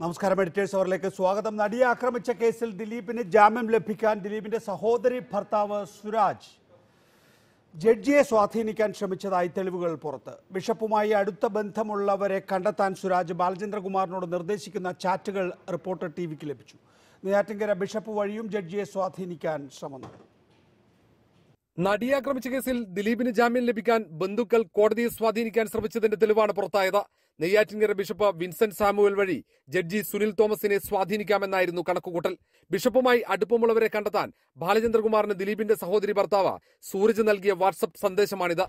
നമസ്കാരം എഡിറ്റേഴ്സ് അവറിലേക്ക് സ്വാഗതം നടിയെ ആക്രമിച്ച കേസിൽ ദിലീപിന് ജാമ്യം ലഭിക്കാൻ ദിലീപിന്റെ സഹോദരി ഭർത്താവ് സുരാജ് ജഡ്ജിയെ സ്വാധീനിക്കാൻ ശ്രമിച്ചതായി തെളിവുകൾ പുറത്ത് ബിഷപ്പുമായി അടുത്ത ബന്ധമുള്ളവരെ കണ്ടെത്താൻ സുരാജ് ബാലചന്ദ്രകുമാറിനോട് നിർദ്ദേശിക്കുന്ന ചാറ്റുകൾ റിപ്പോർട്ടർ ടി വിക്ക് ലഭിച്ചു നെയ്യാറ്റിങ്കര ബിഷപ്പ് വഴിയും ജഡ്ജിയെ സ്വാധീനിക്കാൻ ശ്രമം നടന്നു നടിയെ ആക്രമിച്ച കേസിൽ ദിലീപിന് ജാമ്യം ലഭിക്കാൻ ബന്ധുക്കൾ കോടതിയെ സ്വാധീനിക്കാൻ ശ്രമിച്ചതിന്റെ തെളിവാണ് പുറത്തായത് നെയ്യാറ്റിൻകര ബിഷപ്പ് വിൻസെന്റ് സാമുവൽ വഴി ജഡ്ജി സുനിൽ തോമസിനെ സ്വാധീനിക്കാമെന്നായിരുന്നു കണക്കുകൂട്ടൽ ബിഷപ്പുമായി അടുപ്പമുള്ളവരെ കണ്ടെത്താൻ ബാലചന്ദ്രകുമാറിന് ദിലീപിന്റെ സഹോദരി ഭർത്താവ് സൂരജ് നൽകിയ വാട്സപ്പ് സന്ദേശമാണിത്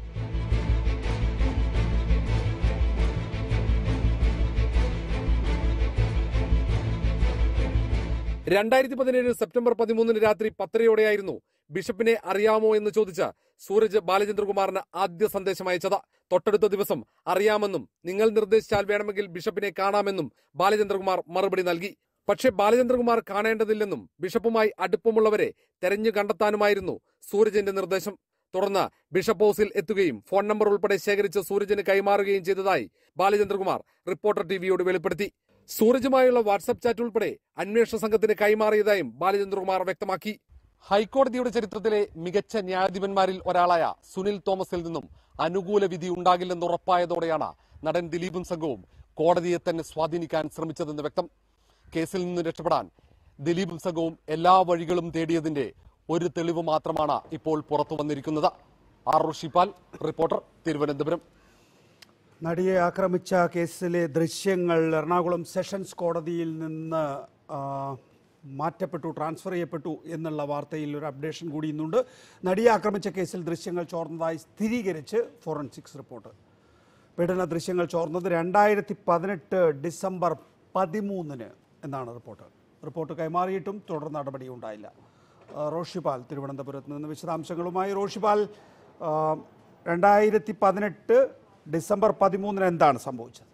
രണ്ടായിരത്തി പതിനേഴ് സെപ്റ്റംബർ പതിമൂന്നിന് രാത്രി പത്തരയോടെയായിരുന്നു ബിഷപ്പിനെ അറിയാമോ എന്ന് ചോദിച്ച് സൂരജ് ബാലചന്ദ്രകുമാറിന് ആദ്യ സന്ദേശം അയച്ചത് തൊട്ടടുത്ത ദിവസം അറിയാമെന്നും നിങ്ങൾ നിർദ്ദേശിച്ചാൽ വേണമെങ്കിൽ ബിഷപ്പിനെ കാണാമെന്നും ബാലചന്ദ്രകുമാർ മറുപടി നൽകി പക്ഷേ ബാലചന്ദ്രകുമാർ കാണേണ്ടതില്ലെന്നും ബിഷപ്പുമായി അടുപ്പമുള്ളവരെ തെരഞ്ഞു കണ്ടെത്താനുമായിരുന്നു സൂരജിന്റെ നിർദ്ദേശം തുടർന്ന് ബിഷപ്പ് ഹൌസിൽ എത്തുകയും ഫോൺ നമ്പർ ഉൾപ്പെടെ ശേഖരിച്ച് സൂരജിന് കൈമാറുകയും ചെയ്തതായി ബാലചന്ദ്രകുമാർ റിപ്പോർട്ടർ ടിവിയോട് വെളിപ്പെടുത്തി സൂരജുമായുള്ള വാട്സ്ആപ്പ് ചാറ്റ് ഉൾപ്പെടെ അന്വേഷണ സംഘത്തിന് കൈമാറിയതായും ബാലചന്ദ്രകുമാർ വ്യക്തമാക്കി ഹൈക്കോടതിയുടെ ചരിത്രത്തിലെ മികച്ച ന്യായാധിപന്മാരിൽ ഒരാളായ സുനിൽ തോമസിൽ നിന്നും അനുകൂല വിധി ഉണ്ടാകില്ലെന്ന് ഉറപ്പായതോടെയാണ് നടൻ ദിലീപും സംഘവും കോടതിയെ തന്നെ സ്വാധീനിക്കാൻ ശ്രമിച്ചതെന്ന് വ്യക്തം കേസിൽ നിന്ന് രക്ഷപ്പെടാൻ ദിലീപും സംഘവും എല്ലാ വഴികളും തേടിയതിന്റെ ഒരു തെളിവ് മാത്രമാണ് ഇപ്പോൾ പുറത്തു വന്നിരിക്കുന്നത് ആർ ഷിപ്പാൽ റിപ്പോർട്ടർ തിരുവനന്തപുരം നടിയെ ആക്രമിച്ച കേസിലെ ദൃശ്യങ്ങൾ എറണാകുളം സെഷൻസ് കോടതിയിൽ നിന്ന് ആ, മാറ്റപ്പെട്ടു ട്രാൻസ്ഫർ ചെയ്യപ്പെട്ടു എന്നുള്ള വാർത്തയിൽ ഒരു അപ്ഡേഷൻ കൂടി ഇന്നുണ്ട് നടിയെ ആക്രമിച്ച കേസിൽ ദൃശ്യങ്ങൾ ചോർന്നതായി സ്ഥിരീകരിച്ച് ഫോറൻസിക്സ് റിപ്പോർട്ട് പീഡന ദൃശ്യങ്ങൾ ചോർന്നത് രണ്ടായിരത്തി പതിനെട്ട് ഡിസംബർ പതിമൂന്നിന് എന്നാണ് റിപ്പോർട്ട് റിപ്പോർട്ട് കൈമാറിയിട്ടും തുടർ നടപടി ഉണ്ടായില്ല ആ, റോഷിപാൽ തിരുവനന്തപുരത്ത് നിന്ന് വിശദാംശങ്ങളുമായി റോഷിപാൽ ആ, രണ്ടായിരത്തി പതിനെട്ട് ഡിസംബർ പതിമൂന്നിന് എന്താണ് സംഭവിച്ചത്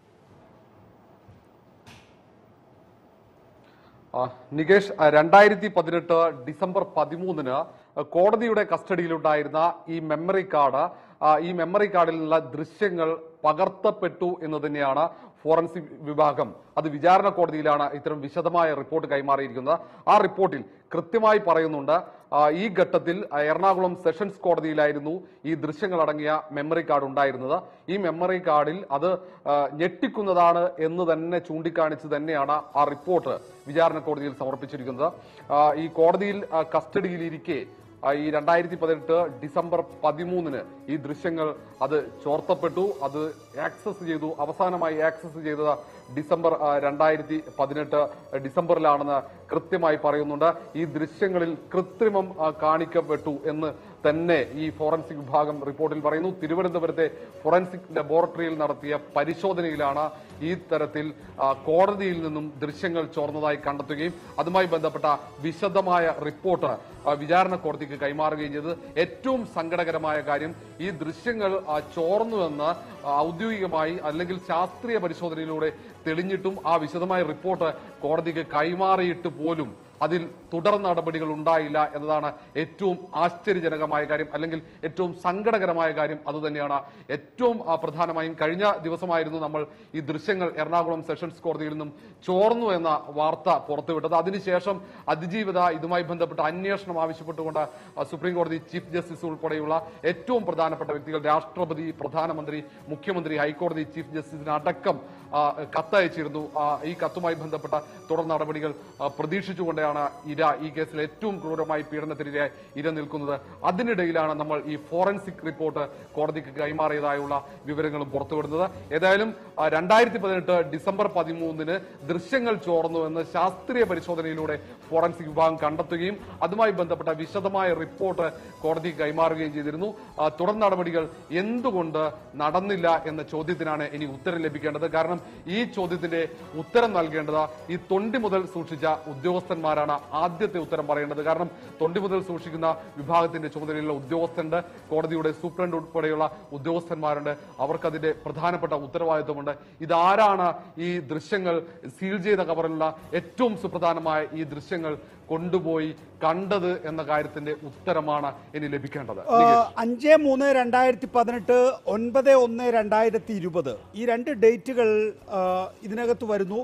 ആ, നികേഷ് ആ, രണ്ടായിരത്തി പതിനെട്ട് ഡിസംബർ പതിമൂന്നിന് കോടതിയുടെ കസ്റ്റഡിയിലുണ്ടായിരുന്ന ഈ മെമ്മറി കാർഡ് ആ, ഈ മെമ്മറി കാർഡിൽ നിന്നുള്ള ദൃശ്യങ്ങൾ പകർത്തപ്പെട്ടു എന്ന് തന്നെയാണ് ഫോറൻസിക് വിഭാഗം അത് വിചാരണ കോടതിയിലാണ് ഇത്തരം വിശദമായ റിപ്പോർട്ട് കൈമാറിയിരിക്കുന്നത് ആ റിപ്പോർട്ടിൽ കൃത്യമായി പറയുന്നുണ്ട് ആ, ഈ ഘട്ടത്തിൽ എറണാകുളം സെഷൻസ് കോടതിയിലായിരുന്നു ഈ ദൃശ്യങ്ങൾ അടങ്ങിയ മെമ്മറി കാർഡ് ഉണ്ടായിരുന്നത് ഈ മെമ്മറി കാർഡിൽ അത് ആ, ഞെട്ടിക്കുന്നതാണ് എന്ന് തന്നെ ചൂണ്ടിക്കാണിച്ച് തന്നെയാണ് ആ റിപ്പോർട്ട് വിചാരണ കോടതിയിൽ സമർപ്പിച്ചിരിക്കുന്നത് ആ, ഈ കോടതിയിൽ ആ, കസ്റ്റഡിയിലിരിക്കെ ആ, ഈ രണ്ടായിരത്തി പതിനെട്ട് ഡിസംബർ പതിമൂന്നിന് ഈ ദൃശ്യങ്ങൾ അത് ചോർത്തപ്പെട്ടു അത് ആക്സസ് ചെയ്തു അവസാനമായി ആക്സസ് ചെയ്തത് ഡിസംബർ ആ, രണ്ടായിരത്തി പതിനെട്ട് ഡിസംബറിലാണെന്ന് കൃത്യമായി പറയുന്നുണ്ട് ഈ ദൃശ്യങ്ങളിൽ കൃത്രിമം ആ, കാണിക്കപ്പെട്ടു എന്ന് തന്നെ ഈ ഫോറൻസിക് വിഭാഗം റിപ്പോർട്ടിൽ പറയുന്നു തിരുവനന്തപുരത്തെ ഫോറൻസിക് ലബോറട്ടറിയിൽ നടത്തിയ പരിശോധനയിലാണ് ഈ തരത്തിൽ ആ, കോടതിയിൽ നിന്നും ദൃശ്യങ്ങൾ ചോർന്നതായി കണ്ടെത്തുകയും അതുമായി ബന്ധപ്പെട്ട വിശദമായ റിപ്പോർട്ട് ആ, വിചാരണ കോടതിക്ക് കൈമാറുകയും ചെയ്തത് ഏറ്റവും സങ്കടകരമായ കാര്യം ഈ ദൃശ്യങ്ങൾ ആ, ചോർന്നുവെന്ന് ആ, ഔദ്യോഗികമായി അല്ലെങ്കിൽ ശാസ്ത്രീയ പരിശോധനയിലൂടെ തെളിഞ്ഞിട്ടും ആ വിശദമായ റിപ്പോർട്ട് കോടതിക്ക് കൈമാറിയിട്ട് പോലും അതിൽ തുടർ നടപടികൾ ഉണ്ടായില്ല എന്നതാണ് ഏറ്റവും ആശ്ചര്യജനകമായ കാര്യം അല്ലെങ്കിൽ ഏറ്റവും സങ്കടകരമായ കാര്യം അതുതന്നെയാണ് ഏറ്റവും ആ, പ്രധാനമായും കഴിഞ്ഞ ദിവസമായിരുന്നു നമ്മൾ ഈ ദൃശ്യങ്ങൾ എറണാകുളം സെഷൻസ് കോടതിയിൽ നിന്നും ചോർന്നു എന്ന വാർത്ത പുറത്തുവിട്ടത് അതിനുശേഷം അതിജീവിത ഇതുമായി ബന്ധപ്പെട്ട അന്വേഷണം ആവശ്യപ്പെട്ടുകൊണ്ട് ആ, സുപ്രീം കോടതി ചീഫ് ജസ്റ്റിസ് ഉൾപ്പെടെയുള്ള ഏറ്റവും പ്രധാനപ്പെട്ട വ്യക്തികൾ രാഷ്ട്രപതി പ്രധാനമന്ത്രി മുഖ്യമന്ത്രി ഹൈക്കോടതി ചീഫ് ജസ്റ്റിസിന് അടക്കം ആ, കത്തയച്ചിരുന്നു ആ, ഈ കത്തുമായി ബന്ധപ്പെട്ട തുടർ നടപടികൾ ആ, പ്രതീക്ഷിച്ചുകൊണ്ടാണ് ഇര ഈ കേസിൽ ഏറ്റവും ക്രൂരമായി പീഡനത്തിനിരയായി ഇര നിൽക്കുന്നത് അതിനിടയിലാണ് നമ്മൾ ഈ ഫോറൻസിക് റിപ്പോർട്ട് കോടതിക്ക് കൈമാറിയതായുള്ള വിവരങ്ങളും പുറത്തുവിടുന്നത് ഏതായാലും രണ്ടായിരത്തി പതിനെട്ട് ഡിസംബർ പതിമൂന്നിന് ദൃശ്യങ്ങൾ ചോർന്നുവെന്ന് ശാസ്ത്രീയ പരിശോധനയിലൂടെ ഫോറൻസിക് വിഭാഗം കണ്ടെത്തുകയും അതുമായി ബന്ധപ്പെട്ട വിശദമായ റിപ്പോർട്ട് കോടതിക്ക് കൈമാറുകയും ചെയ്തിരുന്നു ആ, തുടർ നടപടികൾ എന്തുകൊണ്ട് നടന്നില്ല എന്ന ചോദ്യത്തിനാണ് ഇനി ഉത്തരം ലഭിക്കേണ്ടത് കാരണം ഈ ചോദ്യത്തിന്റെ ഉത്തരം നൽകേണ്ടത് ഈ തൊണ്ടി മുതൽ സൂക്ഷിച്ച ഉദ്യോഗസ്ഥന്മാരാണ് ആദ്യത്തെ ഉത്തരം പറയേണ്ടത് കാരണം തൊണ്ടി മുതൽ സൂക്ഷിക്കുന്ന വിഭാഗത്തിന്റെ ചുമതലയുള്ള ഉദ്യോഗസ്ഥരുണ്ട് കോടതിയുടെ സൂപ്രണ്ട് ഉൾപ്പെടെയുള്ള ഉദ്യോഗസ്ഥന്മാരുണ്ട് അവർക്കതിന്റെ പ്രധാനപ്പെട്ട ഉത്തരവാദിത്വമുണ്ട് ഇതാരാണ് ഈ ദൃശ്യങ്ങൾ സീൽ ചെയ്ത കവറിലുള്ള ഏറ്റവും സുപ്രധാനമായ ഈ ദൃശ്യങ്ങൾ കൊണ്ടുപോയി കണ്ടത് എന്ന കാര്യത്തിന്റെ ഉത്തരമാണ് ഇനി ലഭിക്കേണ്ടത് ആ, അഞ്ച് മൂന്ന് രണ്ടായിരത്തി പതിനെട്ട് ഒൻപത് ഒന്ന് രണ്ടായിരത്തി ഇരുപത് ഈ രണ്ട് ഡേറ്റുകൾ ആ, ഇതിനകത്ത് വരുന്നു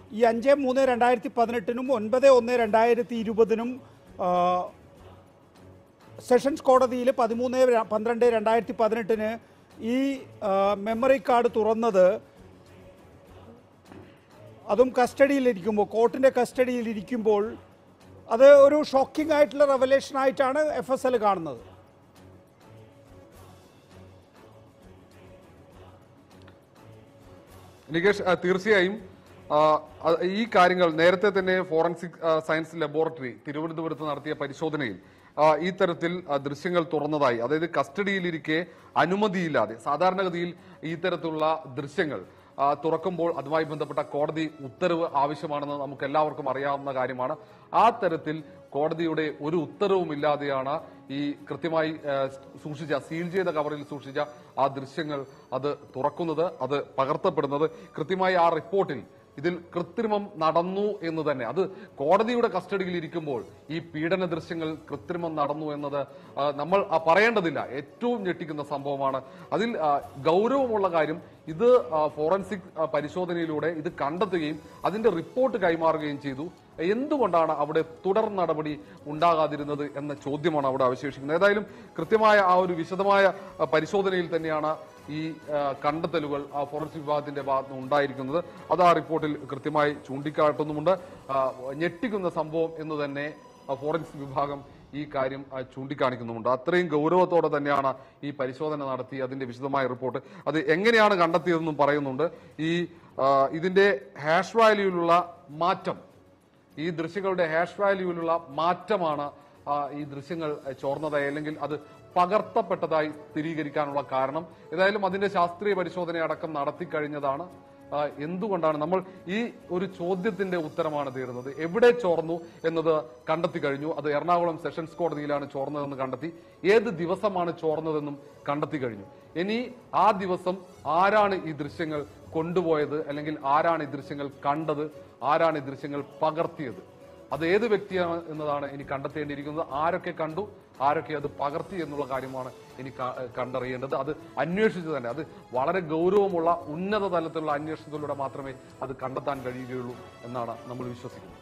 ഈ അഞ്ച് മൂന്ന് രണ്ടായിരത്തി പതിനെട്ടിനും ഒൻപത് ഒന്ന് രണ്ടായിരത്തി ഇരുപതിനും സെഷൻസ് കോടതിയിൽ പതിമൂന്ന് ര- പന്ത്രണ്ട് രണ്ടായിരത്തി പതിനെട്ടിന് ഈ ആ, മെമ്മറി കാർഡ് തുറന്നത് അതും കസ്റ്റഡിയിലിരിക്കുമ്പോൾ കോർട്ടിൻ്റെ കസ്റ്റഡിയിലിരിക്കുമ്പോൾ അത് ഒരു ഷോക്കിംഗ് ആയിട്ടുള്ള റെവലേഷൻ ആയിട്ടാണ് എഫ് എസ് എൽ കാണുന്നത് നികേഷ് ആ, തീർച്ചയായും ആ, അ- ഈ കാര്യങ്ങൾ നേരത്തെ തന്നെ ഫോറൻസിക് ആ, സയൻസ് ലബോറട്ടറി തിരുവനന്തപുരത്ത് നടത്തിയ പരിശോധനയിൽ ആ, ഈ തരത്തിൽ ആ, ദൃശ്യങ്ങൾ തുറന്നതായി അതായത് കസ്റ്റഡിയിലിരിക്കെ അനുമതിയില്ലാതെ സാധാരണഗതിയിൽ ഈ തരത്തിലുള്ള ദൃശ്യങ്ങൾ ആ, തുറക്കുമ്പോൾ അതുമായി ബന്ധപ്പെട്ട കോടതി ഉത്തരവ് ആവശ്യമാണെന്ന് നമുക്ക് എല്ലാവർക്കും അറിയാവുന്ന കാര്യമാണ് ആ തരത്തിൽ കോടതിയുടെ ഒരു ഉത്തരവുമില്ലാതെയാണ് ഈ കൃത്യമായി ആ, സൂക്ഷിച്ച സീൽ ചെയ്ത കവറിൽ സൂക്ഷിച്ച ആ ദൃശ്യങ്ങൾ അത് തുറക്കുന്നത് അത് പകർത്തപ്പെടുന്നത് കൃത്യമായി ആ റിപ്പോർട്ടിൽ ഇതിൽ കൃത്രിമം നടന്നു എന്ന് തന്നെ അത് കോടതിയുടെ കസ്റ്റഡിയിൽ ഇരിക്കുമ്പോൾ ഈ പീഡന ദൃശ്യങ്ങൾ കൃത്രിമം നടന്നു എന്നത് ആ, നമ്മൾ ആ, പറയേണ്ടതില്ല ഏറ്റവും ഞെട്ടിക്കുന്ന സംഭവമാണ് അതിൽ ആ, ഗൗരവമുള്ള കാര്യം ഇത് ആ, ഫോറൻസിക് ആ, പരിശോധനയിലൂടെ ഇത് കണ്ടെത്തുകയും അതിന്റെ റിപ്പോർട്ട് കൈമാറുകയും ചെയ്തു എന്തുകൊണ്ടാണ് അവിടെ തുടർ നടപടി ഉണ്ടാകാതിരുന്നത് എന്ന ചോദ്യമാണ് അവിടെ അവശേഷിക്കുന്നത് ഏതായാലും കൃത്യമായ ആ ഒരു വിശദമായ ആ, പരിശോധനയിൽ തന്നെയാണ് ഈ ആ, കണ്ടെത്തലുകൾ ആ ഫോറൻസിക് വിഭാഗത്തിന്റെ ഭാഗത്ത് നിന്ന് ഉണ്ടായിരിക്കുന്നത് അത് ആ റിപ്പോർട്ടിൽ കൃത്യമായി ചൂണ്ടിക്കാട്ടുന്നുമുണ്ട് ആ, ഞെട്ടിക്കുന്ന സംഭവം എന്ന് തന്നെ ആ, ഫോറൻസിക് വിഭാഗം ഈ കാര്യം ആ, ചൂണ്ടിക്കാണിക്കുന്നുമുണ്ട് അത്രയും ഗൗരവത്തോടെ തന്നെയാണ് ഈ പരിശോധന നടത്തി അതിന്റെ വിശദമായ റിപ്പോർട്ട് അത് എങ്ങനെയാണ് കണ്ടെത്തിയതെന്നും പറയുന്നുണ്ട് ഈ ആ, ഇതിന്റെ ഹാഷ് വാല്യൂവിലുള്ള മാറ്റം ഈ ദൃശ്യങ്ങളുടെ ഹാഷ് വാല്യൂവിലുള്ള മാറ്റമാണ് ആ, ഈ ദൃശ്യങ്ങൾ ചോർന്നതായി അല്ലെങ്കിൽ അത് പകർത്തപ്പെട്ടതായി സ്ഥിരീകരിക്കാനുള്ള കാരണം ഏതായാലും അതിന്റെ ശാസ്ത്രീയ പരിശോധന അടക്കം നടത്തി കഴിഞ്ഞതാണ് ആ, എന്തുകൊണ്ടാണ് നമ്മൾ ഈ ഒരു ചോദ്യത്തിന്റെ ഉത്തരമാണ് തീരുന്നത് എവിടെ ചോർന്നു എന്നത് കണ്ടെത്തി കഴിഞ്ഞു അത് എറണാകുളം സെഷൻസ് കോടതിയിലാണ് ചോർന്നതെന്ന് കണ്ടെത്തി ഏത് ദിവസമാണ് ചോർന്നതെന്നും കണ്ടെത്തി കഴിഞ്ഞു ഇനി ആ ദിവസം ആരാണ് ഈ ദൃശ്യങ്ങൾ കൊണ്ടുപോയത് അല്ലെങ്കിൽ ആരാണ് ഈ ദൃശ്യങ്ങൾ കണ്ടത് ആരാണ് ഈ ദൃശ്യങ്ങൾ പകർത്തിയത് അത് ഏത് വ്യക്തിയാണ് എന്നതാണ് ഇനി കണ്ടെത്തേണ്ടിയിരിക്കുന്നത് ആരൊക്കെ കണ്ടു ആരൊക്കെ അത് പകർത്തി എന്നുള്ള കാര്യമാണ് ഇനി ക- കണ്ടറിയേണ്ടത് അത് അന്വേഷിച്ച് തന്നെ അത് വളരെ ഗൗരവമുള്ള ഉന്നത തലത്തിലുള്ള അന്വേഷണത്തിലൂടെ മാത്രമേ അത് കണ്ടെത്താൻ കഴിയുകയുള്ളൂ എന്നാണ് നമ്മൾ വിശ്വസിക്കുന്നത്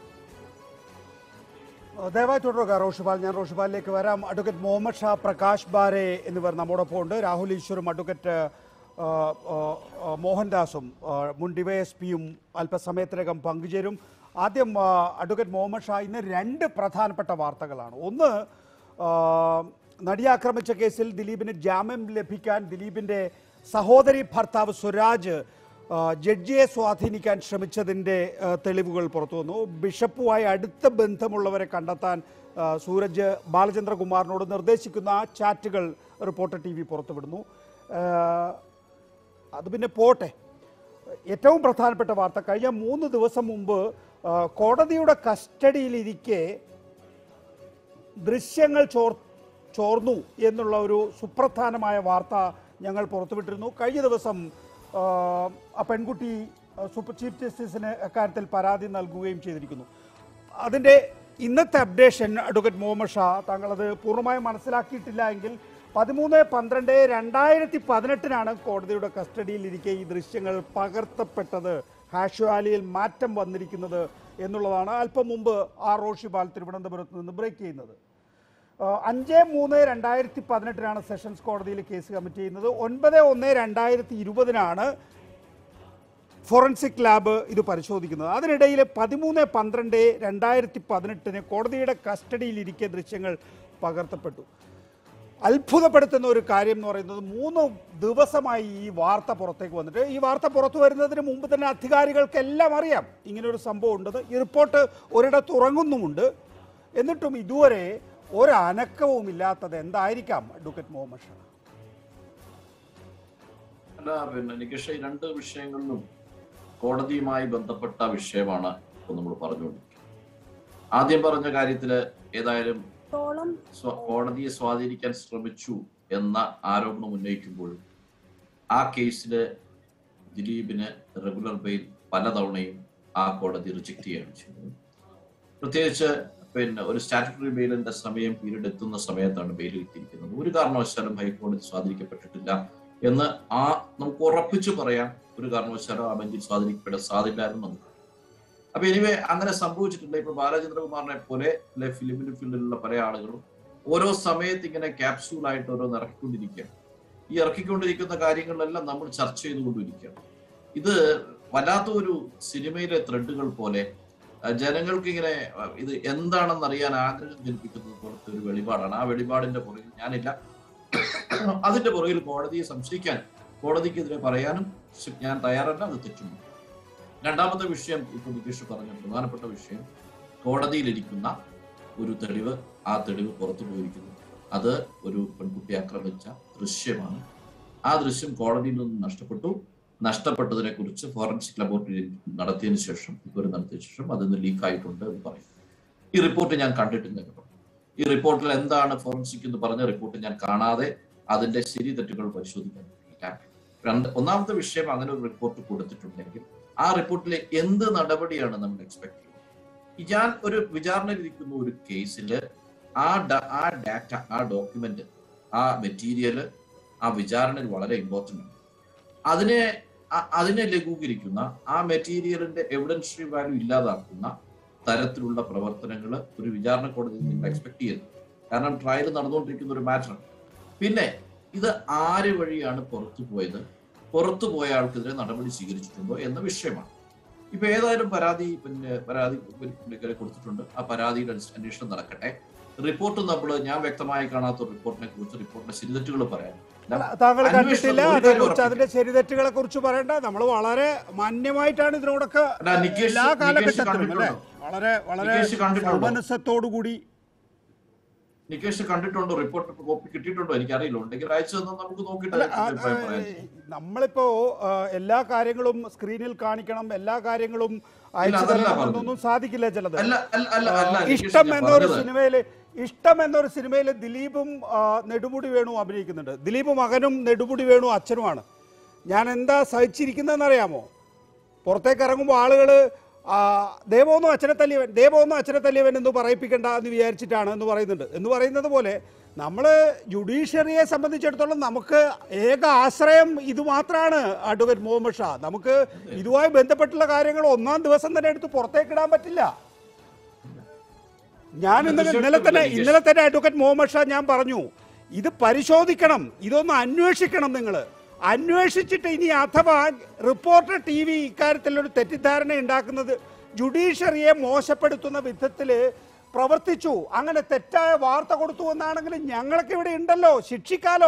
ദയവായി തുടരുക റോഷിപാൽ ഞാൻ റോഷിപാലിലേക്ക് വരാം അഡ്വക്കേറ്റ് മുഹമ്മദ് ഷാ പ്രകാശ് ബാരെ എന്നിവർ നമ്മോടൊപ്പം ഉണ്ട് രാഹുൽ ഈശ്വറും അഡ്വക്കേറ്റ് ആ, ആ, ആ, മോഹൻദാസും ആ, മുൻ ഡിവൈഎസ്പിയും അല്പസമയത്തിനകം പങ്കുചേരും ആദ്യം ആ, അഡ്വക്കേറ്റ് മുഹമ്മദ് ഷാ ഇന്ന് രണ്ട് പ്രധാനപ്പെട്ട വാർത്തകളാണ് ഒന്ന് ആ, നടിയെ ആക്രമിച്ച കേസിൽ ദിലീപിന് ജാമ്യം ലഭിക്കാൻ ദിലീപിന്റെ സഹോദരി ഭർത്താവ് സ്വരാജ് ആ, ജഡ്ജിയെ സ്വാധീനിക്കാൻ ശ്രമിച്ചതിൻ്റെ ആ, തെളിവുകൾ പുറത്തു വന്നു ബിഷപ്പുമായി അടുത്ത ബന്ധമുള്ളവരെ കണ്ടെത്താൻ ആ, സൂരജ് ബാലചന്ദ്രകുമാറിനോട് നിർദ്ദേശിക്കുന്ന ആ ചാറ്റുകൾ റിപ്പോർട്ടർ ടി വി പുറത്തുവിടുന്നു ആ, അത് പിന്നെ പോട്ടെ ഏറ്റവും പ്രധാനപ്പെട്ട വാർത്ത കഴിഞ്ഞ മൂന്ന് ദിവസം മുമ്പ് ആ, കോടതിയുടെ കസ്റ്റഡിയിലിരിക്കെ ദൃശ്യങ്ങൾ ചോർ ചോർന്നു എന്നുള്ള ഒരു സുപ്രധാനമായ വാർത്ത ഞങ്ങൾ പുറത്തുവിട്ടിരുന്നു കഴിഞ്ഞ ദിവസം ആ, ആ പെൺകുട്ടി ആ, സൂപ്പർ ചീഫ് ജസ്റ്റിസിന് അക്കാര്യത്തിൽ പരാതി നൽകുകയും ചെയ്തിരിക്കുന്നു അതിൻ്റെ ഇന്നത്തെ അപ്ഡേഷൻ അഡ്വക്കേറ്റ് മുഹമ്മദ് ഷാ താങ്കളത് പൂർണ്ണമായും മനസ്സിലാക്കിയിട്ടില്ല എങ്കിൽ പതിമൂന്ന് പന്ത്രണ്ട് രണ്ടായിരത്തി പതിനെട്ടിനാണ് കോടതിയുടെ കസ്റ്റഡിയിലിരിക്കെ ഈ ദൃശ്യങ്ങൾ പകർത്തപ്പെട്ടത് ഹാഷ് വാലിയിൽ മാറ്റം വന്നിരിക്കുന്നത് എന്നുള്ളതാണ് അല്പം മുമ്പ് ആർ റോഷിപാൽ തിരുവനന്തപുരത്ത് നിന്ന് ബ്രേക്ക് ചെയ്യുന്നത് ആഹ് അഞ്ച് മൂന്ന് രണ്ടായിരത്തി പതിനെട്ടിനാണ് സെഷൻസ് കോടതിയിൽ കേസ് കമ്മിറ്റ് ചെയ്യുന്നത് ഒൻപത് ഒന്ന് രണ്ടായിരത്തി ഇരുപതിനാണ് ഫോറൻസിക് ലാബ് ഇത് പരിശോധിക്കുന്നത് അതിനിടയിൽ പതിമൂന്ന് പന്ത്രണ്ട് രണ്ടായിരത്തി പതിനെട്ടിന് കോടതിയുടെ കസ്റ്റഡിയിലിരിക്കെ ദൃശ്യങ്ങൾ പകർത്തപ്പെട്ടു അത്ഭുതപ്പെടുത്തുന്ന ഒരു കാര്യം എന്ന് പറയുന്നത് മൂന്ന് ദിവസമായി ഈ വാർത്ത പുറത്തേക്ക് വന്നിട്ട് ഈ വാർത്ത പുറത്തു വരുന്നതിന് മുമ്പ് തന്നെ അധികാരികൾക്കെല്ലാം അറിയാം ഇങ്ങനെ ഒരു സംഭവം ഉണ്ടെന്ന് ഈ റിപ്പോർട്ട് ഒരിടത്ത് ഉറങ്ങുന്നുമുണ്ട് എന്നിട്ടും ഇതുവരെ ഒരനക്കവും ഇല്ലാത്തത് എന്തായിരിക്കാം അഡ്വക്കേറ്റ് മുഹമ്മദ് ഷാ അല്ല പിന്നെ നികേഷ് ഈ രണ്ട് വിഷയങ്ങളിലും കോടതിയുമായി ബന്ധപ്പെട്ട വിഷയമാണ് ഇപ്പോൾ നമ്മൾ പറഞ്ഞുകൊണ്ടിരിക്കുന്നത് ആദ്യം പറഞ്ഞ കാര്യത്തില് ഏതായാലും സ്വ- കോടതിയെ സ്വാധീനിക്കാൻ ശ്രമിച്ചു എന്ന ആരോപണം ഉന്നയിക്കുമ്പോഴും ആ കേസില് ദിലീപിന് റെഗുലർ ബെയിൽ പലതവണയും ആ കോടതി റിജക്ട് ചെയ്യുകയാണ് ചെയ്തത് പ്രത്യേകിച്ച് പിന്നെ ഒരു സ്റ്റാറ്റുട്ടറി ബെയിലിന്റെ സമയം പീരീഡ് എത്തുന്ന സമയത്താണ് ബെയിൽ കിട്ടിയിരിക്കുന്നത് ഒരു കാരണവശാലും ഹൈക്കോടതി സ്വാധീനിക്കപ്പെട്ടിട്ടില്ല എന്ന് ആ നമുക്ക് ഉറപ്പിച്ചു പറയാം ഒരു കാരണവശാലും ആ ബെഞ്ചിൽ സ്വാധീനിക്കപ്പെടാൻ സാധ്യതയില്ലായിരുന്നു നമുക്ക് അപ്പൊ എനിവേ അങ്ങനെ സംഭവിച്ചിട്ടുണ്ട് ഇപ്പൊ ബാലചന്ദ്രകുമാറിനെ പോലെ അല്ലെ ഫിലിമിന് ഫീൽഡിലുള്ള പല ആളുകളും ഓരോ സമയത്ത് ഇങ്ങനെ ക്യാപ്സ്യൂൾ ആയിട്ട് ഓരോന്ന് ഇറക്കിക്കൊണ്ടിരിക്കുകയാണ് ഈ ഇറക്കിക്കൊണ്ടിരിക്കുന്ന കാര്യങ്ങളിലെല്ലാം നമ്മൾ ചർച്ച ചെയ്തുകൊണ്ടിരിക്കുകയാണ് ഇത് വല്ലാത്ത ഒരു സിനിമയിലെ ത്രെഡുകൾ പോലെ അഹ് ജനങ്ങൾക്ക് ഇങ്ങനെ അഹ് ഇത് എന്താണെന്ന് അറിയാൻ ആഗ്രഹം ജനിപ്പിക്കുന്നത് പോലത്തെ ഒരു വെളിപാടാണ് ആ വെളിപാടിന്റെ പുറകിൽ ഞാനില്ല അതിന്റെ പുറകിൽ കോടതിയെ സംശയിക്കാൻ കോടതിക്കെതിരെ പറയാനും ശ- ഞാൻ തയ്യാറല്ല അത് തെറ്റുന്നു രണ്ടാമത്തെ വിഷയം ഇപ്പൊ നികേഷ് പറഞ്ഞ പ്രധാനപ്പെട്ട വിഷയം കോടതിയിലിരിക്കുന്ന ഒരു തെളിവ് ആ തെളിവ് പുറത്തു പോയിരിക്കുന്നു അത് ഒരു പെൺകുട്ടി ആക്രമിച്ച ദൃശ്യമാണ് ആ ദൃശ്യം കോടതിയിൽ നിന്ന് നഷ്ടപ്പെട്ടു നഷ്ടപ്പെട്ടതിനെ കുറിച്ച് ഫോറൻസിക് ലബോറട്ടറി നടത്തിയതിനു ശേഷം ഇതുവരെ നടത്തിയ ശേഷം അതിന് ലീക്ക് ആയിട്ടുണ്ട് എന്ന് പറയും ഈ റിപ്പോർട്ട് ഞാൻ കണ്ടിട്ടില്ല കേട്ടോ ഈ റിപ്പോർട്ടിൽ എന്താണ് ഫോറൻസിക് എന്ന് പറഞ്ഞ റിപ്പോർട്ട് ഞാൻ കാണാതെ അതിന്റെ ശരി തെറ്റുകൾ പരിശോധിക്കാൻ പറ്റില്ല രണ്ട് ഒന്നാമത്തെ വിഷയം അങ്ങനെ ഒരു റിപ്പോർട്ട് കൊടുത്തിട്ടുണ്ടെങ്കിൽ ആ റിപ്പോർട്ടിലെ എന്ത് നടപടിയാണ് നമ്മൾ എക്സ്പെക്ട് ചെയ്യുന്നത് ഞാൻ ഒരു വിചാരണയിലിരിക്കുന്ന ഒരു കേസിൽ ആ ഡ- ആ ഡാറ്റ ആ ഡോക്യുമെന്റ് ആ മെറ്റീരിയൽ ആ വിചാരണയിൽ വളരെ ഇമ്പോർട്ടൻ്റ് ആണ് അതിനെ അ- അതിനെ ലഘൂകരിക്കുന്ന ആ മെറ്റീരിയലിന്റെ എവിഡൻഷ്യറി വാല്യൂ ഇല്ലാതാക്കുന്ന തരത്തിലുള്ള പ്രവർത്തനങ്ങൾ ഒരു വിചാരണ കോടതിയിൽ നിങ്ങൾ എക്സ്പെക്ട് ചെയ്യുന്നു കാരണം ട്രയൽ നടന്നുകൊണ്ടിരിക്കുന്ന ഒരു മാറ്റർ പിന്നെ ഇത് ആര് വഴിയാണ് പുറത്തു പോയത് പുറത്തു പോയ ആൾക്കെതിരെ നടപടി സ്വീകരിച്ചിട്ടുണ്ടോ എന്ന വിഷയമാണ് ഇപ്പൊ ഏതായാലും പരാതി പിന്നെ പരാതി പുള്ളിക്കാരെ കൊടുത്തിട്ടുണ്ട് ആ പരാതിയുടെ അന്വേഷ- അന്വേഷണം നടക്കട്ടെ റിപ്പോർട്ട് നമ്മൾ ഞാൻ വ്യക്തമായി കാണാത്ത ഒരു റിപ്പോർട്ടിനെ കുറിച്ച് റിപ്പോർട്ടിന്റെ ശരിതെറ്റുകൾ പറയാം അല്ല, താങ്കൾ അന്വേഷണം കണ്ടിട്ടില്ല ഒരു കാര്യം അതേക്കുറിച്ച് ഉറപ്പിക്കാം. അതിന്റെ ശരിതെറ്റുകളെ കുറിച്ച് പറയണ്ട നമ്മൾ വളരെ മാന്യമായിട്ടാണ് ഇതിനോടൊക്കെ അല്ല, നികേഷ്- എല്ലാ നികേഷ് കാലഘട്ടത്തിലും അല്ലേ കണ്ടിട്ടുണ്ടോ? വളരെ വളരെ നികേഷ് കണ്ടിട്ടുണ്ടോ? സൗമനസ്സത്തോടുകൂടി നികേഷ് കണ്ടിട്ടുണ്ടോ റിപ്പോർട്ട് കോപ്പി കിട്ടിയിട്ടുണ്ടോ എനിക്കറിയില്ല ഉണ്ടെങ്കിൽ അയച്ചു തന്നാൽ നമുക്ക് നോക്കിയിട്ട് അല്ല, ആ, അഭിപ്രായം ആ, പറയാം നമ്മളിപ്പോ ആ, എല്ലാ കാര്യങ്ങളും സ്ക്രീനിൽ കാണിക്കണം എല്ലാ കാര്യങ്ങളും അയച്ചു അതല്ല തരണം പറഞ്ഞത്. എന്നൊന്നും സാധിക്കില്ല ചിലത് അല്ല അല്ല അല്ല അല്ല ആ, നികേഷ്, ഇഷ്ടം ഞാൻ എന്നൊരു പറഞ്ഞത് സിനിമയില് ഇഷ്ടം എന്നൊരു സിനിമയിൽ ദിലീപും ആ, നെടുമുടി വേണു അഭിനയിക്കുന്നുണ്ട് ദിലീപ് മകനും നെടുമുടി വേണു അച്ഛനുമാണ് ഞാൻ എന്താ സഹിച്ചിരിക്കുന്നതെന്ന് അറിയാമോ പുറത്തേക്ക് ഇറങ്ങുമ്പോൾ ആളുകൾ ദേവമൊന്നും അച്ഛനെ തല്ലിയവൻ ദേവമൊന്നും അച്ഛനെ തല്ലിയവൻ എന്ന് പറയിപ്പിക്കണ്ട എന്ന് വിചാരിച്ചിട്ടാണ് എന്ന് പറയുന്നുണ്ട് എന്ന് പറയുന്നത് പോലെ നമ്മൾ ജുഡീഷ്യറിയെ സംബന്ധിച്ചിടത്തോളം നമുക്ക് ഏക ആശ്രയം ഇത് മാത്രമാണ് അഡ്വക്കേറ്റ് മുഹമ്മദ് ഷാ നമുക്ക് ഇതുമായി ബന്ധപ്പെട്ടുള്ള കാര്യങ്ങൾ ഒന്നാം ദിവസം തന്നെ എടുത്ത് പുറത്തേക്കിടാൻ പറ്റില്ല ഞാൻ ഇന്നലെ ഇന്നലെ തന്നെ ഇന്നലെ തന്നെ അഡ്വക്കേറ്റ് മുഹമ്മദ് ഷാ ഞാൻ പറഞ്ഞു ഇത് പരിശോധിക്കണം ഇതൊന്ന് അന്വേഷിക്കണം നിങ്ങൾ അന്വേഷിച്ചിട്ട് ഇനി അഥവാ റിപ്പോർട്ടർ ടി വി ഇക്കാര്യത്തിൽ ഒരു തെറ്റിദ്ധാരണ ഉണ്ടാക്കുന്നത് ജുഡീഷ്യറിയെ മോശപ്പെടുത്തുന്ന വിധത്തിൽ പ്രവർത്തിച്ചു അങ്ങനെ തെറ്റായ വാർത്ത കൊടുത്തു എന്നാണെങ്കിൽ ഞങ്ങളൊക്കെ ഇവിടെ ഉണ്ടല്ലോ ശിക്ഷിക്കാലോ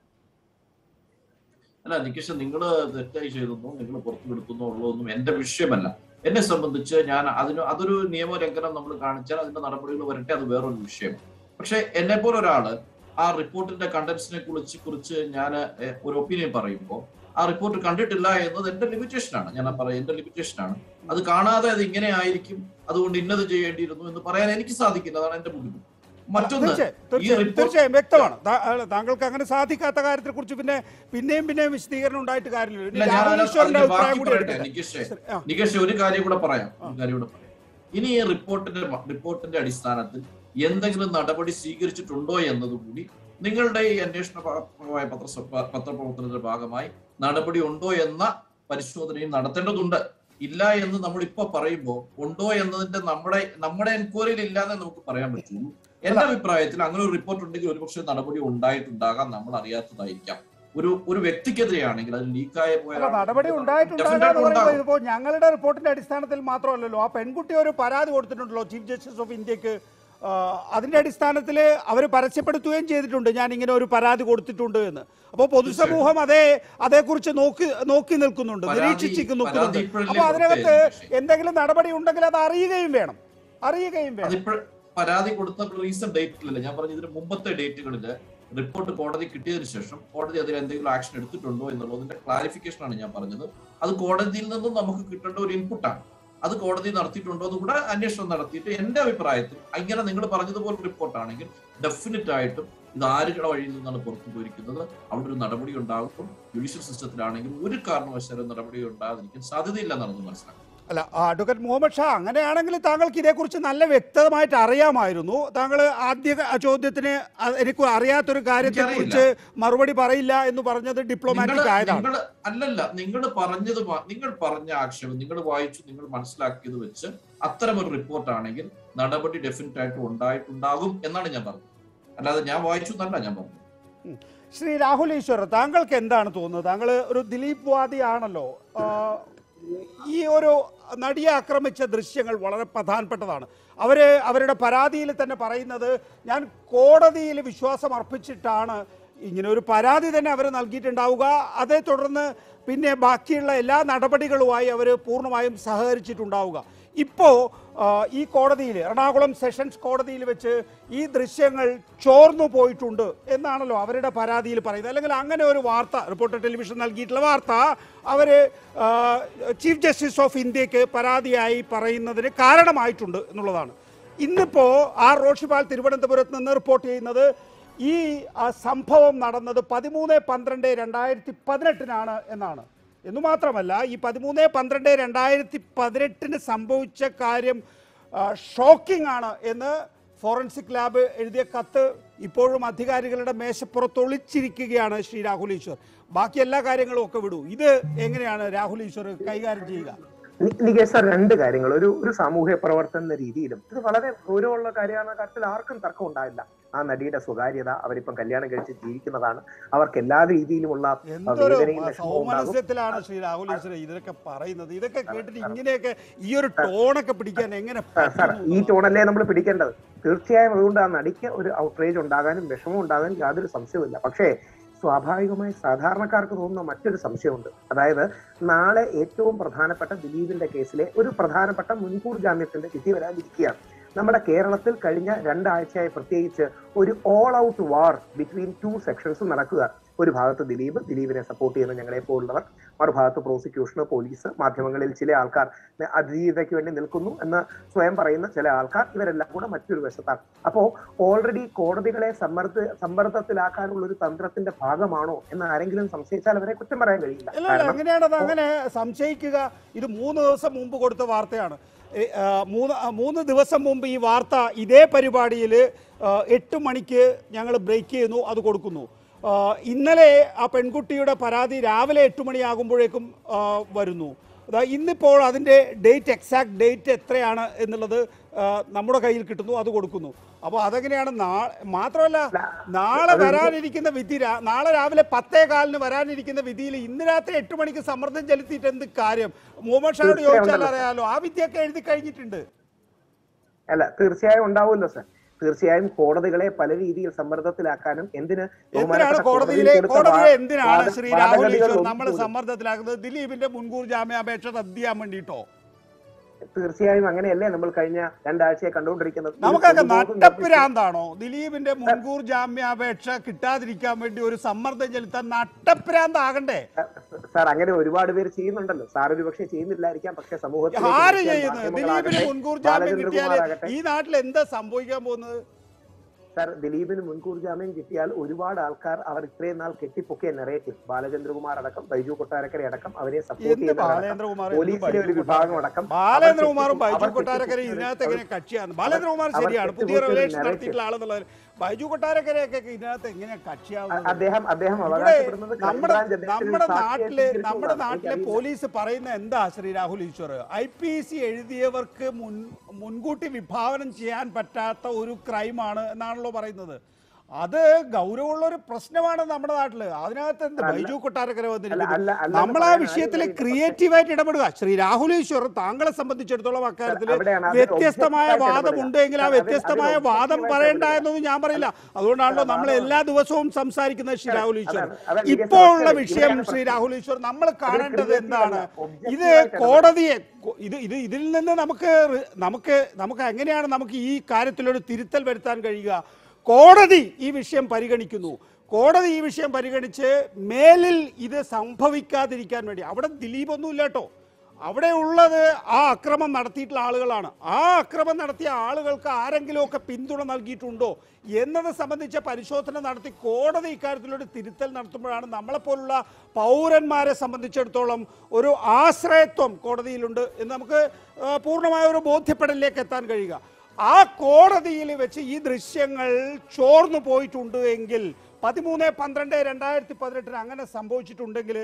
അല്ല നികേഷ് നിങ്ങൾ തെറ്റായി ചെയ്തെന്നോ നിങ്ങൾ പുറത്തു വിടുത്തുന്നോ ഉള്ളതൊന്നും എന്റെ വിഷയമല്ല എന്നെ സംബന്ധിച്ച് ഞാൻ അതിന് അതൊരു നിയമലംഘനം നമ്മൾ കാണിച്ചാൽ അതിന്റെ നടപടികൾ വരട്ടെ അത് വേറൊരു വിഷയം പക്ഷെ എന്നെ പോലെ ഒരാള് ആ റിപ്പോർട്ടിന്റെ കണ്ടന്റ്സിനെ കുറിച്ച് കുറിച്ച് ഞാൻ ഒരു ഒപ്പീനിയൻ പറയുമ്പോൾ ആ റിപ്പോർട്ട് കണ്ടിട്ടില്ല എന്നത് എന്റെ ലിമിറ്റേഷൻ ആണ് ഞാൻ പറയും എന്റെ ലിമിറ്റേഷൻ ആണ് അത് കാണാതെ അത് ഇങ്ങനെ ആയിരിക്കും അതുകൊണ്ട് ഇന്നത് ചെയ്യേണ്ടിയിരുന്നു എന്ന് പറയാൻ എനിക്ക് സാധിക്കില്ല അതാണ് എന്റെ ബുദ്ധിമുട്ട് മറ്റൊന്ന് തീർച്ചയായും ഈ തീർച്ചയായും report- തീർച്ചയായും വ്യക്തമാണ് താ- അല്ല, താങ്കൾക്ക് അങ്ങനെ സാധിക്കാത്ത കാര്യത്തെ കുറിച്ച് പിന്നെ പിന്നെയും പിന്നെയും വിശദീകരണം ഉണ്ടായിട്ട് കാര്യമില്ല ഇല്ല, ഇനി ഞാൻ രാഹുൽ അതിനകത്ത് ഈശ്വറിന്റെ അതിന്റെ അഭിപ്രായം ബാക്കി കൂടി പറയട്ടെ, എടുക്കട്ടെ. നികേഷേ. ശരി, ആ. നികേഷ് ഒരു കാര്യം കൂടെ പറയാം ഒരു കാര്യം കൂടെ പറയാം ഇനി ഈ റിപ്പോർട്ടിന്റെ റിപ്പോർട്ടിന്റെ അടിസ്ഥാനത്തിൽ എന്തെങ്കിലും നടപടി സ്വീകരിച്ചിട്ടുണ്ടോ എന്നതുകൂടി നിങ്ങളുടെ ഈ അന്വേഷണപരമായ പത്ര പത്രപ്രവർത്തനത്തിന്റെ ഭാഗമായി നടപടി ഉണ്ടോ എന്ന പരിശോധനയും നടത്തേണ്ടതുണ്ട് ഇല്ല എന്ന് നമ്മൾ ഇപ്പൊ പറയുമ്പോൾ ഉണ്ടോ എന്നതിന്റെ നമ്മുടെ നമ്മുടെ എൻക്വയറിയിൽ ഇല്ലാതെ നമുക്ക് പറയാൻ പറ്റുള്ളൂ എന്റെ അഭിപ്രായത്തിൽ അങ്ങനെ ഒരു റിപ്പോർട്ട് ഉണ്ടെങ്കിൽ ഒരുപക്ഷെ നടപടി ഉണ്ടായിട്ടുണ്ടാകാം നമ്മൾ അറിയാത്തതായിരിക്കാം ഒരു ഒരു വ്യക്തിക്കെതിരെയാണെങ്കിൽ അത് ലീക്കായ പോയ അല്ല നടപടി Definitely ഉണ്ടായിട്ടുണ്ടാകാന്ന് പറയുമ്പോൾ ഉണ്ടാകും. ഇതിപ്പോ ഞങ്ങളുടെ റിപ്പോർട്ടിന്റെ അടിസ്ഥാനത്തിൽ മാത്രമല്ലല്ലോ ആ പെൺകുട്ടി ഒരു പരാതി കൊടുത്തിട്ടുണ്ടല്ലോ ചീഫ് ജസ്റ്റിസ് ഓഫ് ഇന്ത്യക്ക് ആ, അതിന്റെ അടിസ്ഥാനത്തിൽ അവർ പരസ്യപ്പെടുത്തുകയും ചെയ്തിട്ടുണ്ട് ഞാൻ ഇങ്ങനെ ഒരു പരാതി കൊടുത്തിട്ടുണ്ട് എന്ന് അപ്പോൾ പൊതുസമൂഹം അതേ അതേക്കുറിച്ച് നോക്കി നോക്കി നിൽക്കുന്നുണ്ട് പരാതി- നിരീക്ഷിച്ച് നിൽക്കുന്നുണ്ട് പരാതി ഇപ്പോഴല്ലേ അപ്പോൾ അതിനകത്ത് കൊടുത്തത്? എന്തെങ്കിലും നടപടി ഉണ്ടെങ്കിൽ അത് അറിയുകയും വേണം അറിയുകയും വേണം അതിപ്പോൾ പരാതി കൊടുത്ത റീസെന്റ് ഡേറ്റിലല്ല ഞാൻ പറഞ്ഞ ഇതിന് മുമ്പത്തെ ഡേറ്റുകളിൽ റിപ്പോർട്ട് കോടതി കിട്ടിയതിനു ശേഷം കോടതി അതിൽ എന്തെങ്കിലും ആക്ഷൻ എടുത്തിട്ടുണ്ടോ എന്നുള്ളതിന്റെ ക്ലാരിഫിക്കേഷൻ ആണ് ഞാൻ പറഞ്ഞത് അത് കോടതിയിൽ നിന്നും നമുക്ക് കിട്ടേണ്ട ഒരു ഇൻപുട്ടാണ് അത് കോടതി നടത്തിയിട്ടുണ്ടോ എന്ന് കൂടെ അന്വേഷണം നടത്തിയിട്ട് എന്റെ അഭിപ്രായത്തിൽ അങ്ങനെ നിങ്ങൾ പറഞ്ഞതുപോലെ റിപ്പോർട്ടാണെങ്കിൽ ഡെഫിനറ്റ് ആയിട്ടും ഇത് ആരുടെ വഴിയിൽ നിന്നാണ് പുറത്തു പോയിരിക്കുന്നത് അവിടെ ഒരു നടപടി ഉണ്ടാകും ജുഡീഷ്യൽ സിസ്റ്റത്തിലാണെങ്കിൽ ഒരു കാരണവശാലും നടപടി ഉണ്ടാകാതിരിക്കാൻ സാധ്യതയില്ലെന്നാണ് മനസ്സിലാക്കുന്നത് അല്ല ആ, അഡ്വക്കേറ്റ് മുഹമ്മദ് ഷാ അങ്ങനെയാണെങ്കിൽ താങ്കൾക്ക് ഇതേക്കുറിച്ച് നല്ല വ്യക്തമായിട്ട് അറിയാമായിരുന്നു താങ്കൾ ആദ്യ ക- ചോദ്യത്തിന് അ- എനിക്ക് അറിയാത്തൊരു കാര്യത്തെക്കുറിച്ച് മറുപടി പറയില്ല എന്ന് പറഞ്ഞത് ഡിപ്ലോമാറ്റിക് ആയതാണ് നിങ്ങൾ അല്ലല്ല നിങ്ങൾ പറഞ്ഞത് വ- നിങ്ങൾ പറഞ്ഞ ആക്ഷേപം നിങ്ങൾ വായിച്ചു നിങ്ങൾ മനസ്സിലാക്കിയത് വെച്ച് അത്തരം ഒരു റിപ്പോർട്ട് ആണെങ്കിൽ നടപടി ഡെഫിനറ്റ് ആയിട്ട് ഉണ്ടായിട്ടുണ്ടാകും എന്നാണ് ഞാൻ പറഞ്ഞത് അല്ലാതെ ഞാൻ വായിച്ചു എന്നല്ല ഞാൻ പറഞ്ഞത് ശ്രീ രാഹുൽ ഈശ്വർ താങ്കൾക്ക് എന്താണ് തോന്നുന്നത് താങ്കൾ ഒരു ദിലീപ് വാദിയാണല്ലോ ആ, ഈ ഒരു നടിയെ ആക്രമിച്ച ദൃശ്യങ്ങൾ വളരെ പ്രധാനപ്പെട്ടതാണ് അവർ അവരുടെ പരാതിയിൽ തന്നെ പറയുന്നത് ഞാൻ കോടതിയിൽ വിശ്വാസം അർപ്പിച്ചിട്ടാണ് ഇങ്ങനെ ഒരു പരാതി തന്നെ അവർ നൽകിയിട്ടുണ്ടാവുക അതേ തുടർന്ന് പിന്നെ ബാക്കിയുള്ള എല്ലാ നടപടികളുമായി അവർ പൂർണ്ണമായും സഹകരിച്ചിട്ടുണ്ടാവുക ഇപ്പോൾ ഈ കോടതിയിൽ എറണാകുളം സെഷൻസ് കോടതിയിൽ വെച്ച് ഈ ദൃശ്യങ്ങൾ ചോർന്നു പോയിട്ടുണ്ട് എന്നാണല്ലോ അവരുടെ പരാതിയിൽ പറയുന്നത് അല്ലെങ്കിൽ അങ്ങനെ ഒരു വാർത്ത റിപ്പോർട്ടർ ടെലിവിഷൻ നൽകിയിട്ടുള്ള വാർത്ത അവർ ചീഫ് ജസ്റ്റിസ് ഓഫ് ഇന്ത്യക്ക് പരാതിയായി പറയുന്നതിന് കാരണമായിട്ടുണ്ട് എന്നുള്ളതാണ് ഇന്നിപ്പോൾ ആർ റോഷിപാൽ തിരുവനന്തപുരത്ത് നിന്ന് റിപ്പോർട്ട് ചെയ്യുന്നത് ഈ ആ, സംഭവം നടന്നത് പതിമൂന്ന് പന്ത്രണ്ട് രണ്ടായിരത്തി പതിനെട്ടിനാണ് എന്നാണ് എന്നു മാത്രമല്ല ഈ പതിമൂന്ന് പന്ത്രണ്ട് രണ്ടായിരത്തി പതിനെട്ടിന് സംഭവിച്ച കാര്യം ഷോക്കിംഗ് ആണ് എന്ന് ഫോറൻസിക് ലാബ് എഴുതിയ കത്ത് ഇപ്പോഴും അധികാരികളുടെ മേശപ്പുറത്ത് ഒളിച്ചിരിക്കുകയാണ് ശ്രീ രാഹുൽ ഈശ്വർ ബാക്കി എല്ലാ കാര്യങ്ങളും ഒക്കെ വിടൂ ഇത് എങ്ങനെയാണ് രാഹുൽ ഈശ്വർ കൈകാര്യം ചെയ്യുക നി- നികേഷ് സാർ രണ്ട് കാര്യങ്ങൾ ഒരു ഒരു സാമൂഹ്യ പ്രവർത്തന എന്ന രീതിയിലും ഇത് വളരെ ഗൗരവമുള്ള കാര്യമാണ് കാര്യത്തിൽ ആർക്കും തർക്കം ഉണ്ടാവില്ല ആ നടിയുടെ സ്വകാര്യത അവരിപ്പം കല്യാണം കഴിച്ച് ജീവിക്കുന്നതാണ് അവർക്ക് എല്ലാ രീതിയിലുമുള്ള ആ, എന്തൊരു വേദനയും വിഷമവും ഉണ്ടാകും സൗമനസ്യത്തിലാണ് ശ്രീ രാഹുൽ ഈശ്വർ ഇതൊക്കെ പറയുന്നത് ഇതൊക്കെ കേട്ടിട്ട് ഇങ്ങനെയൊക്കെ ഈ ഒരു ടോണൊക്കെ പിടിക്കാൻ എങ്ങനെ സാർ സാർ പറ്റുന്നു ഈ ടോണല്ലേ നമ്മൾ പിടിക്കേണ്ടത് തീർച്ചയായും അതുകൊണ്ട് ആ നടിക്ക് ഒരു ഔട്ട്റേജ് ഉണ്ടാകാനും വിഷമം ഉണ്ടാകാനും യാതൊരു സംശയവുമില്ല പക്ഷേ സ്വാഭാവികമായി സാധാരണക്കാർക്ക് തോന്നുന്ന മറ്റൊരു സംശയമുണ്ട് അതായത് നാളെ ഏറ്റവും പ്രധാനപ്പെട്ട ദിലീപിന്റെ കേസിലെ ഒരു പ്രധാനപ്പെട്ട മുൻകൂർ ജാമ്യത്തിന്റെ വിധി വരാനിരിക്കുകയാണ് നമ്മുടെ കേരളത്തിൽ കഴിഞ്ഞ രണ്ടാഴ്ചയായി പ്രത്യേകിച്ച് ഒരു all out war between two sections നടക്കുക ഒരു ഭാഗത്ത് ദിലീപ് ദിലീപിനെ സപ്പോർട്ട് ചെയ്യുന്ന ഞങ്ങളെ പോലുള്ളവർ മറുഭാഗത്ത് പ്രോസിക്യൂഷന് പോലീസ് മാധ്യമങ്ങളിൽ ചില ആൾക്കാർ അതിജീവിതയ്ക്ക് വേണ്ടി നിൽക്കുന്നു എന്ന് സ്വയം പറയുന്ന ചില ആൾക്കാർ ഇവരെല്ലാം കൂടെ മറ്റൊരു വശത്താണ് അപ്പോ ഓൾറെഡി കോടതികളെ സമ്മർദ്ദ സമ്മർദ്ദത്തിലാക്കാനുള്ള ഒരു തന്ത്രത്തിന്റെ ഭാഗമാണോ എന്ന് ആരെങ്കിലും സംശയിച്ചാൽ അവരെ കുറ്റം പറയാൻ കഴിയില്ല അല്ല അല്ല അങ്ങനെയാണ് അത് അങ്ങനെ സംശയിക്കുക ഇത് മൂന്ന് ദിവസം മുമ്പ് കൊടുത്ത വാർത്തയാണ് ഏ, ആ, മൂന്ന് ആ, മൂന്ന് ദിവസം മുമ്പ് ഈ വാർത്ത ഇതേ പരിപാടിയിൽ എട്ട് മണിക്ക് ഞങ്ങൾ ബ്രേക്ക് ചെയ്യുന്നു അത് കൊടുക്കുന്നു ആ, ഇന്നലെ ആ പെൺകുട്ടിയുടെ പരാതി രാവിലെ എട്ട് മണിയാകുമ്പോഴേക്കും ആ, വരുന്നു അതാ ഇന്നിപ്പോൾ അതിൻ്റെ ഡേറ്റ് എക്സാക്ട് ഡേറ്റ് എത്രയാണ് എന്നുള്ളത് ആ, നമ്മുടെ കയ്യിൽ കിട്ടുന്നു അത് കൊടുക്കുന്നു അപ്പോൾ അതെങ്ങനെയാണ് നാളെ മാത്രമല്ല നാളെ വരാനിരിക്കുന്ന വിധി രാ- നാളെ രാവിലെ പത്തേ കാലിന് വരാനിരിക്കുന്ന വിധിയിൽ ഇന്ന് രാത്രി എട്ട് മണിക്ക് സമ്മർദ്ദം ചെലുത്തിയിട്ട് എന്ത് കാര്യം മുഹമ്മദ് ഷായോട് ചോദിച്ചാൽ അറിയാലോ ആ വിധിയൊക്കെ എഴുതി കഴിഞ്ഞിട്ടുണ്ട് അല്ല തീർച്ചയായും ഉണ്ടാവുമല്ലോ സർ തീർച്ചയായും കോടതികളെ പല രീതിയിൽ സമ്മർദ്ദത്തിലാക്കാനും എന്തിന് എന്തിനാണ് ബഹുമാനപ്പെട്ട കോടതിയിലെ കോടതിയിൽ കൊടുത്ത കോടതിയെ വാ- എന്തിനാണ് വാദ- ശ്രീ രാഹുൽ വാദഗതികൾ ഈശ്വർ നമ്മൾ ഒന്നുകൂടി. സമ്മർദ്ദത്തിലാക്കുന്നത് ദിലീപിന്റെ മുൻകൂർ ജാമ്യാപേക്ഷ റദ്ദ് ചെയ്യാൻ വേണ്ടിയിട്ടോ തീർച്ചയായും അങ്ങനെയല്ലേ നമ്മൾ കഴിഞ്ഞ രണ്ടാഴ്ചയെ കണ്ടുകൊണ്ടിരിക്കുന്നത് ഒരു നമുക്കൊക്കെ പൊതുബോധം നിർമ്മിച്ച് നട്ടപ്പിരാന്താണോ ദിലീപിന്റെ മുൻകൂർ ജാമ്യാപേക്ഷ കിട്ടാതിരിക്കാൻ വേണ്ടി ഒരു സമ്മർദ്ദം ചെലുത്താൻ നട്ടപ്പിരാന്താകണ്ടേ സാർ അങ്ങനെ ഒരുപാട് പേര് ചെയ്യുന്നുണ്ടല്ലോ സാർ ഒരു പക്ഷേ ചെയ്യുന്നില്ലായിരിക്കാം പക്ഷേ സമൂഹത്തിൽ ആര് ചെയ്യുന്നത് ദിലീപിന് മുൻകൂർ ജാമ്യം കിട്ടിയാൽ ഈ നാട്ടിൽ എന്താ സംഭവിക്കാൻ പോകുന്നത് സാർ ദിലീപിന് മുൻകൂർ ജാമ്യം കിട്ടിയാൽ ഒരുപാട് ആൾക്കാർ അവർ ഇത്രയും നാൾ കെട്ടിപ്പൊക്കിയ നെറേറ്റീവ് ബാലചന്ദ്രകുമാർ അടക്കം ബൈജു കൊട്ടാരക്കര അടക്കം അവരെ സപ്പോർട്ട് എന്ത് ബാലേന്ദ്രകുമാർ എന്ത് പോലീസിലെ ഒരു ബൈജു വിഭാഗം അടക്കം ബാലേന്ദ്രകുമാറും അവർ ബൈജു കെട്ടി- കൊട്ടാരക്കര അവർ- ഇതിനകത്ത് എങ്ങനെ കക്ഷിയാണ് ബാലേന്ദ്രകുമാർ അവർ ശരിയാണ് പുതിയ കെട്ടിപ്പൊക്കിയ റിലേഷൻ narrative. നടത്തിയിട്ടുള്ള ആളെന്നുള്ളത് ബൈജു കൊട്ടാരക്കരയൊക്കെ ഇതിനകത്ത് എങ്ങനെ അ- കക്ഷിയാവുന്നത് അദ്ദേഹം അദ്ദേഹം ഇവിടെ അവകാശപ്പെടുന്നത് നമ്മുടെ ക്രൈംബ്രാഞ്ച് അന്വേഷണത്തിൽ നമ്മുടെ സാക്ഷിയായി നാട്ടില് സ്വീകരിച്ചു നമ്മുടെ എന്നാണ്. നാട്ടിലെ എനിക്കറിയില്ല. പോലീസ് പറയുന്ന എന്താ Shri Rahul Easwar I P C എഴുതിയവർക്ക് മുൻ മുൻകൂട്ടി വിഭാവനം ചെയ്യാൻ പറ്റാത്ത ഒരു ക്രൈമാണ് എന്നാണല്ലോ പറയുന്നത് അത് ഗൗരവമുള്ള ഒരു പ്രശ്നമാണ് നമ്മുടെ നാട്ടില് അതിനകത്ത് എന്ത് ബൈജു കൊട്ടാരക്കര അല്ല, വന്നിരിക്കുന്നു അല്ല, അല്ല നമ്മൾ ആ പറയാൻ വിഷയത്തിൽ ആരും ക്രിയേറ്റീവായിട്ട് ഇടപെടുക ശ്രീ രാഹുൽ ഈശ്വർ താങ്കളെ സംബന്ധിച്ചിടത്തോളം അക്കാര്യത്തിൽ അവിടെയാണ് അത് വ്യത്യസ്തമായ objective ആയിട്ട് വാദമുണ്ട് എങ്കിൽ ആ ഇടപെടുക. അതിൽ- വ്യത്യസ്തമായ അതിൽ വാദം objective പറയണ്ട ആയിട്ട് എന്നൊന്നും ഞാൻ പറയില്ല അതുകൊണ്ടാണല്ലോ നമ്മൾ എല്ലാ ദിവസവും സംസാരിക്കുന്നത് ശ്രീ രാഹുൽ ഈശ്വർ അതാണ്, അതാണ് ഇപ്പോൾ ഉള്ള ഇവിടെയാണ് വിഷയം പ്രശ്നം. ശ്രീ രാഹുൽ ഈശ്വർ നമ്മൾ കാണേണ്ടത് creative എന്താണ് അല്ല, objective ഇത് ആയിട്ട് കോടതിയെ കൊ- ഇത് ഇത് ഇതിൽ നിന്ന് നമുക്ക് റി- നമുക്ക് നമുക്ക് എങ്ങനെയാണ് നമുക്ക് ഈ കാര്യത്തിലൊരു തിരുത്തൽ വരുത്താൻ കഴിയുക കോടതി ഈ വിഷയം പരിഗണിക്കുന്നു കോടതി ഈ വിഷയം പരിഗണിച്ച് മേലിൽ ഇത് സംഭവിക്കാതിരിക്കാൻ വേണ്ടി അവിടെ ദിലീപ് ഒന്നുമില്ല കേട്ടോ അവിടെ ഉള്ളത് ആ അക്രമം നടത്തിയിട്ടുള്ള ആളുകളാണ് ആ അക്രമം നടത്തിയ ആളുകൾക്ക് ആരെങ്കിലുമൊക്കെ പിന്തുണ നൽകിയിട്ടുണ്ടോ എന്നത് സംബന്ധിച്ച പരിശോധന നടത്തി കോടതി ഇക്കാര്യത്തിലൊരു തിരുത്തൽ നടത്തുമ്പോഴാണ് നമ്മളെപ്പോലുള്ള പൗരന്മാരെ സംബന്ധിച്ചിടത്തോളം ഒരു ആശ്രയത്വം കോടതിയിലുണ്ട് എന്ന് നമുക്ക് ആ, പൂർണ്ണമായ ഒരു ബോധ്യപ്പെടലിലേക്ക് എത്താൻ കഴിയുക ആ കോടതിയിൽ വെച്ച് ഈ ദൃശ്യങ്ങൾ ചോർന്നു പോയിട്ടുണ്ട് എങ്കിൽ പതിമൂന്ന് പന്ത്രണ്ട് രണ്ടായിരത്തി പതിനെട്ടിന് അങ്ങനെ സംഭവിച്ചിട്ടുണ്ടെങ്കിൽ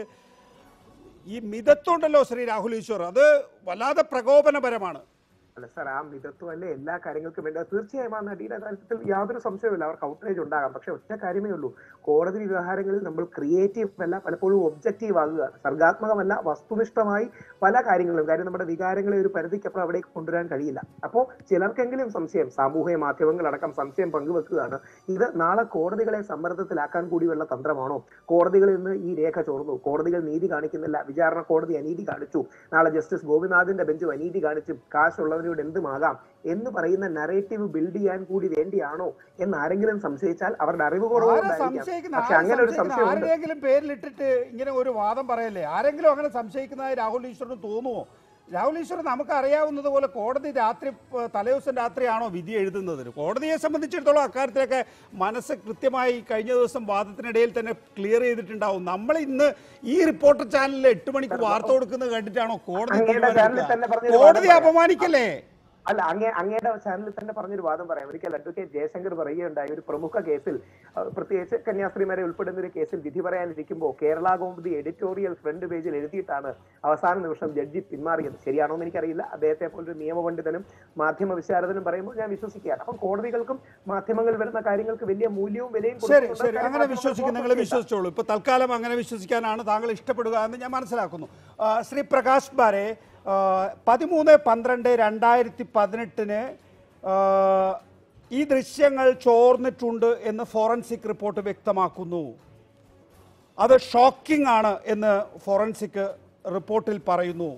ഈ മിതത്വമുണ്ടല്ലോ ശ്രീ രാഹുൽ ഈശ്വർ അത് വല്ലാതെ പ്രകോപനപരമാണ് അല്ല സാർ ആ മിതത്വം അല്ലേ എല്ലാ കാര്യങ്ങൾക്കും വേണ്ട തീർച്ചയായും ആ നടിയുടെ കാര്യത്തിൽ യാതൊരു സംശയവുമില്ല അവർക്ക് ഔട്ട്റേജ് ഉണ്ടാകാം പക്ഷെ ഒറ്റ കാര്യമേ ഉള്ളൂ കോടതി വ്യവഹാരങ്ങളിൽ നമ്മൾ ക്രിയേറ്റീവ് അല്ല പലപ്പോഴും ഒബ്ജക്റ്റീവ് ആകുക സർഗാത്മകമല്ല വസ്തുനിഷ്ഠമായി പല കാര്യങ്ങളും കാര്യം നമ്മുടെ വികാരങ്ങളെ ഒരു പരിധിക്കപ്പുറം അവിടേക്ക് കൊണ്ടുവരാൻ കഴിയില്ല അപ്പോൾ ചിലർക്കെങ്കിലും സംശയം സാമൂഹിക മാധ്യമങ്ങളടക്കം സംശയം പങ്കുവെക്കുകയാണ് ഇത് നാളെ കോടതികളെ സമ്മർദ്ദത്തിലാക്കാൻ കൂടിയുള്ള തന്ത്രമാണോ കോടതികളിൽ നിന്ന് ഈ രേഖ ചോർന്നു കോടതികൾ നീതി കാണിക്കുന്നില്ല വിചാരണ കോടതി അനീതി കാണിച്ചു നാളെ ജസ്റ്റിസ് ഗോപിനാഥിന്റെ ബെഞ്ച് അനീതി കാണിച്ചു കാശുള്ളവരോട് എന്തുമാകാം എന്ന് പറയുന്ന നറേറ്റീവ് ബിൽഡ് ചെയ്യാൻ കൂടി വേണ്ടിയാണോ എന്ന് ആരെങ്കിലും സംശയിച്ചാൽ അവരുടെ അറിവ് ആരെ കുറവുകൊണ്ടായിരിക്കാം സംശയിക്കുന്ന പക്ഷെ ആരെ അങ്ങനെ ഒരു സംശയിക്കുന്ന സംശയമുണ്ട് ആരുടെയെങ്കിലും പേരിലിട്ടിട്ട് ഇങ്ങനെ ഒരു വാദം പറയല്ലേ ആരെങ്കിലും അങ്ങനെ സംശയിക്കുന്നതായി രാഹുൽ ഈശ്വറിന് തോന്നുമോ രാഹുൽ ഈശ്വർ നമുക്ക് അറിയാവുന്നത് പോലെ കോടതി രാത്രി ഏഹ്, തലേദിവസം രാത്രിയാണോ വിധി എഴുതുന്നത് കോടതിയെ സംബന്ധിച്ചിടത്തോളം അക്കാര്യത്തിലൊക്കെ മനസ്സ് കൃത്യമായി കഴിഞ്ഞ ദിവസം വാദത്തിനിടയിൽ തന്നെ ക്ലിയർ ചെയ്തിട്ടുണ്ടാവും നമ്മൾ ഇന്ന് ഈ റിപ്പോർട്ടർ ചാനലിൽ എട്ട് മണിക്ക് വാർത്ത കൊടുക്കുന്നത് കണ്ടിട്ടാണോ കോടതി അങ്ങയുടെ ചാനലിൽ തന്നെ തീരുമാനിക്കുക? പറഞ്ഞൊരു കോടതി വാദം പറയാം. അപമാനിക്കല്ലേ അല്ല അങ്ങേ അങ്ങയുടെ ചാനലിൽ തന്നെ പറഞ്ഞൊരു വാദം പറയാം ഒരിക്കൽ അഡ്വക്കേറ്റ് ജയശങ്കർ പറയുകയുണ്ടായി ഒരു പ്രമുഖ കേസിൽ അഹ് പ്രത്യേകിച്ച് കന്യാസ്ത്രീമാരെ ഉൾപ്പെടുന്ന ഒരു കേസിൽ വിധി പറയാനിരിക്കുമ്പോൾ കേരള കോടതി എഡിറ്റോറിയൽ ഫ്രണ്ട് പേജിൽ എഴുതിയിട്ടാണ് അവസാന നിമിഷം ജഡ്ജി പിന്മാറിയത് ശരിയാണോ എന്ന് എനിക്കറിയില്ല അദ്ദേഹത്തെ പോലൊരു നിയമപണ്ഡിതനും മാധ്യമ വിശാരദനും പറയുമ്പോൾ ഞാൻ വിശ്വസിക്കുകയാണ് അപ്പം കോടതികൾക്കും മാധ്യമങ്ങൾ വരുന്ന കാര്യങ്ങൾക്ക് വലിയ മൂല്യവും വിലയും ശരി കൊടുക്കുന്നുണ്ട്. ശരി കാര്യം അങ്ങനെ മാധ്യമങ്ങൾ വിശ്വസിക്കും നിങ്ങൾ പുറത്ത് വിശ്വസിച്ചോളൂ ഇപ്പൊ തൽക്കാലം അങ്ങനെ വിശ്വസിക്കാനാണ് താങ്കൾ ഇഷ്ടപ്പെടുക എന്ന് ഞാൻ മനസ്സിലാക്കുന്നു ആ, ശ്രീ പ്രകാശ് ബാരെ ആ, പതിമൂന്ന് പന്ത്രണ്ട് രണ്ടായിരത്തി പതിനെട്ടിന് ആ, ഈ ദൃശ്യങ്ങൾ ചോർന്നിട്ടുണ്ട് എന്ന് ഫോറൻസിക് റിപ്പോർട്ട് വ്യക്തമാക്കുന്നു അത് ഷോക്കിംഗ് ആണ് എന്ന് ഫോറൻസിക് റിപ്പോർട്ടിൽ പറയുന്നു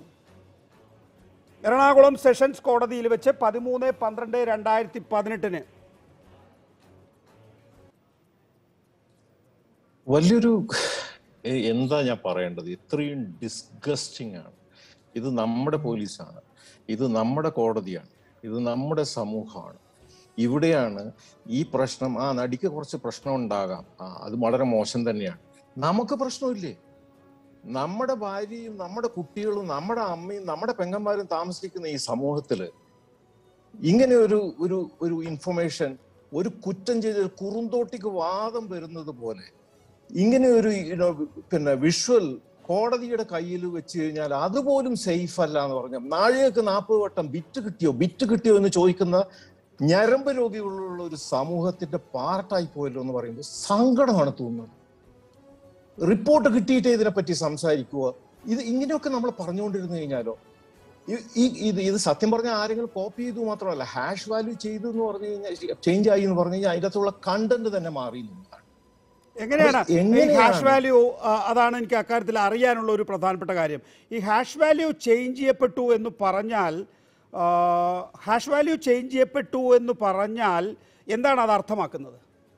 എറണാകുളം സെഷൻസ് കോടതിയിൽ വെച്ച് പതിമൂന്ന് പന്ത്രണ്ട് രണ്ടായിരത്തി പതിനെട്ടിന് വലിയൊരു എ- എന്താ ഞാൻ പറയേണ്ടത് ഇത്രയും ഡിസ്ഗസ്റ്റിംഗ് ആണ് ഇത് നമ്മുടെ പോലീസാണ് ഇത് നമ്മുടെ കോടതിയാണ് ഇത് നമ്മുടെ സമൂഹമാണ് ഇവിടെയാണ് ഈ പ്രശ്നം ആ നടിക്ക് കുറച്ച് പ്രശ്നം ഉണ്ടാകാം ആ അത് വളരെ മോശം തന്നെയാണ് നമുക്ക് പ്രശ്നമില്ലേ നമ്മുടെ ഭാര്യയും നമ്മുടെ കുട്ടികളും നമ്മുടെ അമ്മയും നമ്മുടെ പെങ്ങന്മാരും താമസിക്കുന്ന ഈ സമൂഹത്തില് ഇങ്ങനെ ഒരു ഒരു ഒരു ഇൻഫർമേഷൻ ഒരു കുറ്റം ചെയ്ത് കുറുന്തോട്ടിക്ക് വാദം വരുന്നത് പോലെ ഇങ്ങനെ ഒരു you know, പിന്നെ വിഷ്വൽ കോടതിയുടെ കയ്യിൽ വെച്ച് കഴിഞ്ഞാൽ അതുപോലും സേഫ് അല്ല എന്ന് പറഞ്ഞ നാഴികക്ക് നാൽപ്പത് വട്ടം ബിറ്റ് കിട്ടിയോ ബിറ്റ് കിട്ടിയോ എന്ന് ചോദിക്കുന്ന ഞരമ്പ് രോഗികളുള്ള ഒരു സമൂഹത്തിന്റെ പാർട്ടായി പോയല്ലോ എന്ന് പറയുമ്പോൾ സങ്കടമാണ് തോന്നുന്നത് റിപ്പോർട്ട് കിട്ടിയിട്ടേ ഇതിനെപ്പറ്റി സംസാരിക്കുക ഇത് ഇങ്ങനെയൊക്കെ നമ്മൾ പറഞ്ഞുകൊണ്ടിരുന്നു കഴിഞ്ഞാലോ ഈ- ഈ ഇത് ഇത് സത്യം പറഞ്ഞാൽ ആരെങ്കിലും കോപ്പി ചെയ്തു മാത്രമല്ല ഹാഷ് വാല്യൂ ചെയ്തു എന്ന് പറഞ്ഞു കഴിഞ്ഞാൽ ചേഞ്ച് ആയി എന്ന് പറഞ്ഞു കഴിഞ്ഞാൽ അതിൻ്റെ അകത്തുള്ള കണ്ടന്റ് തന്നെ മാറി എന്നുള്ളതാണ്. എങ്ങനെയാണ് അപ്പൊ ഈ എങ്ങനെയാണ്? ഹാഷ് വാല്യൂ ആ, അതാണ് എനിക്ക് അക്കാര്യത്തിൽ അറിയാനുള്ള ഒരു പ്രധാനപ്പെട്ട കാര്യം ഈ ഹാഷ് വാല്യൂ ചേഞ്ച് ചെയ്യപ്പെട്ടു എന്ന് പറഞ്ഞാൽ ആ, ഹാഷ് വാല്യൂ ചേഞ്ച് ചെയ്യപ്പെട്ടു എന്ന് പറഞ്ഞാൽ എന്താണ് അത് അർത്ഥമാക്കുന്നത്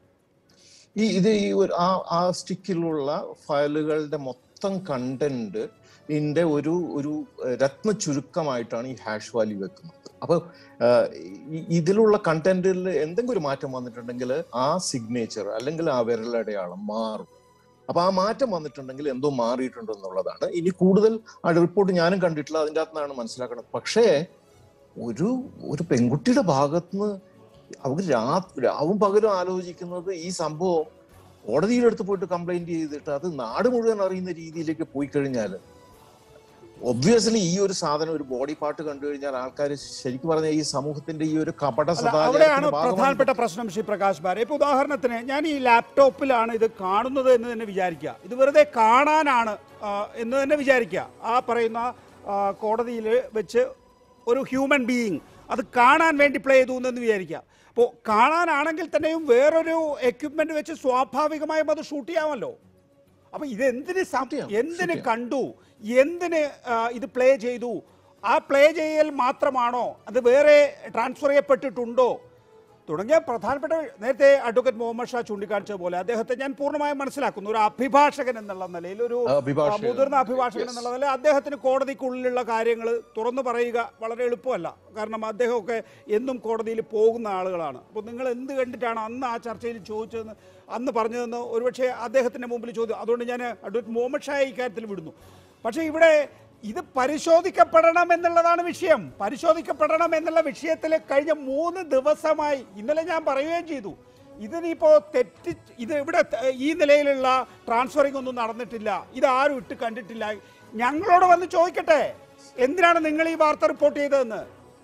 ഈ ഇത് ഈ ഒരു ആ ആ സ്റ്റിക്കിലുള്ള ഫയലുകളുടെ മൊത്തം കണ്ടന്റ് ഇതിന്റെ ഒരു ഒരു ഏഹ്, രത്ന ചുരുക്കമായിട്ടാണ് ഈ ഹാഷ് വാല്യൂ വെക്കുന്നത് അപ്പൊ ഏഹ്, ഈ- ഇതിലുള്ള കണ്ടന്റിൽ എന്തെങ്കിലും ഒരു മാറ്റം വന്നിട്ടുണ്ടെങ്കിൽ ആ സിഗ്നേച്ചർ അല്ലെങ്കിൽ ആ വിരലടയാളം മാറും അപ്പൊ ആ മാറ്റം വന്നിട്ടുണ്ടെങ്കിൽ എന്തോ മാറിയിട്ടുണ്ട് എന്നുള്ളതാണ് ഇനി കൂടുതൽ ആ റിപ്പോർട്ട് ഞാനും കണ്ടിട്ടില്ല അതിൻ്റെ അകത്തുനിന്നാണ് മനസ്സിലാക്കുന്നത് പക്ഷേ ഒരു ഒരു പെൺകുട്ടിയുടെ ഭാഗത്തുനിന്ന് അവർക്ക് രാത്രി രാവും പകലും ആലോചിക്കുന്നത് ഈ സംഭവം കോടതിയുടെ അടുത്ത് പോയിട്ട് കംപ്ലൈന്റ് ചെയ്തിട്ട് അത് നാട് മുഴുവൻ അറിയുന്ന രീതിയിലേക്ക് പോയി കഴിഞ്ഞാൽ ഒബ്വിയസ്ലി ഈ ഒരു സാധനം ഒരു ബോഡി പാർട്ട് കണ്ടു കഴിഞ്ഞാൽ ആൾക്കാർ ശരിക്കും പറഞ്ഞാൽ ഈ സമൂഹത്തിന്റെ ഈ ഒരു കപട അല്ല, അവിടെയാണ് സദാചാരത്തിന്റെ ഭാഗമാണ് പ്രധാനപ്പെട്ട പ്രശ്നം ശ്രീ പ്രകാശ് ബാരെ ഇപ്പൊ ഉദാഹരണത്തിന് ഞാൻ ഈ ലാപ്ടോപ്പിലാണ് ഇത് കാണുന്നത് എന്ന് തന്നെ വിചാരിക്കുക ഇത് വെറുതെ കാണാനാണ് ആ, എന്ന് തന്നെ വിചാരിക്കുക ആ പറയുന്ന കോടതിയിൽ വെച്ച് ഒരു ഹ്യൂമൻ ബീയിങ് അത് കാണാൻ വേണ്ടി പ്ലേ ചെയ്തു എന്ന് വിചാരിക്കുക അപ്പോൾ കാണാനാണെങ്കിൽ തന്നെയും വേറൊരു എക്യുപ്മെന്റ് വെച്ച് സ്വാഭാവികമായും അത് ഷൂട്ട് ചെയ്യാമല്ലോ അപ്പൊ ഇതെന്തിന് സം- ചെയ്യാം, എന്തിന് ചെയ്യാം. കണ്ടു എന്തിന് ആ, ഇത് പ്ലേ ചെയ്തു ആ പ്ലേ ചെയ്യൽ മാത്രമാണോ അത് വേറെ ട്രാൻസ്ഫർ ചെയ്യപ്പെട്ടിട്ടുണ്ടോ തുടങ്ങിയ പ്രധാനപ്പെട്ട നേരത്തെ അഡ്വക്കേറ്റ് മുഹമ്മദ് ഷാ ചൂണ്ടിക്കാണിച്ച പോലെ അദ്ദേഹത്തെ ഞാൻ പൂർണ്ണമായും മനസ്സിലാക്കുന്നു ഒരു അഭിഭാഷകൻ എന്നുള്ള നിലയിൽ ഒരു ആ, അഭിഭാഷകൻ. മുതിർന്ന അഭിഭാഷകൻ Yes. എന്നുള്ള നിലയിൽ അദ്ദേഹത്തിന് കോടതിക്കുള്ളിലുള്ള കാര്യങ്ങൾ തുറന്നു പറയുക വളരെ എളുപ്പമല്ല കാരണം അദ്ദേഹമൊക്കെ എന്നും കോടതിയിൽ പോകുന്ന ആളുകളാണ് അപ്പോൾ നിങ്ങൾ എന്ത് കണ്ടിട്ടാണ് അന്ന് ആ ചർച്ചയിൽ ചോദിച്ചതെന്ന് അന്ന് പറഞ്ഞതെന്ന് ഒരുപക്ഷെ അദ്ദേഹത്തിൻ്റെ മുമ്പിൽ ചോദ്യം അതുകൊണ്ട് ഞാൻ അഡ്വക്കേറ്റ് മുഹമ്മദ് ഷായെ ഇക്കാര്യത്തിൽ വിടുന്നു പക്ഷേ ഇവിടെ ഇത് പരിശോധിക്കപ്പെടണം എന്നുള്ളതാണ് വിഷയം പരിശോധിക്കപ്പെടണം എന്നുള്ള വിഷയത്തിൽ കഴിഞ്ഞ മൂന്ന് ദിവസമായി ഇന്നലെ ഞാൻ പറയുകയും ചെയ്തു ഇതിനിപ്പോ തെറ്റി ഇത് ഇവിടെ ത- ഈ നിലയിലുള്ള ട്രാൻസ്ഫറിംഗ് ഒന്നും നടന്നിട്ടില്ല ഇത് ആരും ഇട്ട് കണ്ടിട്ടില്ല ഞങ്ങളോട് വന്ന് ചോദിക്കട്ടെ എന്തിനാണ് നിങ്ങൾ ഈ വാർത്ത റിപ്പോർട്ട് ചെയ്തതെന്ന്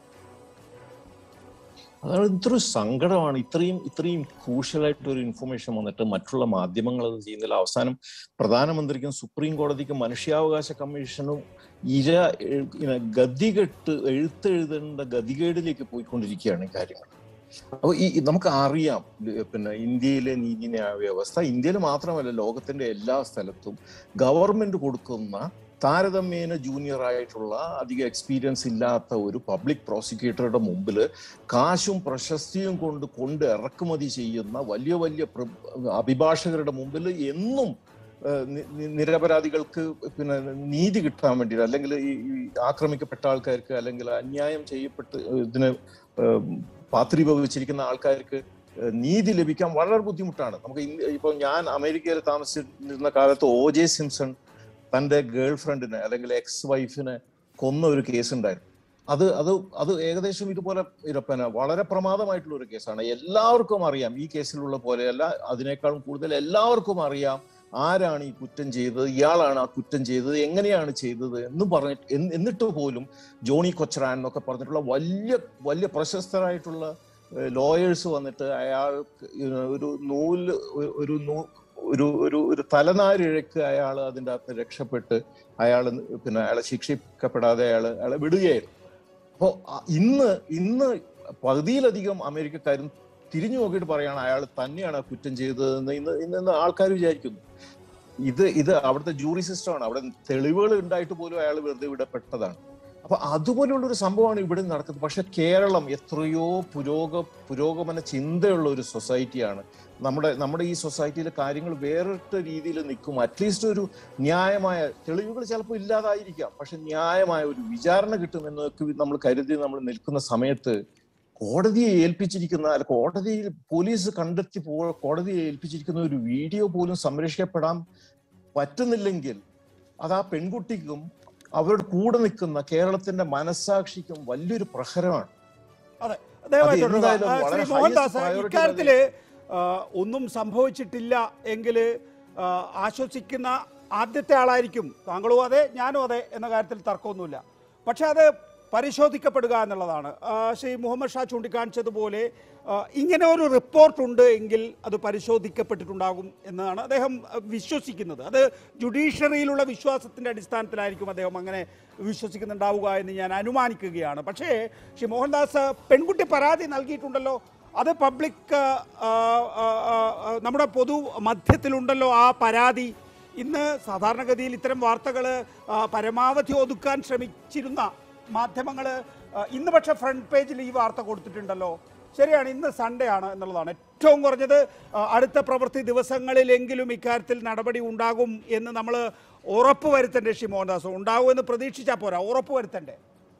അതാണ് ഇത്ര സങ്കടമാണ് ഇത്രയും ഇത്രയും ക്രൂഷ്യലായിട്ട് ഒരു ഇൻഫർമേഷൻ വന്നിട്ട് മറ്റുള്ള മാധ്യമങ്ങൾ അത് ചെയ്യുന്നില്ല അവസാനം പ്രധാനമന്ത്രിക്കും സുപ്രീം കോടതിക്കും മനുഷ്യാവകാശ കമ്മീഷനും ഇര എ- ഇങ്ങനെ ഗതികെട്ട് എഴുത്തെഴുതേണ്ട ഗതികേടിലേക്ക് പോയിക്കൊണ്ടിരിക്കുകയാണ് ഈ കാര്യങ്ങൾ അപ്പോൾ ഈ ഈ നമുക്ക് അറിയാം ല് പിന്നെ ഇന്ത്യയിലെ നീതിന്യായ വ്യവസ്ഥ ഇന്ത്യയിൽ മാത്രമല്ല ലോകത്തിന്റെ എല്ലാ സ്ഥലത്തും ഗവൺമെന്റ് കൊടുക്കുന്ന താരതമ്യേന ജൂനിയർ ആയിട്ടുള്ള അധികം എക്സ്പീരിയൻസ് ഇല്ലാത്ത ഒരു പബ്ലിക് പ്രോസിക്യൂട്ടറുടെ മുമ്പിൽ കാശും പ്രശസ്തിയും കൊണ്ട് കൊണ്ട് ഇറക്കുമതി ചെയ്യുന്ന വലിയ വലിയ പ്ര- അഭിഭാഷകരുടെ മുമ്പിൽ എന്നും ഏഹ്, നി- നി- നിരപരാധികൾക്ക് പിന്നെ നീതി കിട്ടാൻ വേണ്ടി അല്ലെങ്കിൽ ഈ ഈ ആക്രമിക്കപ്പെട്ട ആൾക്കാർക്ക് അല്ലെങ്കിൽ അന്യായം ചെയ്യപ്പെട്ട് ഇതിന് ഏഹ്, പാത്രീഭവിച്ചിരിക്കുന്ന ആൾക്കാർക്ക് ഏഹ്, നീതി ലഭിക്കാൻ വളരെ ബുദ്ധിമുട്ടാണ് നമുക്ക് ഇന്ന് ഇപ്പൊ ഞാൻ അമേരിക്കയിൽ താമസിച്ചിരുന്ന കാലത്ത് ഒ ജെ സിംസൺ തന്റെ ഗേൾ ഫ്രണ്ടിനെ അല്ലെങ്കിൽ എക്സ് വൈഫിനെ കൊന്ന ഒരു കേസ് ഉണ്ടായിരുന്നു അത് അത് അത് ഏകദേശം ഇതുപോലെ ഇര- പിന്നെ വളരെ പ്രമാദമായിട്ടുള്ള ഒരു കേസാണ് എല്ലാവർക്കും അറിയാം ഈ കേസിലുള്ള പോലെയല്ല അതിനേക്കാളും കൂടുതൽ എല്ലാവർക്കും അറിയാം ആരാണ് ഈ കുറ്റം ചെയ്തത് ഇയാളാണ് ആ കുറ്റം ചെയ്തത് എങ്ങനെയാണ് ചെയ്തത് എന്ന് പറഞ്ഞിട്ട് എന്ന് എന്നിട്ട് പോലും ജോണി കൊച്ചറാൻ എന്നൊക്കെ പറഞ്ഞിട്ടുള്ള വലിയ വലിയ പ്രശസ്തരായിട്ടുള്ള ലോയേഴ്സ് വന്നിട്ട് അയാൾക്ക് ഒരു നൂല് ഒരു- ഒരു നൂ- ഒരു ഒരു ഒരു തലനാരിഴക്ക് അയാൾ അതിൻ്റെ അകത്ത് രക്ഷപ്പെട്ട് അയാൾ പിന്നെ അയാളെ ശിക്ഷിക്കപ്പെടാതെ അയാൾ അയാളെ വിടുകയായിരുന്നു അപ്പോൾ ഇന്ന് ഇന്ന് പകുതിയിലധികം അമേരിക്കക്കാരും തിരിഞ്ഞു നോക്കിയിട്ട് പറയാണ് അയാൾ തന്നെയാണ് ആ കുറ്റം ചെയ്തതെന്ന് ഇന്ന് ഇന്ന് ഇന്ന് ആൾക്കാർ വിചാരിക്കുന്നു ഇത് ഇത് അവിടുത്തെ ജൂറി സിസ്റ്റമാണ് അവിടെ തെളിവുകൾ ഉണ്ടായിട്ട് പോലും അയാൾ വെറുതെ വിടപ്പെട്ടതാണ് അപ്പൊ അതുപോലുള്ള ഒരു സംഭവമാണ് ഇവിടെ നടക്കുന്നത് പക്ഷെ കേരളം എത്രയോ പുരോഗ പുരോഗമന ചിന്തയുള്ള ഒരു സൊസൈറ്റിയാണ് നമ്മുടെ നമ്മുടെ ഈ സൊസൈറ്റിയിൽ കാര്യങ്ങൾ വേറിട്ട രീതിയിൽ നിൽക്കും അറ്റ്ലീസ്റ്റ് ഒരു ന്യായമായ തെളിവുകൾ ചിലപ്പോൾ ഇല്ലാതായിരിക്കാം പക്ഷെ ന്യായമായ ഒരു വിചാരണ കിട്ടുമെന്നൊക്കെ നമ്മൾ കരുതി നമ്മൾ നിൽക്കുന്ന സമയത്ത് കോടതിയെ ഏൽപ്പിച്ചിരിക്കുന്ന അല്ല കോടതിയിൽ പോലീസ് കണ്ടെത്തി പോ കോടതിയെ ഏൽപ്പിച്ചിരിക്കുന്ന ഒരു വീഡിയോ പോലും സംരക്ഷിക്കപ്പെടാൻ പറ്റുന്നില്ലെങ്കിൽ അത് ആ പെൺകുട്ടിക്കും അവരുടെ കൂടെ നിൽക്കുന്ന കേരളത്തിന്റെ മനസ്സാക്ഷിക്കും വലിയൊരു പ്രഹരമാണ് അതെ ദയവായി അത് തുടരുക. എന്തായാലും ആ, ശ്രീ വളരെ മോഹൻദാസ് highest priority ഇക്കാര്യത്തില് ആ, ഒന്നും സംഭവിച്ചിട്ടില്ല എങ്കിൽ ആശ്വസിക്കുന്ന ആദ്യത്തെ ആളായിരിക്കും താങ്കളും അതെ ഞാനും അതെ എന്ന കാര്യത്തിൽ തർക്കമൊന്നുമില്ല പക്ഷെ അത് പരിശോധിക്കപ്പെടുക എന്നുള്ളതാണ് ആ, ശ്രീ മുഹമ്മദ് ഷാ ചൂണ്ടിക്കാണിച്ചതുപോലെ ആ, ഇങ്ങനെ ഒരു റിപ്പോർട്ടുണ്ട് എങ്കിൽ അത് പരിശോധിക്കപ്പെട്ടിട്ടുണ്ടാകും എന്നതാണ് അദ്ദേഹം ആ, വിശ്വസിക്കുന്നത് അത് ജുഡീഷ്യറിയിലുള്ള വിശ്വാസത്തിൻ്റെ അടിസ്ഥാനത്തിലായിരിക്കും അദ്ദേഹം അങ്ങനെ വിശ്വസിക്കുന്നുണ്ടാവുക എന്ന് ഞാൻ അനുമാനിക്കുകയാണ് പക്ഷേ ശ്രീ മോഹൻദാസ് പെൺകുട്ടി പരാതി നൽകിയിട്ടുണ്ടല്ലോ അത് പബ്ലിക് ആ, ആ, ആ, ആ, നമ്മുടെ പൊതു മധ്യത്തിലുണ്ടല്ലോ ആ പരാതി ഇന്ന് സാധാരണഗതിയിൽ ഇത്തരം വാർത്തകൾ പരമാവധി ഒതുക്കാൻ ശ്രമിച്ചിരുന്ന മാധ്യമങ്ങൾ ഇന്ന് പക്ഷേ ഫ്രണ്ട് പേജിൽ ഈ വാർത്ത കൊടുത്തിട്ടുണ്ടല്ലോ ശരിയാണ് ഇന്ന് സൺഡേ ആണ് എന്നുള്ളതാണ് ഏറ്റവും കുറഞ്ഞത് ആ, അടുത്ത പ്രവൃത്തി ദിവസങ്ങളിലെങ്കിലും ഇക്കാര്യത്തിൽ നടപടി ഉണ്ടാകും എന്ന് നമ്മൾ ഉറപ്പ് വരുത്തണ്ടേ ശ്രീ മോഹൻദാസ് ഉണ്ടാകുമെന്ന് പ്രതീക്ഷിച്ചാൽ പോരാ ഉറപ്പ് വരുത്തണ്ടേ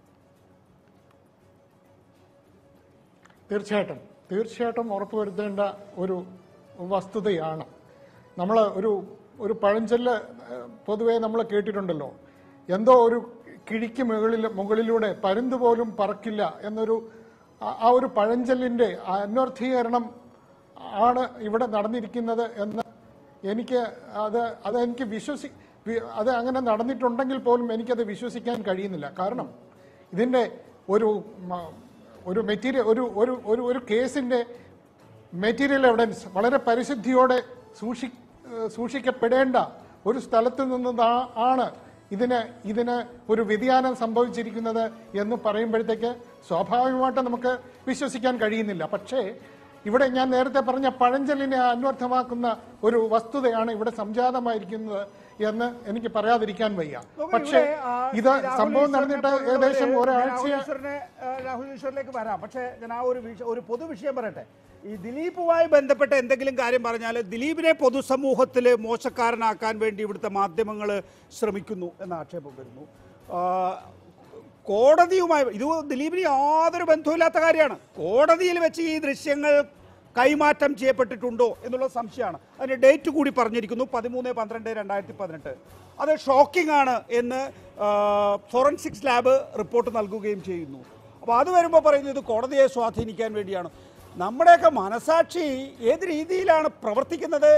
തീർച്ചയായിട്ടും തീർച്ചയായിട്ടും ഉറപ്പുവരുത്തേണ്ട ഒരു വസ്തുതയാണ് നമ്മൾ ഒരു ഒരു പഴഞ്ചൊല്ല് ഏഹ്, പൊതുവേ നമ്മൾ കേട്ടിട്ടുണ്ടല്ലോ എന്തോ ഒരു കിഴിക്ക് മുകളിൽ മുകളിലൂടെ പരുന്ത് പോലും പറക്കില്ല എന്നൊരു ആ- ആ ഒരു പഴഞ്ചൊല്ലിൻ്റെ അന്വർത്ഥീകരണം ആണ് ഇവിടെ നടന്നിരിക്കുന്നത് എന്ന് എനിക്ക് അത് അതെനിക്ക് വിശ്വസി വി- അത് അങ്ങനെ നടന്നിട്ടുണ്ടെങ്കിൽ പോലും എനിക്കത് വിശ്വസിക്കാൻ കഴിയുന്നില്ല കാരണം ഇതിൻ്റെ ഒരു മ- ഒരു മെറ്റീരിയൽ ഒരു ഒരു ഒരു ഒരു കേസിൻ്റെ മെറ്റീരിയൽ എവിഡൻസ് വളരെ പരിശുദ്ധിയോടെ സൂക്ഷി ഏഹ് സൂക്ഷിക്കപ്പെടേണ്ട ഒരു സ്ഥലത്ത് നിന്ന് താ- ആണ് ഇതിന് ഇതിന് ഒരു വ്യതിയാനം സംഭവിച്ചിരിക്കുന്നത് എന്ന് പറയുമ്പോഴത്തേക്ക് സ്വാഭാവികമായിട്ട് നമുക്ക് വിശ്വസിക്കാൻ കഴിയുന്നില്ല പക്ഷേ ഇവിടെ ഞാൻ നേരത്തെ പറഞ്ഞ പഴഞ്ചൊല്ലിനെ അന്വർത്ഥമാക്കുന്ന ഒരു വസ്തുതയാണ് ഇവിടെ സംജാതമായിരിക്കുന്നത് എന്ന് എനിക്ക് പറയാതിരിക്കാൻ വയ്യ നോക്കൂ, പക്ഷേ ഇവിടെ, ആ, ഇത് രാഹുൽ സംഭവം ഈശ്വറിനെ നടന്നിട്ട് പോലുള്ളവര് ഏകദേശം ഒരാഴ്ച രാഹുൽ ഈശ്വറിനെ, ആ, രാഹുൽ ഈശ്വറിലേക്ക് വരാം പക്ഷേ ഞാൻ ആ ഒരു വിഷ- ഒരു പൊതു വിഷയം പറയട്ടെ ഈ ദിലീപുമായി ബന്ധപ്പെട്ട എന്തെങ്കിലും കാര്യം പറഞ്ഞാൽ ദിലീപിനെ പൊതുസമൂഹത്തിൽ മോശക്കാരനാക്കാൻ വേണ്ടി ഇവിടുത്തെ മാധ്യമങ്ങൾ ശ്രമിക്കുന്നു എന്ന ആക്ഷേപം വരുന്നു ആ, കോടതിയുമായി ഇത് ദിലീപിന് യാതൊരു ബന്ധവുമില്ലാത്ത കാര്യമാണ് കോടതിയിൽ വെച്ച് ഈ ദൃശ്യങ്ങൾ കൈമാറ്റം ചെയ്യപ്പെട്ടിട്ടുണ്ടോ എന്നുള്ള സംശയമാണ് അതിന്റെ ഡേറ്റ് കൂടി പറഞ്ഞിരിക്കുന്നു പതിമൂന്ന് പന്ത്രണ്ട് രണ്ടായിരത്തി പതിനെട്ട് അത് ഷോക്കിംഗ് ആണ് എന്ന് ഫോറൻസിക്സ് ലാബ് റിപ്പോർട്ട് നൽകുകയും ചെയ്യുന്നു അപ്പോൾ അത് വരുമ്പോൾ പറയുന്നത് ഇത് കോടതിയെ സ്വാധീനിക്കാൻ വേണ്ടിയാണ് നമ്മുടെയൊക്കെ മനസാക്ഷി ഏത് രീതിയിലാണ് പ്രവർത്തിക്കുന്നത്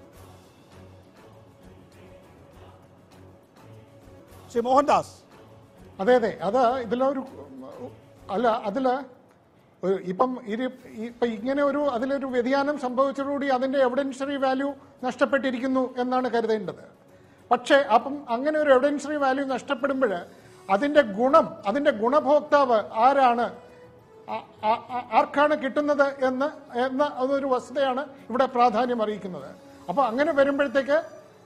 ശ്രീ മോഹൻദാസ് അതെ അതെ അത് ഇതിലൊരു അല്ല അതില് ഒരു- ഇപ്പം ഇരു ഇപ്പം ഇങ്ങനെ ഒരു അതിലൊരു വ്യതിയാനം സംഭവിച്ചതോടുകൂടി അതിന്റെ എവിഡൻസറി വാല്യൂ നഷ്ടപ്പെട്ടിരിക്കുന്നു എന്നാണ് കരുതേണ്ടത് പക്ഷേ അപ്പം അങ്ങനെ ഒരു എവിഡൻസറി വാല്യൂ നഷ്ടപ്പെടുമ്പോൾ അതിന്റെ ഗുണം അതിന്റെ ഗുണഭോക്താവ് ആരാണ് ആ- ആ- ആ- ആർക്കാണ് കിട്ടുന്നത് എന്ന് എന്ന അതൊരു വസ്തുതയാണ് ഇവിടെ പ്രാധാന്യം അറിയിക്കുന്നത് അപ്പോൾ അങ്ങനെ വരുമ്പോഴത്തേക്ക്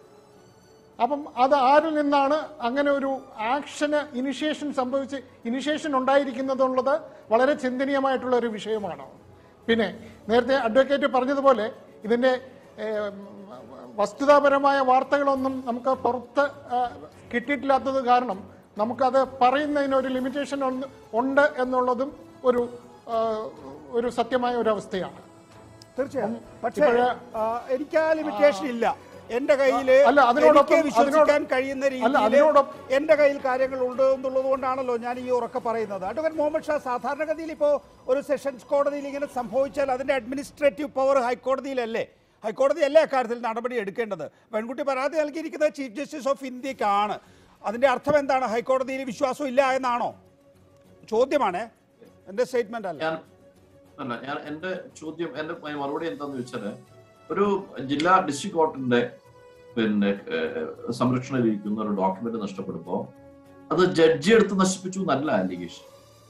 അപ്പം അത് ആരിൽ നിന്നാണ് അങ്ങനെ ഒരു ആക്ഷന് ഇനിഷ്യേഷൻ സംഭവിച്ച് ഇനിഷ്യേഷൻ ഉണ്ടായിരിക്കുന്നതെന്നുള്ളത് വളരെ ചിന്തനീയമായിട്ടുള്ള ഒരു വിഷയമാണ് പിന്നെ നേരത്തെ അഡ്വക്കേറ്റ് പറഞ്ഞതുപോലെ ഇതിൻ്റെ ഏം, വസ്തുതാപരമായ വാർത്തകളൊന്നും നമുക്ക് പുറത്ത് ആ, കിട്ടിയിട്ടില്ലാത്തത് കാരണം നമുക്കത് പറയുന്നതിന് ഒരു ലിമിറ്റേഷൻ ഉണ്ട് എന്നുള്ളതും ഒരു ആ, ഒരു സത്യമായ ഒരു അവസ്ഥയാണ് തീർച്ചയായും പക്ഷേ ഇപ്പോഴ് ആ, എനിക്ക് ആ ലിമിറ്റേഷൻ ഇല്ല എന്റെ കയ്യിൽ അല്ല, അതിനോടൊപ്പം- എനിക്ക് വിശ്വസിക്കാൻ അതിനോട്- കഴിയുന്ന അല്ല, രീതിയിൽ അതിനോടൊപ്പം- എന്റെ കയ്യിൽ കാര്യങ്ങൾ ഉണ്ട് എന്നുള്ളത് കൊണ്ടാണല്ലോ ഞാൻ ഈ ഉറക്കെ പറയുന്നത് അഡ്വക്കേറ്റ് മുഹമ്മദ് ഷാ സാധാരണഗതിയിൽ ഇപ്പോൾ ഒരു സെഷൻസ് കോടതിയിൽ ഇങ്ങനെ സംഭവിച്ചാൽ അതിന്റെ അഡ്മിനിസ്ട്രേറ്റീവ് പവർ ഹൈക്കോടതിയിലല്ലേ ഹൈക്കോടതിയല്ലേ അക്കാര്യത്തിൽ നടപടി എടുക്കേണ്ടത് പെൺകുട്ടി പരാതി നൽകിയിരിക്കുന്നത് ചീഫ് ജസ്റ്റിസ് ഓഫ് ഇന്ത്യക്കാണ് അതിന്റെ അർത്ഥം എന്താണ് ഹൈക്കോടതിയിൽ വിശ്വാസം ഇല്ല എന്നാണോ ചോദ്യമാണ് എന്റെ സ്റ്റേറ്റ്മെന്റ് അല്ല ഞാൻ അല്ല ഞാൻ എന്റെ ചോദ്യം എന്റെ മറുപടി എന്താന്ന് വെച്ചാല് ഒരു ജില്ലാ ഡിസ്ട്രിക്ട് കോർട്ടിന്റെ പിന്നെ ഏഹ്, സംരക്ഷണയിലിരിക്കുന്ന ഒരു ഡോക്യുമെന്റ് നഷ്ടപ്പെടുമ്പോ അത് ജഡ്ജി എടുത്ത് നശിപ്പിച്ചു എന്നല്ല അലിഗേഷൻ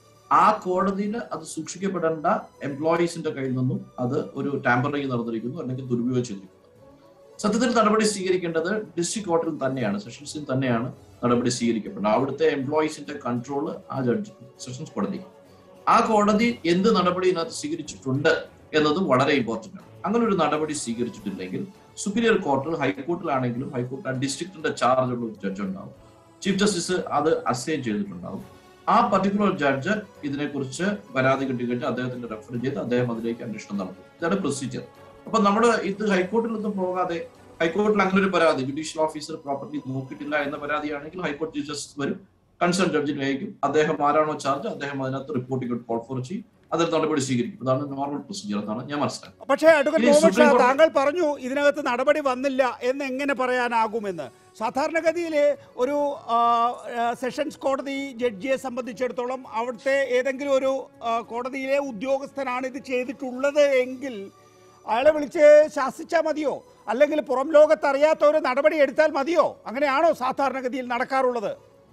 ആ കോടതിയിൽ അത് സൂക്ഷിക്കപ്പെടേണ്ട എംപ്ലോയീസിന്റെ കയ്യിൽ നിന്നും അത് ഒരു ടാമ്പറിംഗ് നടന്നിരിക്കുന്നു അല്ലെങ്കിൽ ദുരുപയോഗം ചെയ്തിരിക്കുന്നു സത്യത്തിൽ നടപടി സ്വീകരിക്കേണ്ടത് ഡിസ്ട്രിക്ട് കോർട്ടിൽ തന്നെയാണ് സെഷൻസിൽ തന്നെയാണ് നടപടി സ്വീകരിക്കപ്പെടുന്നത് അവിടുത്തെ എംപ്ലോയീസിന്റെ കൺട്രോൾ ആ ജഡ്ജി സെഷൻസ് കോടതിക്ക് ആ കോടതി എന്ത് നടപടി ഇതിനകത്ത് സ്വീകരിച്ചിട്ടുണ്ട് എന്നതും വളരെ ഇമ്പോർട്ടന്റ് ആണ് അങ്ങനെ ഒരു നടപടി സ്വീകരിച്ചിട്ടില്ലെങ്കിൽ സുപ്പീരിയർ കോർട്ടിൽ ഹൈക്കോർട്ടിലാണെങ്കിലും ഹൈക്കോർട്ട് ആ ഡിസ്ട്രിക്റ്റിന്റെ ചാർജ് ഉള്ള ഒരു ജഡ്ജ് ഉണ്ടാവും ചീഫ് ജസ്റ്റിസ് അത് അസൈൻ ചെയ്തിട്ടുണ്ടാവും ആ പർട്ടിക്കുലർ ജഡ്ജ് ഇതിനെക്കുറിച്ച് പരാതി കിട്ടിക്കഴിഞ്ഞാൽ അദ്ദേഹത്തിന്റെ റെഫർ ചെയ്ത് അദ്ദേഹം അതിലേക്ക് അന്വേഷണം നടത്തും ഇതാണ് പ്രൊസീജിയർ അപ്പൊ നമ്മൾ ഇത് ഹൈക്കോർട്ടിൽ നിന്നും പോകാതെ ഹൈക്കോർട്ടിൽ അങ്ങനെ ഒരു പരാതി ജുഡീഷ്യൽ ഓഫീസർ പ്രോപ്പർട്ടി നോക്കിയിട്ടില്ല എന്ന പരാതിയാണെങ്കിൽ ഹൈക്കോടതി ചീഫ് ജസ്റ്റിസ് വരും കൺസേൺ ജഡ്ജിനെ അയക്കും അദ്ദേഹം ആരാണോ ചാർജ് അദ്ദേഹം അതിനകത്ത് റിപ്പോർട്ടിംഗ് കോൾ ഫോർ ചെയ്യും അതിൽ നടപടി സ്വീകരിക്കും അതാണ് നോർമൽ പ്രൊസീജിയർ എന്നാണ് ഞാൻ മനസ്സിലാക്കുന്നത് പക്ഷേ അഡ്വക്കേറ്റ് ഈ മുഹമ്മദ് ഷാ സുപ്രീം കോടതി- താങ്കൾ പറഞ്ഞു ഇതിനകത്ത് നടപടി വന്നില്ല എന്ന് എങ്ങനെ പറയാനാകുമെന്ന് സാധാരണഗതിയിൽ ഒരു ആ, ആ, സെഷൻസ് കോടതി ജഡ്ജിയെ സംബന്ധിച്ചിടത്തോളം അവിടുത്തെ ഏതെങ്കിലും ഒരു ആ, കോടതിയിലെ ഉദ്യോഗസ്ഥനാണ് ഇത് ചെയ്തിട്ടുള്ളത് എങ്കിൽ അയാളെ വിളിച്ച് ശാസിച്ചാൽ മതിയോ അല്ലെങ്കിൽ പുറം ലോകത്ത് അറിയാത്ത ഒരു നടപടി എടുത്താൽ മതിയോ അങ്ങനെയാണോ സാധാരണഗതിയിൽ നടക്കാറുള്ളത്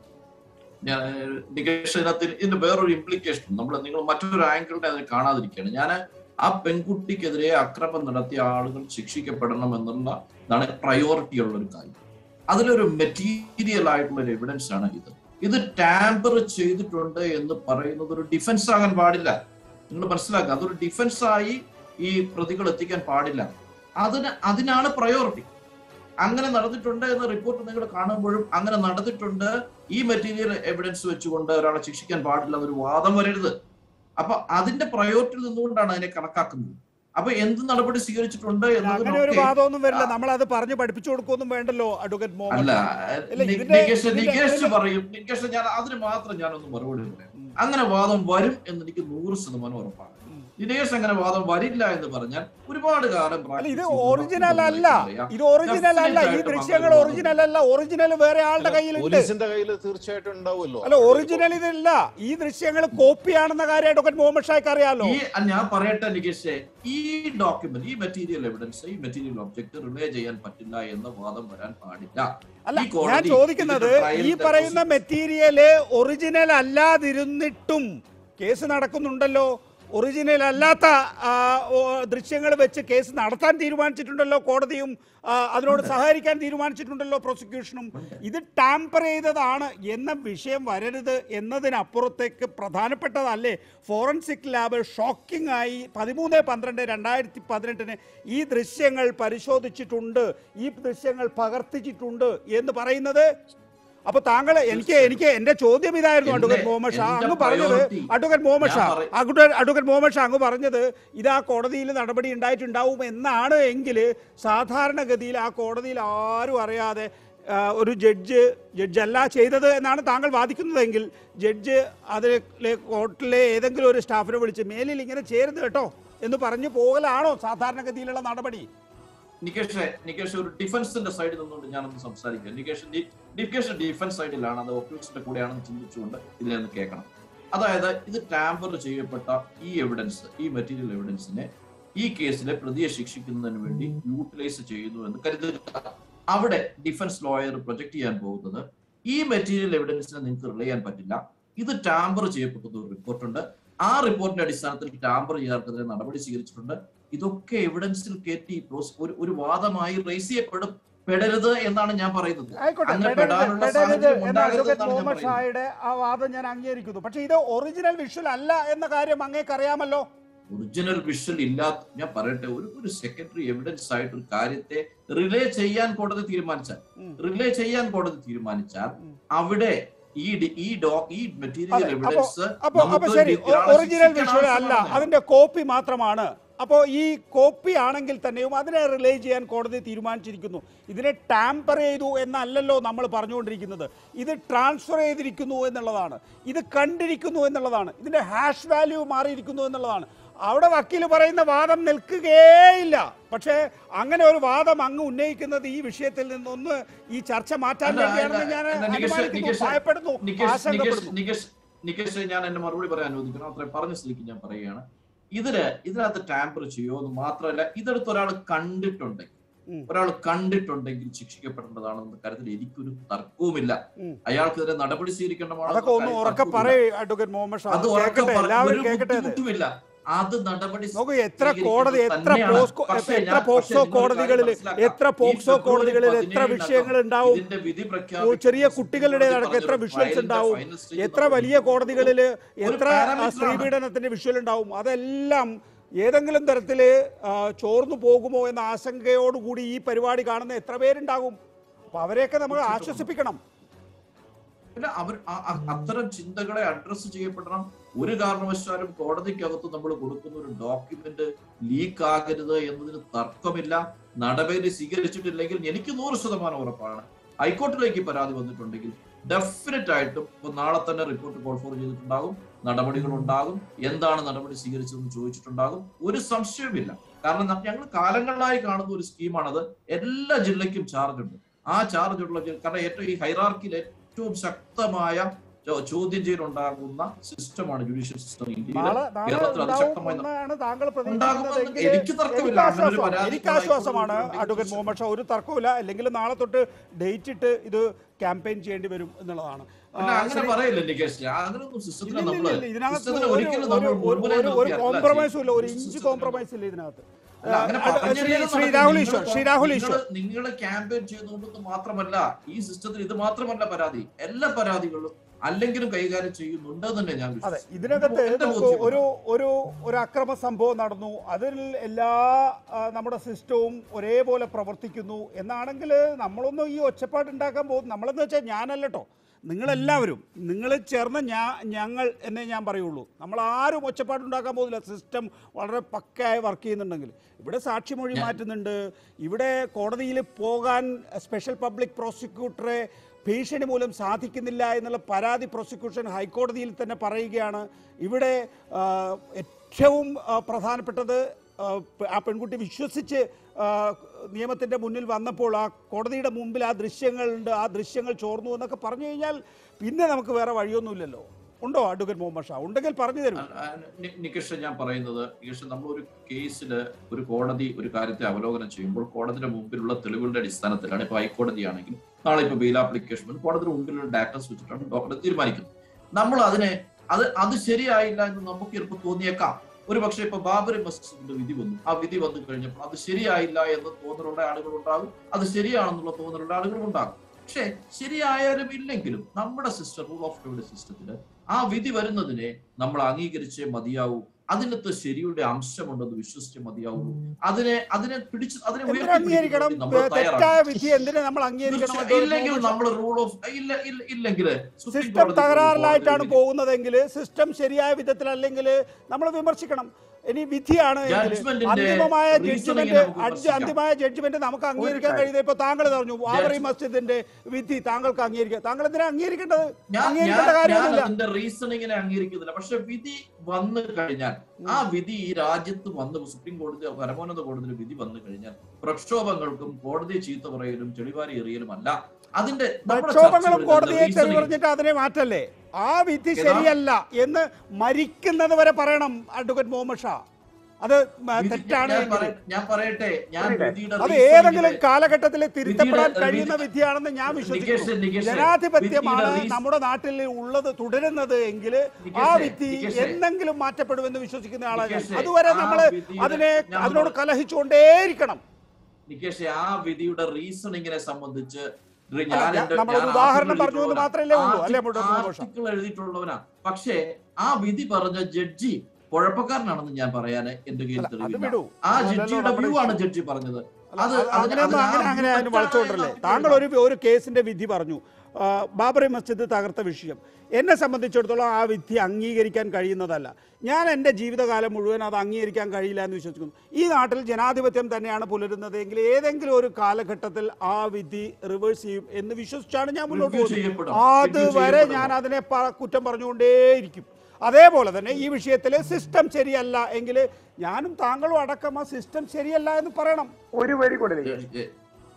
ഞാൻ നികേഷ് ഇതിനകത്ത് ഇതിന്റെ വേറൊരു ഇംപ്ലിക്കേഷൻ നമ്മൾ നിങ്ങൾ മറ്റൊരു ആംഗിളിനെ അതിനെ കാണാതിരിക്കുകയാണ് ഞാൻ ആ പെൺകുട്ടിക്കെതിരെ അക്രമം നടത്തിയ ആളുകൾ ശിക്ഷിക്കപ്പെടണം എന്നുള്ള ഇതാണ് പ്രയോറിറ്റി ഉള്ള ഒരു കാര്യം അതിലൊരു മെറ്റീരിയൽ ആയിട്ടുള്ള ഒരു എവിഡൻസ് ആണ് ഇത് ഇത് ടാമ്പർ ചെയ്തിട്ടുണ്ട് എന്ന് പറയുന്നത് ഒരു ഡിഫൻസ് ആകാൻ പാടില്ല നിങ്ങൾ മനസ്സിലാക്കുക അതൊരു ഡിഫൻസ് ആയി ഈ പ്രതികൾ എത്തിക്കാൻ പാടില്ല അതിന് അതിനാണ് പ്രയോറിറ്റി അങ്ങനെ നടന്നിട്ടുണ്ട് എന്ന റിപ്പോർട്ട് നിങ്ങൾ കാണുമ്പോഴും അങ്ങനെ നടന്നിട്ടുണ്ട് ഈ മെറ്റീരിയൽ എവിഡൻസ് വെച്ചുകൊണ്ട് ഒരാളെ ശിക്ഷിക്കാൻ പാടില്ല എന്നൊരു വാദം വരരുത് അപ്പൊ അതിന്റെ പ്രയോറിറ്റിയിൽ നിന്നുകൊണ്ടാണ് അതിനെ കണക്കാക്കുന്നത് അപ്പൊ എന്ത് നടപടി സ്വീകരിച്ചിട്ടുണ്ട് അങ്ങനെ ഒരു എന്നതിനൊക്കെ വാദമൊന്നും വരില്ല നമ്മൾ അത് പറഞ്ഞു പഠിപ്പിച്ചു കൊടുക്കൊന്നും വേണ്ടല്ലോ അഡ്വക്കേറ്റ് മുഹമ്മദ് അല്ല ഷാ. ഇല്ല, നി- ഇതിന്റെ- നികേഷ് ഇതിന്റെ- നികേഷ് ഇതിന്റെ- പറയും നികേഷ് ഞാൻ അതിന് മാത്രം ഞാനൊന്ന് മറുപടി പറയാം അങ്ങനെ വാദം വരും എന്ന് എനിക്ക് നൂറ് ശതമാനം ഉറപ്പാണ് നികേഷ് അങ്ങനെ വാദം വരില്ല എന്ന് പറഞ്ഞാൽ ഒരുപാട് കാലം അല്ല practice ഇത് ചെയ്ത് ഒറിജിനൽ അല്ല അറിയാം. ഇത് ഒറിജിനൽ അല്ല ഈ Definite ദൃശ്യങ്ങൾ ആയിട്ടും ഒറിജിനൽ അല്ല ഒറിജിനൽ വേറെ ആളുടെ കയ്യിലുണ്ട് പോലീസിന്റെ കയ്യിൽ തീർച്ചയായിട്ടും ഉണ്ടാവുമല്ലോ അല്ല ഒറിജിനൽ ഇതല്ല ഈ ദൃശ്യങ്ങൾ കോപ്പിയാണെന്ന കാര്യം അഡ്വക്കേറ്റ് മുഹമ്മദ് ഷായ്ക്ക് അറിയാലോ ഈ ഞാൻ പറയട്ടെ നികേഷേ ഈ ഡോക്യുമെന്റ് ഈ മെറ്റീരിയൽ എവിഡൻസ് ഈ മെറ്റീരിയൽ ഒബ്ജക്ട് റിലേ ചെയ്യാൻ പറ്റില്ല എന്ന വാദം വരാൻ പാടില്ല അല്ല ഈ കോടതി ഞാൻ ചോദിക്കുന്നത് ഇതിന്റെ ഈ trial പറയുന്ന deposit- മെറ്റീരിയല് ഒറിജിനൽ അല്ലാതിരുന്നിട്ടും കേസ് നടക്കുന്നുണ്ടല്ലോ ഒറിജിനൽ അല്ലാത്ത ആ, ഓ, ദൃശ്യങ്ങൾ വെച്ച് കേസ് നടത്താൻ തീരുമാനിച്ചിട്ടുണ്ടല്ലോ കോടതിയും ആ, അതിനോട് സഹകരിക്കാൻ തീരുമാനിച്ചിട്ടുണ്ടല്ലോ പ്രോസിക്യൂഷനും ഇത് ടാമ്പർ ചെയ്തതാണ് എന്ന വിഷയം വരരുത് എന്നതിനപ്പുറത്തേക്ക് പ്രധാനപ്പെട്ടതല്ലേ ഫോറൻസിക് ലാബ് ഷോക്കിംഗ് ആയി പതിമൂന്ന് പന്ത്രണ്ട് രണ്ടായിരത്തി പതിനെട്ടിന് ഈ ദൃശ്യങ്ങൾ പരിശോധിച്ചിട്ടുണ്ട് ഈ ദൃശ്യങ്ങൾ പകർത്തിച്ചിട്ടുണ്ട് എന്ന് പറയുന്നത് അപ്പൊ താങ്കൾ എനിക്ക് എനിക്ക് എന്റെ ചോദ്യം ഇതായിരുന്നു എന്റെ- അഡ്വക്കേറ്റ് മുഹമ്മദ് ഷാ എന്റെ അങ്ങ് പറഞ്ഞത് priority അഡ്വക്കേറ്റ് മുഹമ്മദ് ഷാ ഞാൻ പറ- അഡ്വക്കേറ്റ് അഡ്വക്കേറ്റ് മുഹമ്മദ് ഷാ അങ്ങ് പറഞ്ഞത് ഇത് ആ കോടതിയിൽ നടപടി ഉണ്ടായിട്ടുണ്ടാവും എന്നാണ് എങ്കിൽ സാധാരണഗതിയിൽ ആ കോടതിയിൽ ആരും അറിയാതെ ആ, ഒരു ജഡ്ജ് ജഡ്ജ് അല്ല ചെയ്തത് എന്നാണ് താങ്കൾ വാദിക്കുന്നതെങ്കിൽ ജഡ്ജ് അതിലെ കോർട്ടിലെ ഏതെങ്കിലും ഒരു സ്റ്റാഫിനെ വിളിച്ച് മേലിൽ ഇങ്ങനെ ചെയ്യരുത് കേട്ടോ എന്ന് പറഞ്ഞു പോകലാണോ സാധാരണഗതിയിലുള്ള നടപടി നികേഷ് നികേഷ് ഒരു ഡിഫൻസിന്റെ സൈഡിൽ നിന്നുകൊണ്ട് ഞാനൊന്ന് സംസാരിക്കാം നികേഷ് ഡി- നികേഷ് ഡിഫൻസ് സൈഡിലാണ് അത് ഒഫീസിന്റെ കൂടെയാണെന്ന് ചിന്തിച്ചുകൊണ്ട് ഇതിനൊന്ന് കേൾക്കണം അതായത് ഇത് ടാമ്പർ ചെയ്യപ്പെട്ട ഈ എവിഡൻസ് ഈ മെറ്റീരിയൽ എവിഡൻസിനെ ഈ കേസിലെ പ്രതിയെ ശിക്ഷിക്കുന്നതിന് വേണ്ടി യൂട്ടിലൈസ് ചെയ്യുന്നു എന്ന് കരുതുക അവിടെ ഡിഫൻസ് ലോയർ പ്രൊജക്ട് ചെയ്യാൻ പോകുന്നത് ഈ മെറ്റീരിയൽ എവിഡൻസിനെ നിങ്ങൾക്ക് റിലേ ചെയ്യാൻ പറ്റില്ല ഇത് ടാമ്പർ ചെയ്യപ്പെട്ടത് ഒരു റിപ്പോർട്ടുണ്ട് ആ റിപ്പോർട്ടിന്റെ അടിസ്ഥാനത്തിൽ ടാമ്പർ ചെയ്യാർക്കെതിരെ നടപടി സ്വീകരിച്ചിട്ടുണ്ട് ഇതൊക്കെ എവിഡൻസിൽ കയറ്റി പ്രോസ്- ഒരു ഒരു വാദമായി റേസ് ചെയ്യപ്പെടും പെടരുത് എന്നാണ് ഞാൻ പറയുന്നത് ആയിക്കോട്ടെ അങ്ങനെ പെടരുത്, പെടാനുള്ള പെടരുത് സാഹചര്യം എന്ന ഉണ്ടാകരുത് അഡ്വക്കേറ്റ് എന്നാണ് ഞാൻ മുഹമ്മദ് പറയുന്നത്. ഷായുടെ ആ വാദം ഞാൻ അംഗീകരിക്കുന്നു പക്ഷെ ഇത് ഒറിജിനൽ വിഷ്വൽ അല്ല എന്ന കാര്യം അങ്ങേക്ക് അറിയാമല്ലോ ഒറിജിനൽ വിഷ്വൽ ഇല്ലാത്ത ഞാൻ പറയട്ടെ ഒരു ഒരു സെക്കൻഡറി എവിഡൻസ് ആയിട്ട് ഒരു കാര്യത്തെ റിലേ ചെയ്യാൻ കോടതി തീരുമാനിച്ചാൽ ഉം. റിലേ ചെയ്യാൻ കോടതി തീരുമാനിച്ചാൽ ഉം. അവിടെ ഈ ഡി- ഈ ഡോ ഈ മെറ്റീരിയൽ അതെ, അപ്പൊ എവിഡൻസ് അപ്പൊ അപ്പൊ ശരി ഒറിജിനൽ വിഷ്വൽ അല്ല അതിന്റെ കോപ്പി മാത്രമാണ് അപ്പോൾ ഈ കോപ്പി ആണെങ്കിൽ തന്നെയും അതിനെ റിലേ ചെയ്യാൻ കോടതി തീരുമാനിച്ചിരിക്കുന്നു ഇതിനെ ടാമ്പർ ചെയ്തു എന്നല്ലല്ലോ നമ്മൾ പറഞ്ഞുകൊണ്ടിരിക്കുന്നത് ഇത് ട്രാൻസ്ഫർ ചെയ്തിരിക്കുന്നു എന്നുള്ളതാണ് ഇത് കണ്ടിരിക്കുന്നു എന്നുള്ളതാണ് ഇതിന്റെ ഹാഷ് വാല്യൂ മാറിയിരിക്കുന്നു എന്നുള്ളതാണ് അവിടെ വക്കീൽ പറയുന്ന വാദം നിൽക്കുകയേയില്ല പക്ഷേ അങ്ങനെ ഒരു വാദം അങ്ങ് ഉന്നയിക്കുന്നത് ഈ വിഷയത്തിൽ നിന്നൊന്ന് ഈ ചർച്ച മാറ്റാൻ അല്ല, വേണ്ടിയാണെന്ന് അല്ല, ഞാൻ അല്ല, നികേഷ്, അനുമാനിക്കുന്നു നികേഷ്, ഭയപ്പെടുന്നു നികേഷ് നികേഷ് ആശങ്കപ്പെടുന്നു നികേഷ് നികേഷ് ഞാൻ എന്റെ മറുപടി പറയാൻ അനുവദിക്കണം അത്രയും പറഞ്ഞ സ്ഥിതിക്ക് ഞാൻ പറയുകയാണ് ഇതില് ഇതിനകത്ത് ടാമ്പർ ചെയ്യോ എന്ന് മാത്രമല്ല ഇതെടുത്ത് ഒരാൾ കണ്ടിട്ടുണ്ടെങ്കിൽ ഉം. ഒരാൾ കണ്ടിട്ടുണ്ടെങ്കിൽ ശിക്ഷിക്കപ്പെടേണ്ടതാണെന്ന കാര്യത്തിൽ എനിക്കൊരു തർക്കവുമില്ല ഉം. അയാൾക്കെതിരെ നടപടി സ്വീകരിക്കേണ്ടതാണ് അതൊക്കെ ഒന്ന് ഉറക്കെ പറയേ അഡ്വക്കേറ്റ് മുഹമ്മദ് ഷാ അത് ഉറക്കെ കേൾക്കട്ടെ പറ- എല്ലാവരും ഒരു കേൾക്കട്ടെ അത് ബുദ്ധിമുട്ടുമില്ല അത് നടപടി നോക്കൂ എത്ര സ്വീകരിക്കുന്നത് കോടതി എത്ര തന്നെയാണ്. പോസ്കോ പക്ഷേ എത്ര ഞാൻ- പക്ഷേ പോക്സോ നിങ്ങളൊരു കാര്യം കോടതികളിൽ മനസ്സിലാക്കാം. എത്ര ഈ പോക്സോ ഫെബ്രുവരി കോടതികളിൽ എത്ര പതിനേഴിനകം വിഷയങ്ങൾ ഉണ്ടാവും ഇതിന്റെ വിധി ഓ, പ്രഖ്യാപിക്കുന്ന ചെറിയ സുപ്രീം കുട്ടികളുടെ കോടതി അടക്കം എത്ര പറഞ്ഞൊരു വിഷ്വൽസ് ഫയലിന്റെ ഉണ്ടാവും ഫൈനൽ സ്റ്റേജ് എത്ര എന്ന് വലിയ പറയുന്നത് കോടതികളിൽ ഒരു എത്ര parameter ആണ്. സ്ത്രീപീഡനത്തിന്റെ വിഷ്വൽ ഉണ്ടാവും അതെല്ലാം ഏതെങ്കിലും തരത്തിൽ ചോർന്നു പോകുമോ എന്ന ആശങ്കയോടുകൂടി ഈ പരിപാടി കാണുന്ന എത്ര പേരുണ്ടാകും അപ്പൊ അവരെയൊക്കെ നമ്മൾ ആശ്വസിപ്പിക്കണം അല്ല അവർ അ- അ- അത്തരം ചിന്തകളെ അഡ്രസ്സ് ചെയ്യപ്പെടണം ഒരു കാരണവശാലും കോടതിക്കകത്ത് നമ്മൾ കൊടുക്കുന്ന ഒരു ഡോക്യുമെന്റ് ലീക്ക് ആകരുത് എന്നതിന് തർക്കമില്ല നടപടി സ്വീകരിച്ചിട്ടില്ലെങ്കിൽ എനിക്ക് നൂറ് ശതമാനം ഉറപ്പാണ് ഹൈക്കോർട്ടിലേക്ക് പരാതി വന്നിട്ടുണ്ടെങ്കിൽ ഡെഫിനറ്റ് ആയിട്ടും ഇപ്പൊ നാളെ തന്നെ റിപ്പോർട്ട് കോൾ ഫോർ ചെയ്തിട്ടുണ്ടാകും നടപടികൾ ഉണ്ടാകും എന്താണ് നടപടി സ്വീകരിച്ചതെന്ന് ചോദിച്ചിട്ടുണ്ടാകും ഒരു സംശയവുമില്ല കാരണം ന- ഞങ്ങൾ കാലങ്ങളായി കാണുന്ന ഒരു സ്കീമാണത് എല്ലാ ജില്ലയ്ക്കും ചാർജ് ഉണ്ട് ആ ചാർജ് ഉള്ള ജി- കാരണം ഏറ്റവും ഈ ഹൈറാർക്കിയിൽ ഏറ്റവും ശക്തമായ ചോ- ചോദ്യം ചെയ്യലുണ്ടാകുന്ന സിസ്റ്റമാണ് ജുഡീഷ്യൽ സിസ്റ്റം ഇന്ത്യയിൽ നാളെ നാളെ കേരളത്തിൽ അതിശക്തമായി ഉണ്ടാവുമെന്നാണ് താങ്കൾ ഉണ്ടാകുമെന്ന് പ്രതീക്ഷിക്കുന്നതെങ്കിൽ എനിക്ക് തർക്കമില്ല. എനിക്ക് അങ്ങനെ ഒരു ആശ്വാസമാണ്. പരാതി എനിക്ക് ആശ്വാസമാണ് ഉണ്ടായിട്ടുണ്ടെങ്കിൽ അഡ്വക്കേറ്റ് മുഹമ്മദ് ഷാ ഒരു തർക്കമില്ല അല്ലെങ്കിൽ നാളെ തൊട്ട് ഡേറ്റ് ഇട്ട് ഇത് ക്യാമ്പയിൻ ചെയ്യേണ്ടി വരും എന്നുള്ളതാണ് ആ, അല്ല, അങ്ങനെ ശരി. പറയില്ല നികേഷ് അങ്ങനൊന്നും സിസ്റ്റത്തിനെ ഇല്ല, ഇല്ല, നമ്മള് ഇല്ല, ഇതിനകത്ത് സിസ്റ്റത്തിനെ ഒരു- ഒരിക്കലും ഒരു- നമ്മൾ ഒരു- മുൻപിലേക്ക് ഒരു- ഒരു നിർത്തിയല്ല കോംപ്രമൈസും ഇല്ല ഒരു ചെയ്യുന്നത്. ഇഞ്ച് സിസ്റ്റത്തിനെ കോംപ്രമൈസ് ഇല്ല ഇതിനകത്ത് അല്ല, അങ്ങനെ ആ, പറഞ്ഞു ശ്രീ- തരുന്നത് ശ്രീ നടക്കും. രാഹുൽ നിങ്ങൾ ഈശ്വർ ശ്രീ രാഹുൽ നിങ്ങൾ- ഈശ്വർ നിങ്ങൾ ക്യാമ്പയിൻ ചെയ്തുകൊണ്ടത് മാത്രമല്ല ഈ സിസ്റ്റത്തിൽ ഇത് മാത്രമല്ല പരാതി എല്ലാ പരാതികളും അല്ലെങ്കിലും കൈകാര്യം ചെയ്യുന്നുണ്ട് തന്നെ ഞാൻ അതെ വിശ്വസിക്കുന്നു. ഇതിനകത്ത് എന്റെ നമുക്ക് ബോധ്യം ഒരു ഒരു ഒരു അക്രമ സംഭവം നടന്നു അതിൽ എല്ലാ ആ, നമ്മുടെ സിസ്റ്റവും ഒരേപോലെ പ്രവർത്തിക്കുന്നു എന്നാണെങ്കിൽ നമ്മളൊന്നും ഈ ഒച്ചപ്പാട് ഉണ്ടാക്കാൻ പോകും നമ്മളെന്ന് വെച്ചാൽ ഞാനല്ലട്ടോ നിങ്ങളെല്ലാവരും നിങ്ങൾ ചേർന്ന് ഞാ ഞങ്ങൾ എന്നേ ഞാൻ പറയുള്ളൂ നമ്മൾ ആരും ഒച്ചപ്പാടുണ്ടാക്കാൻ പോകുന്നില്ല സിസ്റ്റം വളരെ പക്കയായി വർക്ക് ചെയ്യുന്നുണ്ടെങ്കിൽ ഇവിടെ സാക്ഷിമൊഴി മാറ്റുന്നുണ്ട് ഇവിടെ കോടതിയിൽ പോകാൻ സ്പെഷ്യൽ പബ്ലിക് പ്രോസിക്യൂട്ടറെ ഭീഷണി മൂലം സാധിക്കുന്നില്ല എന്നുള്ള പരാതി പ്രോസിക്യൂഷൻ ഹൈക്കോടതിയിൽ തന്നെ പറയുകയാണ് ഇവിടെ ആ, ഏറ്റവും ആ, പ്രധാനപ്പെട്ടത് ആ, പ- ആ പെൺകുട്ടി വിശ്വസിച്ച് ആ, നിയമത്തിൻ്റെ മുന്നിൽ വന്നപ്പോൾ ആ കോടതിയുടെ മുമ്പിൽ ആ ദൃശ്യങ്ങളുണ്ട് ആ ദൃശ്യങ്ങൾ ചോർന്നു എന്നൊക്കെ പറഞ്ഞു കഴിഞ്ഞാൽ പിന്നെ നമുക്ക് വേറെ വഴിയൊന്നുമില്ലല്ലോ ഉണ്ടോ അഡ്വക്കേറ്റ് മുഹമ്മദ് ഷാ ഉണ്ടെങ്കിൽ പറഞ്ഞു തരും ആ, ആ, നി- നികേഷ് ഞാൻ പറയുന്നത് നികേഷ് നമ്മൾ ഒരു കേസിൽ ഒരു കോടതി ഒരു കാര്യത്തെ അവലോകനം ചെയ്യുമ്പോൾ കോടതിയുടെ മുമ്പിലുള്ള തെളിവുകളുടെ അടിസ്ഥാനത്തിലാണ് ഇപ്പൊ ഹൈക്കോടതിയാണെങ്കിൽ നാളെ ഇപ്പൊ ബെയിൽ ആപ്ലിക്കേഷൻ കോടതിയുടെ മുമ്പിലുള്ള ഡാറ്റാസ് വെച്ചിട്ടാണ് ഡോക്ടർ തീരുമാനിക്കുന്നത് നമ്മൾ അതിനെ അത് അത് ശരിയായില്ല എന്ന് നമുക്ക് ചിലപ്പോൾ തോന്നിയേക്കാം ഒരു പക്ഷേ ഇപ്പൊ ബാബറി മസ്ജിദിന്റെ വിധി വന്നു ആ വിധി വന്നു കഴിഞ്ഞപ്പോൾ അത് ശരിയായില്ല എന്ന് തോന്നലുള്ള ആളുകൾ ഉണ്ടാകും അത് ശരിയാണെന്നുള്ള തോന്നലുള്ള ആളുകൾ ഉണ്ടാകും പക്ഷേ ശരിയായാലും ഇല്ലെങ്കിലും നമ്മുടെ സിസ്റ്റം റൂൾ ഓഫ് ലോയുടെ സിസ്റ്റത്തിന് ആ വിധി വരുന്നതിനെ നമ്മൾ അംഗീകരിച്ചേ മതിയാവൂ അതിനകത്ത് ശരിയുടെ അംശമുണ്ടെന്ന് വിശ്വസിച്ചേ മതിയാവൂ അതിനെ അതിനെ പിടിച്ച് അതിനെ എന്തിനു അംഗീകരിക്കണം ഉയർത്തിപ്പിടിക്കുന്നതിന് നമ്മൾ തെറ്റായ തയ്യാറാണ് വിധി എന്തിനു നമ്മൾ അംഗീകരിക്കണം തീർച്ചയായും. ഇല്ലെങ്കിൽ നമ്മൾ റൂൾ ഓഫ് ഇല്ല ഇല്ല- ഇല്ലെങ്കിൽ സുപ്രീം സിസ്റ്റം കോടതി തകരാറിലായിട്ടാണ് കോടതി പോകുന്നതെങ്കിൽ സിസ്റ്റം ശരിയായ വിധത്തിലല്ലെങ്കിൽ നമ്മൾ വിമർശിക്കണം ഇനി വിധിയാണ് എങ്കിൽ Judgment-ന്റെ അന്തിമമായ reasoning ജഡ്ജ്മെന്റ് നമുക്ക് വിമർശിക്കാം. അന്തിമമായ ജഡ്ജ്മെന്റ് നമുക്ക് അംഗീകരിക്കാൻ കാര്യം. കഴിയുന്നത് ഇപ്പൊ താങ്കൾ പറഞ്ഞു ബാബറി Judge- മസ്ജിദിന്റെ വിധി താങ്കൾക്ക് അംഗീകരിക്കാം താങ്കൾ എന്തിനാ അംഗീകരിക്കേണ്ടത് ഞാൻ അംഗീകരിക്കേണ്ട ഞാൻ- ഞാൻ കാര്യമൊന്നുമില്ല അതിന്റെ റീസണിങ്ങിനെ അംഗീകരിക്കുന്നില്ല പക്ഷെ വിധി വന്നു കഴിഞ്ഞാൽ ആ വിധി ഈ രാജ്യത്ത് വന്ന് സുപ്രീം കോടതി പരമോന്നത കോടതിയിൽ വിധി വന്നു കഴിഞ്ഞാൽ പ്രക്ഷോഭങ്ങൾക്കും കോടതിയെ ചീത്ത പറയലും ചെളിവാരി എറിയലും അല്ല അതിന്റെ നമ്മുടെ പ്രക്ഷോഭങ്ങളും ചർച്ചയുടെ കോടതിയെ reasoning- തെളിവറിഞ്ഞിട്ട് അതിനെ മാറ്റല്ലേ ആ വിധി ഏതാ? ശരിയല്ല എന്ന് മരിക്കുന്നത് വരെ പറയണം അഡ്വക്കേറ്റ് മുഹമ്മദ് ഷാ അത് മ- വിധി- തെറ്റാണ് ഞാൻ എങ്കിൽ. പറയ- ഞാൻ പറയട്ടെ ഞാൻ പറയട്ടെ. വിധിയുടെ അത് reasoning-നെ- ഏതെങ്കിലും കാലഘട്ടത്തിൽ തിരുത്തപ്പെടാൻ വിധിയുടെ- കഴിയുന്ന വിധി- വിധിയാണെന്ന് ഞാൻ നികേഷ്, വിശ്വസിക്കുന്നു നികേഷ്, ജനാധിപത്യമാണ് വിധിയുടെ reason- നമ്മുടെ നാട്ടിൽ ഉള്ളത് തുടരുന്നത് എങ്കിൽ ആ നികേഷേ, വിധി നികേഷേ. എന്തെങ്കിലും മാറ്റപ്പെടുമെന്ന് വിശ്വസിക്കുന്ന ആളാണ് ഞാൻ. നികേഷേ, അതുവരെ ആ നമ്മൾ വിധിയുടെ- അതിനെ ഞാൻ അതിനോട് ഒന്ന് കലഹിച്ചുകൊണ്ടേയിരിക്കണം നികേഷ് ആ വിധിയുടെ റീസണിങ്ങിനെ സംബന്ധിച്ച് അല്ല, ഞാൻ ഞാൻ- എൻ്റെ- നമ്മളൊരു ഞാൻ ഉദാഹരണം ആർട്ടിക്കിൾ പറഞ്ഞു എന്ന് എഴുതിയിട്ടുള്ളവനാ. മാത്രമല്ലേ ഉള്ളൂ, അല്ലേ, ആർട്ടി- മുഹമ്മദ് മുഹമ്മദ് ഷാ? ആർട്ടിക്കിൾ എഴുതിയിട്ടുള്ളവനാ പക്ഷേ ആ വിധി പറഞ്ഞ ജഡ്ജി കുഴപ്പക്കാരനാണെന്ന് ഞാൻ പറയാൻ എന്റെ കയ്യിൽ അല്ല, അത് തെളിവില്ല വിടൂ ആ അതല്ലല്ലോ ജഡ്ജിയുടെ നമ്മുടെ വ്യൂ ആണ് ഇഷ്യൂ. ജഡ്ജി പറഞ്ഞത് അല്ല, അത് അത് അതിന് അങ്ങനെയൊന്നും അതിന് അങ്ങനെ ആ അങ്ങനെ അതിന് തെറ്റാണ് വളച്ചോണ്ടല്ലേ എന്ന് താങ്കൾ ഒരു ഒരു കേസിന്റെ വിധി പറഞ്ഞു ആ, ബാബറി മസ്ജിദ് തകർത്ത വിഷയം എന്നെ സംബന്ധിച്ചിടത്തോളം ആ വിധി അംഗീകരിക്കാൻ കഴിയുന്നതല്ല ഞാൻ എൻ്റെ ജീവിതകാലം മുഴുവൻ അത് അംഗീകരിക്കാൻ കഴിയില്ല എന്ന് വിശ്വസിക്കുന്നു ഈ നാട്ടിൽ ജനാധിപത്യം തന്നെയാണ് പുലരുന്നത് എങ്കിൽ ഏതെങ്കിലും ഒരു കാലഘട്ടത്തിൽ ആ വിധി റിവേഴ്സ് ചെയ്യും എന്ന് വിശ്വസിച്ചാണ് ഞാൻ മുന്നോട്ട് Review പോകുന്നത് ചെയ്യപ്പെടും. Review അതുവരെ ചെയ്യപ്പെടും. ഞാൻ അതിനെ പ- കുറ്റം പറഞ്ഞുകൊണ്ടേയിരിക്കും അതേപോലെ തന്നെ ഈ വിഷയത്തിൽ സിസ്റ്റം ശരിയല്ല എങ്കിൽ ഞാനും താങ്കളും അടക്കം ആ സിസ്റ്റം ശരിയല്ല എന്ന് പറയണം ഒരു വരി കൂടെ നികേഷ്. ഏ,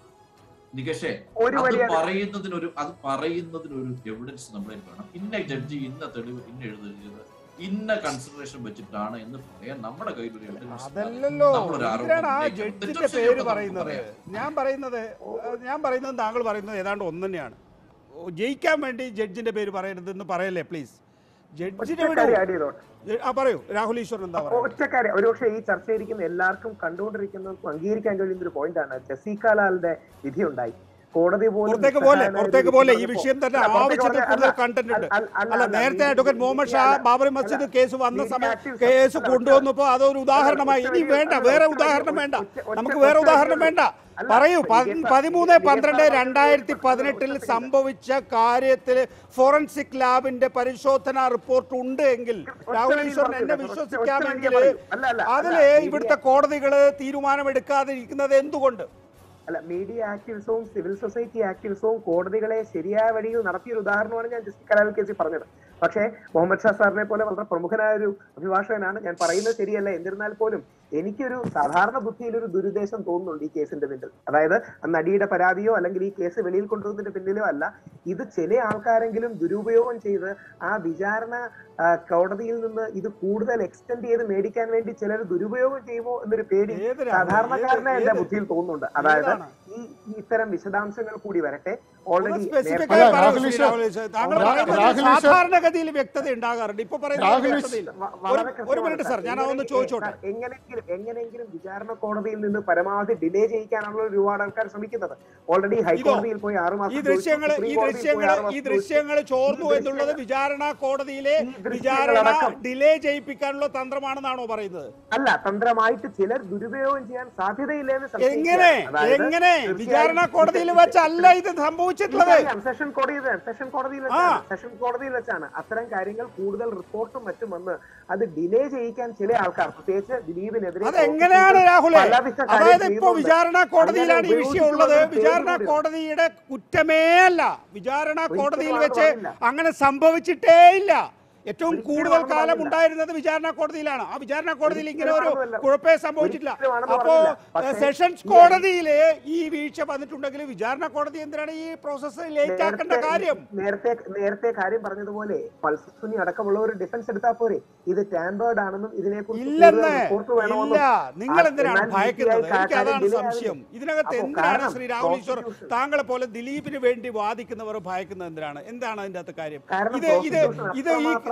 നികേഷേ ഒരു അത് വരി പറയുന്നതിനൊരു അത് പറയുന്നതിനൊരു എവിഡൻസ് നമ്മളെ വേണം ഇന്ന ജഡ്ജി ഇന്ന തെളിവ് ഇന്ന എഴുതിയത് ഇന്ന കൺസിഡറേഷൻ വെച്ചിട്ടാണ് എന്ന് പറയാൻ നമ്മുടെ കയ്യിൽ ഒരു evidence ഇല്ല. അതല്ലല്ലോ നമ്മളൊരു ആരോപണം എന്തിനാണ് ആ ഉന്നയിക്കണം. ജഡ്ജിന്റെ തെറ്റോ ശരിയോ പേര് ഒക്കെ നമുക്ക് പറയുന്നത് പറയാം. ഞാൻ പറയുന്നത് ഞാൻ പറയുന്നത് താങ്കൾ പറയുന്നത് ഏതാണ്ട് ഒന്ന് തന്നെയാണ് ഓ, ജയിക്കാൻ വേണ്ടി ജഡ്ജിന്റെ പേര് പറയരുതെന്ന് പറയല്ലേ പ്ലീസ് ജഡ്ജിനെ വിടൂ ഒറ്റക്കാരി ആഡ് ചെയ്തോട്ടെ ജ- ആ പറയൂ രാഹുൽ ഈശ്വരൻ എന്താ പറയുക ഒറ്റക്കാരി ഒരുപക്ഷെ ഈ ചർച്ചയിരിക്കുന്ന എല്ലാവർക്കും കണ്ടുകൊണ്ടിരിക്കുന്നവർക്കും അംഗീകരിക്കാൻ കഴിയുന്ന ഒരു പോയിന്റാണ് ജസീക ലാലിന്റെ വിധി ഉണ്ടായി കോടതി പോലും പുറത്തേക്ക് പോലെ നിസ്സഹായനായ ഒരു പുറത്തേക്ക് വിധി പോലെ ഈ പറഞ്ഞപ്പോൾ- വിഷയം തന്നെ അല്ല, പുറത്തേക്ക് ആവശ്യത്തിൽ പറഞ്ഞ- കൂടുതൽ അല്ല, കണ്ടന്റ് ഉണ്ട് അല്ല, അല്ല, അല്ല അല്ല, നേരത്തെ നീതി- അഡ്വക്കേറ്റ് മുഹമ്മദ് ഷാ നീതി- ബാബറി അല്ല, മസ്ജിദ് കേസ് വന്ന നീതി സമയം actives- കേസ് അല്ല, കൊണ്ടുവന്നപ്പോൾ അതൊരു ഉദാഹരണമായി ഒറ്റ ഇനി വരി- വേണ്ട അല്ല, വേറെ ഒറ്റ വരി- ഉദാഹരണം വേണ്ട ഒറ്റ- ഒറ്റ- നമുക്ക് ഒറ്റ വേറെ വരി- ഉദാഹരണം വേണ്ട അല്ല, പറയൂ നികേഷ് സാർ- പതിമൂന്ന് നികേഷ് സാർ പന്ത്രണ്ട് പറഞ്ഞത് രണ്ടായിരത്തി ഒറ്റ പതിനെട്ടിൽ second. സംഭവിച്ച കാര്യത്തിൽ ഫോറൻസിക് ലാബിന്റെ പരിശോധന റിപ്പോർട്ട് ഉണ്ട് എങ്കിൽ രാഹുൽ വരി ഈശ്വരൻ എന്നെ പറഞ്ഞു, ഒറ്റ- ഒറ്റ വിശ്വസിക്കാമെങ്കിൽ വരി പറയൂ. അല്ല, അല്ല, അതില് അല്ല, ഇവിടുത്തെ കോടതികള് തീരുമാനമെടുക്കാതിരിക്കുന്നത് എന്തുകൊണ്ട് അല്ല മീഡിയ ആക്ടിവിസവും സിവിൽ സൊസൈറ്റി ആക്ടിവിസവും കോടതികളെ ശരിയായ വഴിയിൽ നടത്തിയ ഒരു ഉദാഹരണമാണ് ഞാൻ ജസ്റ്റിസ് കലാൽ കേസിൽ പറഞ്ഞത് പക്ഷേ മുഹമ്മദ് ഷാ സാറിനെ പോലെ വളരെ പ്രമുഖനായ ഒരു അഭിഭാഷകനാണ് ഞാൻ പറയുന്നത് ശരിയല്ല എന്നിരുന്നാൽ പോലും എനിക്കൊരു സാധാരണ ബുദ്ധിയിൽ ഒരു ദുരുദ്ദേശം തോന്നുന്നുണ്ട് ഈ കേസിന്റെ പിന്നിൽ അതായത് ആ നടിയുടെ പരാതിയോ അല്ലെങ്കിൽ ഈ കേസ് വെളിയിൽ കൊണ്ടുവന്നതിന്റെ പിന്നിലോ അല്ല ഇത് ചില ആൾക്കാരെങ്കിലും ദുരുപയോഗം ചെയ്ത് ആ വിചാരണ ആ, കോടതിയിൽ നിന്ന് ഇത് കൂടുതൽ എക്സ്റ്റെൻഡ് ചെയ്ത് മേടിക്കാൻ വേണ്ടി ചിലർ ദുരുപയോഗം ചെയ്യുമോ എന്നൊരു പേടി ഏത് രാഹുൽ? സാധാരണക്കാരനെ ഏത്- എന്റെ ഏത്? ബുദ്ധിയിൽ തോന്നുന്നുണ്ട് അതായത് ഏതാണ്? ഈ ഈ ഇത്തരം വിശദാംശങ്ങൾ കൂടി വരട്ടെ ഒന്ന് ഓൾറെഡി specific അല്ല, ആയി പറയൂ, രാഹുൽ ശ്രീ ഈശ്വർ. രാഹുൽ ഈശ്വർ. താങ്കൾ രാ- പറയുന്നത് രാഹുൽ ഈശ്വർ. സാധാരണഗതിയിൽ വ്യക്തത ഉണ്ടാകാറുണ്ട് ഇപ്പൊ പറയുന്നത് രാഹുൽ ഈശ്വർ. വ്യക്തതയില്ല ഒരു- ഒരു മിനിറ്റ് സാർ ഞാൻ അതൊന്ന് ചോദിച്ചോട്ടെ എങ്ങനെയെങ്കിലും എങ്ങനെയെങ്കിലും വിചാരണ കോടതിയിൽ നിന്ന് പരമാവധി ഡിലേ ചെയ്യിക്കാനുള്ള ഒരുപാട് ആൾക്കാർ ശ്രമിക്കുന്നത് ഓൾറെഡി ഹൈക്കോടതിയിൽ പോയി ആറ് മാസം ഈ ദൃശ്യങ്ങൾ ചോദിച്ചു, ഈ സുപ്രീം കോടതിയിൽ പോയി ദൃശ്യങ്ങൾ ആറ് ഈ മാസം ദൃശ്യങ്ങൾ ചോദിച്ചു. ചോർന്നു ഈ എന്നുള്ളത് ദൃശ്യങ്ങൾ- വിചാരണ കോടതിയിലെ ഈ ദൃശ്യങ്ങൾ വിചാരണ അടക്കം. ഡിലേ ചെയ്യിപ്പിക്കാനുള്ള തന്ത്രമാണെന്നാണോ പറയുന്നത് അല്ല തന്ത്രമായിട്ട് ചിലർ ദുരുപയോഗം ചെയ്യാൻ സാധ്യതയില്ലെന്ന് എങ്ങനെ സംശയിക്കുകയാണ്. അതായത് എങ്ങനെ തീർച്ചയായും വിചാരണ കോടതിയിൽ ഇത് വെച്ചല്ല ഇത് സംഭവിച്ചിട്ടുള്ളത് എനിക്കറിയാം, സെഷൻ കോടതിയിൽ സെഷൻ കോടതിയിൽ ആ. വെച്ചാണ് സെഷൻ കോടതിയിൽ വെച്ചാണ് അത്തരം കാര്യങ്ങൾ കൂടുതൽ റിപ്പോർട്ടും മറ്റും വന്ന് അത് ഡിലേ ചെയ്യിക്കാൻ ചില ആൾക്കാർ പ്രത്യേകിച്ച് ദിലീപിനെതിരെ അതെങ്ങനെയാണ് രാഹുലെ പലവിധ കാര്യം അതായത് ഇപ്പോ ചെയ്യുന്നുണ്ട്. വിചാരണ കോടതിയിലാണ് ഈ അങ്ങനെ വിഷയം ഉള്ളത് ഉപയോഗിച്ചുകൊണ്ടുള്ള വിചാരണ പേര് കോടതിയുടെ കുറ്റമേ അല്ല വിചാരണ ഒരിക്കലും കോടതിയിൽ അത് വെച്ച് പറഞ്ഞില്ല. അങ്ങനെ സംഭവിച്ചിട്ടേ ഇല്ല ഏറ്റവും ഒരിക്കലും കൂടുതൽ ആണെന്ന് കാലം പറഞ്ഞില്ല. ഉണ്ടായിരുന്നത് വിചാരണ കോടതിയിലാണ് ആ വിചാരണ കോടതിയിൽ ഇങ്ങനെ ഒരു ഒരിക്കലും ആണെന്നല്ല. കുഴപ്പമേ സംഭവിച്ചിട്ടില്ല ഒരിക്കലും ആണെന്ന് അപ്പോ പറഞ്ഞില്ല. പക്ഷേ സെഷൻസ് ഈ- കോടതിയിൽ ഈ വീഴ്ച വന്നിട്ടുണ്ടെങ്കിൽ വിചാരണ കോടതി എന്തിനാണ് ഈ പ്രോസസ്സ് ലേറ്റ് ആക്കേണ്ട നേരത്തെ- കാര്യം നേരത്തെ നേരത്തെ കാര്യം പറഞ്ഞതുപോലെ പൾസുനി അടക്കമുള്ള ഒരു ഡിഫൻസ് എടുത്താൽ പോരെ ഇത് ടാമ്പേർഡ് ആണെന്നും ഇതിനെക്കുറിച്ച് ഇല്ലെന്ന് കൂടുതൽ റിപ്പോർട്ട് ഇല്ല വേണമെന്നും നിങ്ങൾ ആ, എന്തിനാണ് എന്നാൽ ഭയക്കുന്നത് DCI എനിക്ക് അതാണ് കാര്യം സംശയം ഇതിനകത്ത് അപ്പോ എന്തിനാണ് കാരണം ശ്രീ രാഹുൽ ഈശ്വർ prosecution- താങ്കളെ പോലെ ദിലീപിന് വേണ്ടി വാദിക്കുന്നവർ ഭയക്കുന്നത് എന്തിനാണ് എന്താണ് അതിന്റെ അകത്ത് കാര്യം കാരണം ഇത് ഇത് prosecution ഇത് ഈ അത്രമാത്രം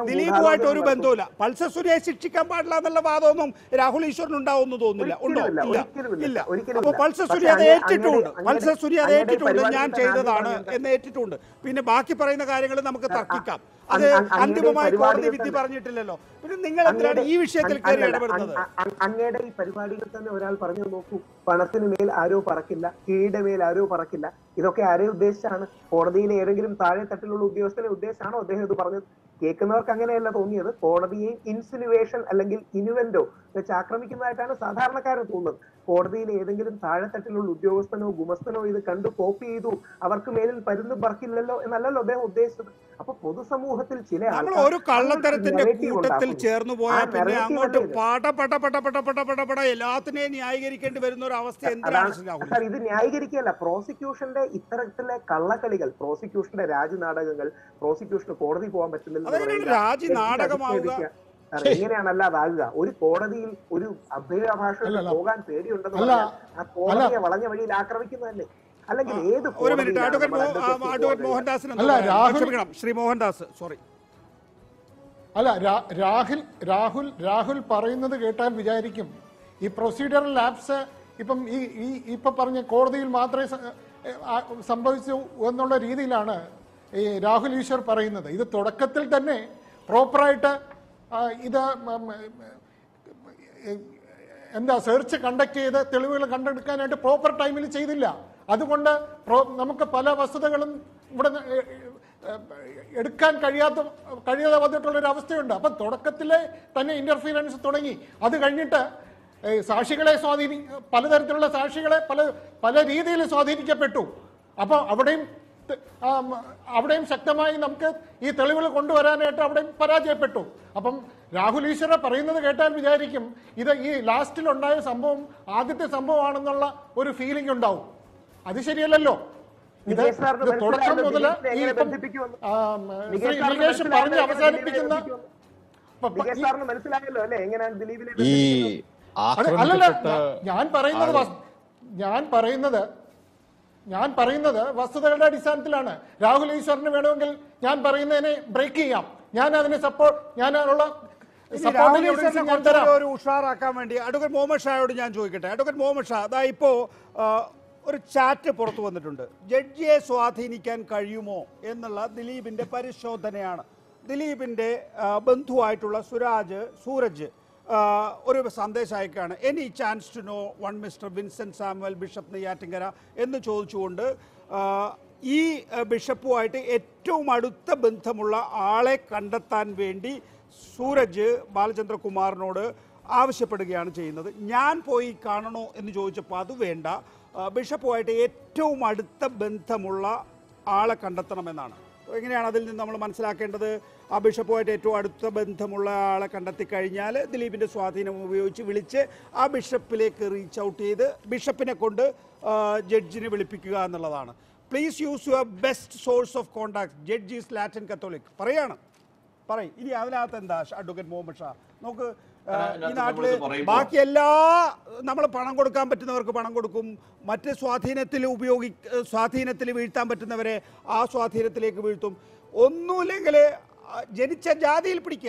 ദിലീപുമായിട്ട് ഒരു ഗൂഢാലോചന ബന്ധവുമില്ല പൾസർ സുരയെ ശിക്ഷിക്കാൻ പാടില്ല എന്നുള്ള വാദമൊന്നും രാഹുൽ ഈശ്വറിന് ഉണ്ടാവുമെന്ന് തോന്നുന്നില്ല ഉണ്ടോ ഒരിക്കലുമില്ല, ഇല്ല ഒരിക്കലുമില്ല, ഇല്ല ഒരിക്കലുമില്ല. അപ്പോൾ പൾസർ പക്ഷേ സുരി അത് അങ്ങേ- ഏറ്റിട്ടുണ്ട് അങ്ങയുടെ- പൾസർ സുരി അത് അങ്ങയുടെ ഏറ്റിട്ടുണ്ട് പരിപാടിയിൽ ഞാൻ തന്നെ ചെയ്തതാണ് ആദ്യം എന്ന് ഏറ്റിട്ടുണ്ട് പിന്നെ ബാക്കി പറയുന്ന കാര്യങ്ങൾ നമുക്ക് തർക്കിക്കാം അത് അങ്ങയുടെ ഈ അന്തിമമായി കോടതി പരിപാടിയിൽ വിധി തന്നെ- പറഞ്ഞിട്ടില്ലല്ലോ പിന്നെ നിങ്ങൾ എന്തിനാണ് ഈ വിഷയത്തിൽ കയറി അങ്ങയുടെ- ഇടപെടുന്നത് അ- അ- അങ്ങയുടെ ഈ പരിപാടിയിൽ തന്നെ ഒരാൾ പറഞ്ഞു നോക്കൂ പണത്തിന് മേൽ ആരോ പറക്കില്ല കീഴിന്റെ മേൽ ആരോ പറക്കില്ല ഇതൊക്കെ ആരെ ഉദ്ദേശിച്ചാണ് കോടതിയിലെ ഏതെങ്കിലും താഴെ തട്ടിലുള്ള ഉദ്യോഗസ്ഥനെ ഉദ്ദേശിച്ചാണോ അദ്ദേഹം ഇത് പറഞ്ഞത് കേൾക്കുന്നവർക്ക് അങ്ങനെയല്ല തോന്നിയത് കോടതിയെ ഇൻസിനുവേഷൻ അല്ലെങ്കിൽ ഇനുവെന്റോ വെച്ച് ആക്രമിക്കുന്നതായിട്ടാണ് സാധാരണക്കാരൻ തോന്നുന്നത് കോടതിയിലെ ഏതെങ്കിലും താഴെത്തട്ടിലുള്ള ഉദ്യോഗസ്ഥനോ ഗുമസ്തനോ ഇത് കണ്ടു കോപ്പി ചെയ്തു അവർക്ക് മേലിൽ പരുന്ന് പറക്കില്ലല്ലോ എന്നല്ലല്ലോ അദ്ദേഹം ഉദ്ദേശിച്ചത് അപ്പൊ പൊതുസമൂഹത്തിൽ ചില നമ്മൾ ആൾക്കാർ ഒരു കള്ളത്തരത്തിന്റെ അങ്ങനെ ഒരു narrative കൂട്ടത്തിൽ ഉണ്ടാക്കുന്നു. ചേർന്ന് ആ പോയാൽ പിന്നെ narrative അങ്ങോട്ട് അല്ലേ ഇത്? പട പട പട പട പട പട പട എല്ലാത്തിനെയും ന്യായീകരിക്കേണ്ടി വരുന്ന ഒരു അവസ്ഥ എന്തിനാണ് ശ്രീ രാഹുൽ സാർ ഇത് ന്യായീകരിക്കുകയല്ല പ്രോസിക്യൂഷന്റെ ഇത്തരത്തിലെ കള്ളക്കളികൾ പ്രോസിക്യൂഷന്റെ രാജനാടകങ്ങൾ പ്രോസിക്യൂഷന് കോടതി പോകാൻ പറ്റുന്നില്ല എന്ന് അതെങ്ങനെയാണ് പറയുക, രാജി ജഡ്ജിനെ നാടകമാവുക? അധിക്ഷേപിക്കുക. സാർ, എങ്ങനെയാണ് അല്ലാതാകുക ഒരു കോടതിയിൽ ഒരു അഭ്യഭാഷയിൽ അല്ലല്ല. പോകാൻ പേടിയുണ്ടെന്ന് അല്ല. പറഞ്ഞാൽ ആ കോടതിയെ വളഞ്ഞ വഴിയിൽ ആക്രമിക്കുന്നതല്ലേ അല്ലെങ്കിൽ ഏത് ഒരു മിനിറ്റ് കോടതിയിലാണ് അഡ്വക്കേറ്റ് നമ്മുടെ മോ- ആ, advocacy അഡ്വക്കേറ്റ് കോടതി? മോഹൻദാസിന് അല്ല, എന്താ രാഹുൽ- ക്ഷമിക്കണം ശ്രീ മോഹൻദാസ് സോറി അല്ല രാ- രാഹുൽ രാഹുൽ രാഹുൽ പറയുന്നത് കേട്ടാൽ വിചാരിക്കും ഈ പ്രൊസീഡിയറൽ ലാപ്സ് ഇപ്പം ഈ ഈ ഇപ്പൊ പറഞ്ഞ കോടതിയിൽ മാത്രമേ സ- ഏ, ആ, സംഭവിച്ചു എന്നുള്ള രീതിയിലാണ് ഈ രാഹുൽ ഈശ്വർ പറയുന്നത് ഇത് തുടക്കത്തിൽ തന്നെ പ്രോപ്പറായിട്ട് ആ, ഇത് ഉം, ഏ, എന്താ സെർച്ച് കണ്ടക്ട് ചെയ്ത് തെളിവുകൾ കണ്ടെടുക്കാനായിട്ട് പ്രോപ്പർ ടൈമിൽ ചെയ്തില്ല അതുകൊണ്ട് പ്രോ- നമുക്ക് പല വസ്തുതകളും ഇവിടെ ന- ഏ, ഏ, എടുക്കാൻ കഴിയാത്ത കഴിയാതെ വന്നിട്ടുള്ള ഒരു അവസ്ഥയുണ്ട് അപ്പം തുടക്കത്തിലെ തന്നെ ഇന്റർഫിയറൻസ് തുടങ്ങി അത് കഴിഞ്ഞിട്ട് ഏ, സാക്ഷികളെ സ്വാധീനി പലതരത്തിലുള്ള സാക്ഷികളെ പല പല രീതിയിൽ സ്വാധീനിക്കപ്പെട്ടു അപ്പോൾ അവിടെയും ത- ആ, മ, അവിടെയും ശക്തമായി നമുക്ക് ഈ തെളിവുകൾ കൊണ്ടുവരാനായിട്ട് അവിടെയും പരാജയപ്പെട്ടു അപ്പം രാഹുൽ ഈശ്വര പറയുന്നത് കേട്ടാൽ വിചാരിക്കും ഇത് ഈ ലാസ്റ്റിൽ ഉണ്ടായ സംഭവം ആദ്യത്തെ സംഭവമാണെന്നുള്ള ഒരു ഫീലിംഗ് ഉണ്ടാവും അത് ശരിയല്ലല്ലോ ഇത് നികേഷ് സാറിന് ഇത് തുടക്കം മനസ്സിലായല്ലോ മുതൽ ദിലീപിനെ ഈ എങ്ങനെ ഇപ്പം ബന്ധിപ്പിക്കുമെന്ന്? ആ, നികേഷ് ശ്രീ സാറിന് നികേഷ് മനസ്സിലായല്ലോ പറഞ്ഞ് എങ്ങനെ അവസാനിപ്പിക്കുന്ന ദിലീപിനെ പ- പ- നികേഷ് ഈ- സാറിന് മനസ്സിലായല്ലോ അല്ലെ എങ്ങനെയാണ് ദിലീപിനെ ഈ ബന്ധിപ്പിക്കുന്നത്? അല്ല അല്ലല്ല ആക്രമിക്കപ്പെട്ട ഞാ- ഞാൻ പറയുന്നത് വസ്- ഞാൻ പറയുന്നത് ഞാൻ പറയുന്നത് വസ്തുതകളുടെ അടിസ്ഥാനത്തിലാണ് രാഹുൽ ഈശ്വറിന് വേണമെങ്കിൽ ഞാൻ പറയുന്നതിനെ ബ്രേക്ക് ചെയ്യാം ഞാൻ അതിനെ സപ്പോർട്ട് ഞാൻ അതിനുള്ള ഇനി supporting രാഹുൽ evidence ഈശ്വറിനെ ഞാൻ കുറച്ചുകൂടി തരാം ഒരു ഉഷാറാക്കാൻ വേണ്ടി അഡ്വക്കേറ്റ് മുഹമ്മദ് ഷായോട് ഞാൻ ചോദിക്കട്ടെ അഡ്വക്കേറ്റ് മുഹമ്മദ് ഷാ അതാ ഇപ്പോ ആ, ഒരു ചാറ്റ് പുറത്തു വന്നിട്ടുണ്ട് ജഡ്ജിയെ സ്വാധീനിക്കാൻ കഴിയുമോ എന്നുള്ള ദിലീപിന്റെ പരിശോധനയാണ് ദിലീപിന്റെ ആ, ബന്ധുവായിട്ടുള്ള സുരാജ് സൂരജ് ആ, ഒരു സന്ദേശം അയക്കുകയാണ് any chance to know one mister Vincent Samuel bishop Neyyattinkara എന്ന് ചോദിച്ചുകൊണ്ട് ആ, ഈ ആ, ബിഷപ്പുമായിട്ട് ഏറ്റവും അടുത്ത ബന്ധമുള്ള ആളെ കണ്ടെത്താൻ വേണ്ടി സൂരജ് ബാലചന്ദ്രകുമാറിനോട് ആവശ്യപ്പെടുകയാണ് ചെയ്യുന്നത് ഞാൻ പോയി കാണണോ എന്ന് ചോദിച്ചപ്പോൾ അത് വേണ്ട ആ, ബിഷപ്പുമായിട്ട് ഏറ്റവും അടുത്ത ബന്ധമുള്ള ആളെ കണ്ടെത്തണമെന്നാണ് എങ്ങനെയാണ് അതിൽ നിന്ന് നമ്മൾ മനസ്സിലാക്കേണ്ടത് ആ ബിഷപ്പുമായിട്ട് ഏറ്റവും അടുത്ത ബന്ധമുള്ള ആളെ കണ്ടെത്തി കഴിഞ്ഞാൽ ദിലീപിൻ്റെ സ്വാധീനം ഉപയോഗിച്ച് വിളിച്ച് ആ ബിഷപ്പിലേക്ക് റീച്ച് ഔട്ട് ചെയ്ത് ബിഷപ്പിനെ കൊണ്ട് ആ, ജഡ്ജിനെ വിളിപ്പിക്കുക എന്നുള്ളതാണ് please use your best source of contact judge is Latin Catholic പറയാണ് പറയും ഇനി അതിനകത്ത് എന്താ അഡ്വക്കേറ്റ് മുഹമ്മദ് ഷാ നമുക്ക് ആ, ഈ അതിനകത്ത് നാട്ടില് നമ്മളിത് പറയുമ്പോ- ബാക്കി എല്ലാ നമ്മൾ പണം കൊടുക്കാൻ പറ്റുന്നവർക്ക് പണം കൊടുക്കും മറ്റ് സ്വാധീനത്തിൽ ഉപയോഗി സ്വാധീനത്തിൽ വീഴ്ത്താൻ പറ്റുന്നവരെ ആ സ്വാധീനത്തിലേക്ക് വീഴ്ത്തും ഒന്നുമില്ലെങ്കിൽ ആ, ജനിച്ച ജാതിയിൽ പിടിക്കുക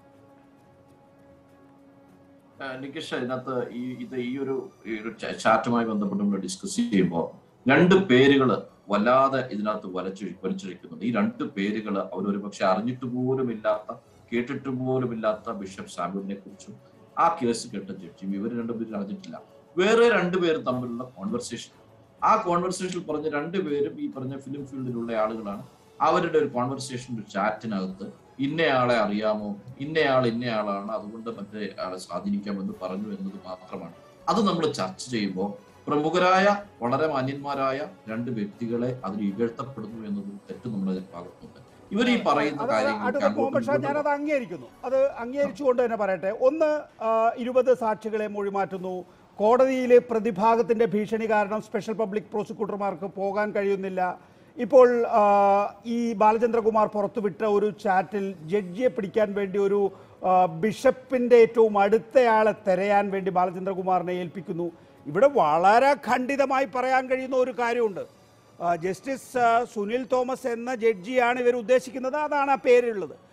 ആ, നികേഷ് ഇതിനകത്ത് ഈ ഇത് ഈ ഒരു ഈ ഒരു ച- ചാറ്റുമായി ബന്ധപ്പെട്ട് നമ്മൾ ഡിസ്കസ് ചെയ്യുമ്പോൾ രണ്ട് പേരുകൾ വല്ലാതെ ഇതിനകത്ത് വലച്ചു വലിച്ചിരിക്കുന്നുണ്ട് ഈ രണ്ട് പേരുകൾ അവർ ഒരു പക്ഷെ അറിഞ്ഞിട്ട് പോലുമില്ലാത്ത കേട്ടിട്ട് പോലുമില്ലാത്ത ബിഷപ്പ് സാമുവിനെ കുറിച്ചും ആ കേസ് കേട്ട ജഡ്ജിയും ഇവർ രണ്ടുപേരും അറിഞ്ഞിട്ടില്ല വേറെ രണ്ടുപേരും തമ്മിലുള്ള കോൺവെർസേഷൻ ആ കോൺവെർസേഷനിൽ പറഞ്ഞ രണ്ടുപേരും ഈ പറഞ്ഞ ഫിലിം ഫീൽഡിലുള്ള ആളുകളാണ് അവരുടെ ഒരു കോൺവെർസേഷൻ ഒരു ചാറ്റിനകത്ത് ഇന്നയാളെ അറിയാമോ ഇന്നയാൾ ഇന്നയാളാണ് അതുകൊണ്ട് മറ്റേ ആളെ സ്വാധീനിക്കാമെന്ന് പറഞ്ഞു എന്നത് മാത്രമാണ് അത് നമ്മൾ ചർച്ച ചെയ്യുമ്പോൾ പ്രമുഖരായ വളരെ മാന്യന്മാരായ രണ്ട് വ്യക്തികളെ അതിൽ ഇകഴ്ത്തപ്പെടുന്നു എന്നതൊരു തെറ്റ് നമ്മുടെ ഭാഗത്തുണ്ട് ഇവർ ഈ പറയുന്ന അത് കാര്യങ്ങൾക്ക് അടുത്ത മുഹമ്മദ് ഷാ അങ്ങോട്ടും ഞാനത് അംഗീകരിക്കുന്നു അത് അംഗീകരിച്ചുകൊണ്ട് തന്നെ പറയട്ടെ ഒന്ന് ആ, ഇരുപത് സാക്ഷികളെ മൊഴി മാറ്റുന്നു കോടതിയിലെ പ്രതിഭാഗത്തിന്റെ ഭീഷണി കാരണം സ്പെഷ്യൽ പബ്ലിക് പ്രോസിക്യൂട്ടർമാർക്ക് പോകാൻ കഴിയുന്നില്ല ഇപ്പോൾ ആ, ഈ ബാലചന്ദ്രകുമാർ പുറത്തുവിട്ട ഒരു ചാറ്റിൽ ജഡ്ജിയെ പിടിക്കാൻ വേണ്ടി ഒരു ആ, ബിഷപ്പിന്റെ ഏറ്റവും അടുത്തയാളെ തിരയാൻ വേണ്ടി ബാലചന്ദ്രകുമാറിനെ ഏൽപ്പിക്കുന്നു ഇവിടെ വളരെ ഖണ്ഡിതമായി പറയാൻ കഴിയുന്ന ഒരു കാര്യമുണ്ട് ആ, ജസ്റ്റിസ് ആ, സുനിൽ തോമസ് എന്ന ജഡ്ജിയാണ് ഇവർ ഉദ്ദേശിക്കുന്നത് അതാണ് ആ പേരുള്ളത്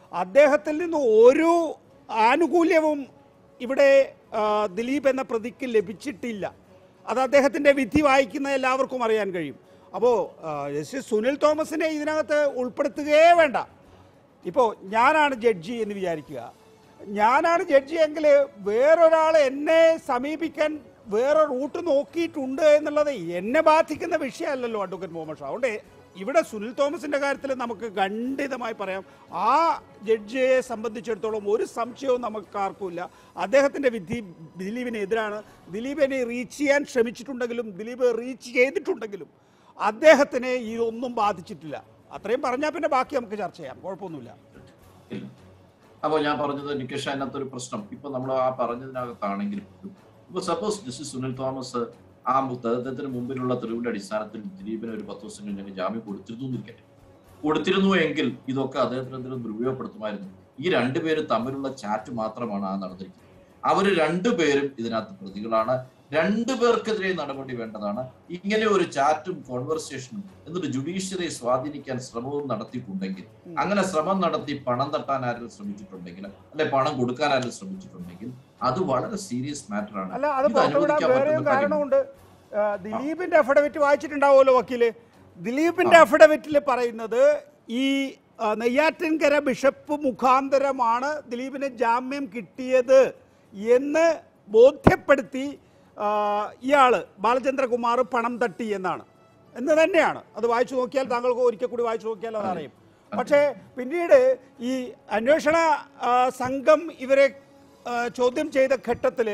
അദ്ദേഹത്തിൽ നിന്ന് ഒരു ആനുകൂല്യവും ഇവിടെ ആ, ദിലീപ് എന്ന പ്രതിക്ക് ലഭിച്ചിട്ടില്ല അത് അദ്ദേഹത്തിൻ്റെ വിധി വായിക്കുന്ന എല്ലാവർക്കും അറിയാൻ കഴിയും അപ്പോൾ ജസ്റ്റിസ് സുനിൽ തോമസിനെ ഇതിനകത്ത് ഉൾപ്പെടുത്തുകയേ വേണ്ട ഇപ്പോൾ ഞാനാണ് ജഡ്ജി എന്ന് വിചാരിക്കുക ഞാനാണ് ജഡ്ജി എങ്കിൽ വേറൊരാൾ എന്നെ സമീപിക്കാൻ വേറെ റൂട്ട് നോക്കിയിട്ടുണ്ട് എന്നുള്ളത് എന്നെ ബാധിക്കുന്ന വിഷയമല്ലല്ലോ അഡ്വക്കേറ്റ് മുഹമ്മദ് ഷാ അതുകൊണ്ട് ഇവിടെ സുനിൽ തോമസിന്റെ കാര്യത്തിൽ നമുക്ക് ഖണ്ഡിതമായി പറയാം ആ ജഡ്ജിയെ സംബന്ധിച്ചിടത്തോളം ഒരു സംശയവും നമുക്ക് ആർക്കുമില്ല അദ്ദേഹത്തിന്റെ വിധി ദിലീപിന് എതിരാണ് ദിലീപിനെ റീച്ച് ചെയ്യാൻ ശ്രമിച്ചിട്ടുണ്ടെങ്കിലും ദിലീപ് റീച്ച് ചെയ്തിട്ടുണ്ടെങ്കിലും അദ്ദേഹത്തിനെ ഇതൊന്നും ബാധിച്ചിട്ടില്ല അത്രയും പറഞ്ഞാൽ പിന്നെ ബാക്കി നമുക്ക് ചർച്ച ചെയ്യാം കുഴപ്പമൊന്നുമില്ല ഇല്ല അപ്പോൾ ഞാൻ പറഞ്ഞത് നികേഷ് അതിനകത്തൊരു പ്രശ്നം ഇപ്പൊ നമ്മൾ ആ പറഞ്ഞതിനകത്താണെങ്കിലും ഇപ്പൊ സപ്പോസ് ജസ്റ്റിസ് സുനിൽ തോമസ് ആ അദ്ദേഹത്തിന് മുമ്പിലുള്ള തെളിവിന്റെ അടിസ്ഥാനത്തിൽ ദിലീപിന് ഒരു പത്ത് ദിവസം കഴിഞ്ഞ് ജാമ്യം കൊടുത്തിരുന്നു എന്നിരിക്കട്ടെ കൊടുത്തിരുന്നു എങ്കിൽ ഇതൊക്കെ അദ്ദേഹത്തിനെതിരെ ദുരുപയോഗപ്പെടുത്തുമായിരുന്നു ഈ രണ്ടുപേരും തമ്മിലുള്ള ചാറ്റ് മാത്രമാണ് ആ നടന്നിരിക്കുന്നത് അവര് രണ്ടുപേരും ഇതിനകത്ത് പ്രതികളാണ് രണ്ടു പേർക്കെതിരെ നടപടി വേണ്ടതാണ് ഇങ്ങനെ ഒരു ചാറ്റും കോൺവെർസേഷനും എന്നിട്ട് ജുഡീഷ്യറിയെ സ്വാധീനിക്കാൻ ശ്രമവും നടത്തിയിട്ടുണ്ടെങ്കിൽ അങ്ങനെ ശ്രമം നടത്തി പണം തട്ടാൻ ആരും ശ്രമിച്ചിട്ടുണ്ടെങ്കിൽ അല്ലെ പണം കൊടുക്കാൻ ആരും ശ്രമിച്ചിട്ടുണ്ടെങ്കിൽ അത് വളരെ സീരിയസ് മാറ്റർ ആണ് അല്ല അത് ഇത് പുറത്തുവിടാൻ അനുവദിക്കാൻ വേറെയും പറ്റുന്ന കാര്യമാണ്. കാരണമുണ്ട് ആ, ദിലീപിന്റെ അഫിഡവിറ്റ് വായിച്ചിട്ടുണ്ടാവുമല്ലോ വക്കീല് ദിലീപിന്റെ അഫിഡവിറ്റിൽ പറയുന്നത് ഈ ആ, നെയ്യാറ്റിൻകര ബിഷപ്പ് മുഖാന്തരമാണ് ദിലീപിന് ജാമ്യം കിട്ടിയത് എന്ന് ബോധ്യപ്പെടുത്തി ആ, ഇയാള് ബാലചന്ദ്രകുമാർ പണം തട്ടി എന്നാണ് എന്ന് തന്നെയാണ് അത് വായിച്ചു നോക്കിയാൽ താങ്കൾക്ക് ഒരിക്കൽ കൂടി വായിച്ചു നോക്കിയാൽ അത് അറിയും പക്ഷേ പിന്നീട് ഈ അന്വേഷണ ആ, സംഘം ഇവരെ ആ, ചോദ്യം ചെയ്ത ഘട്ടത്തിൽ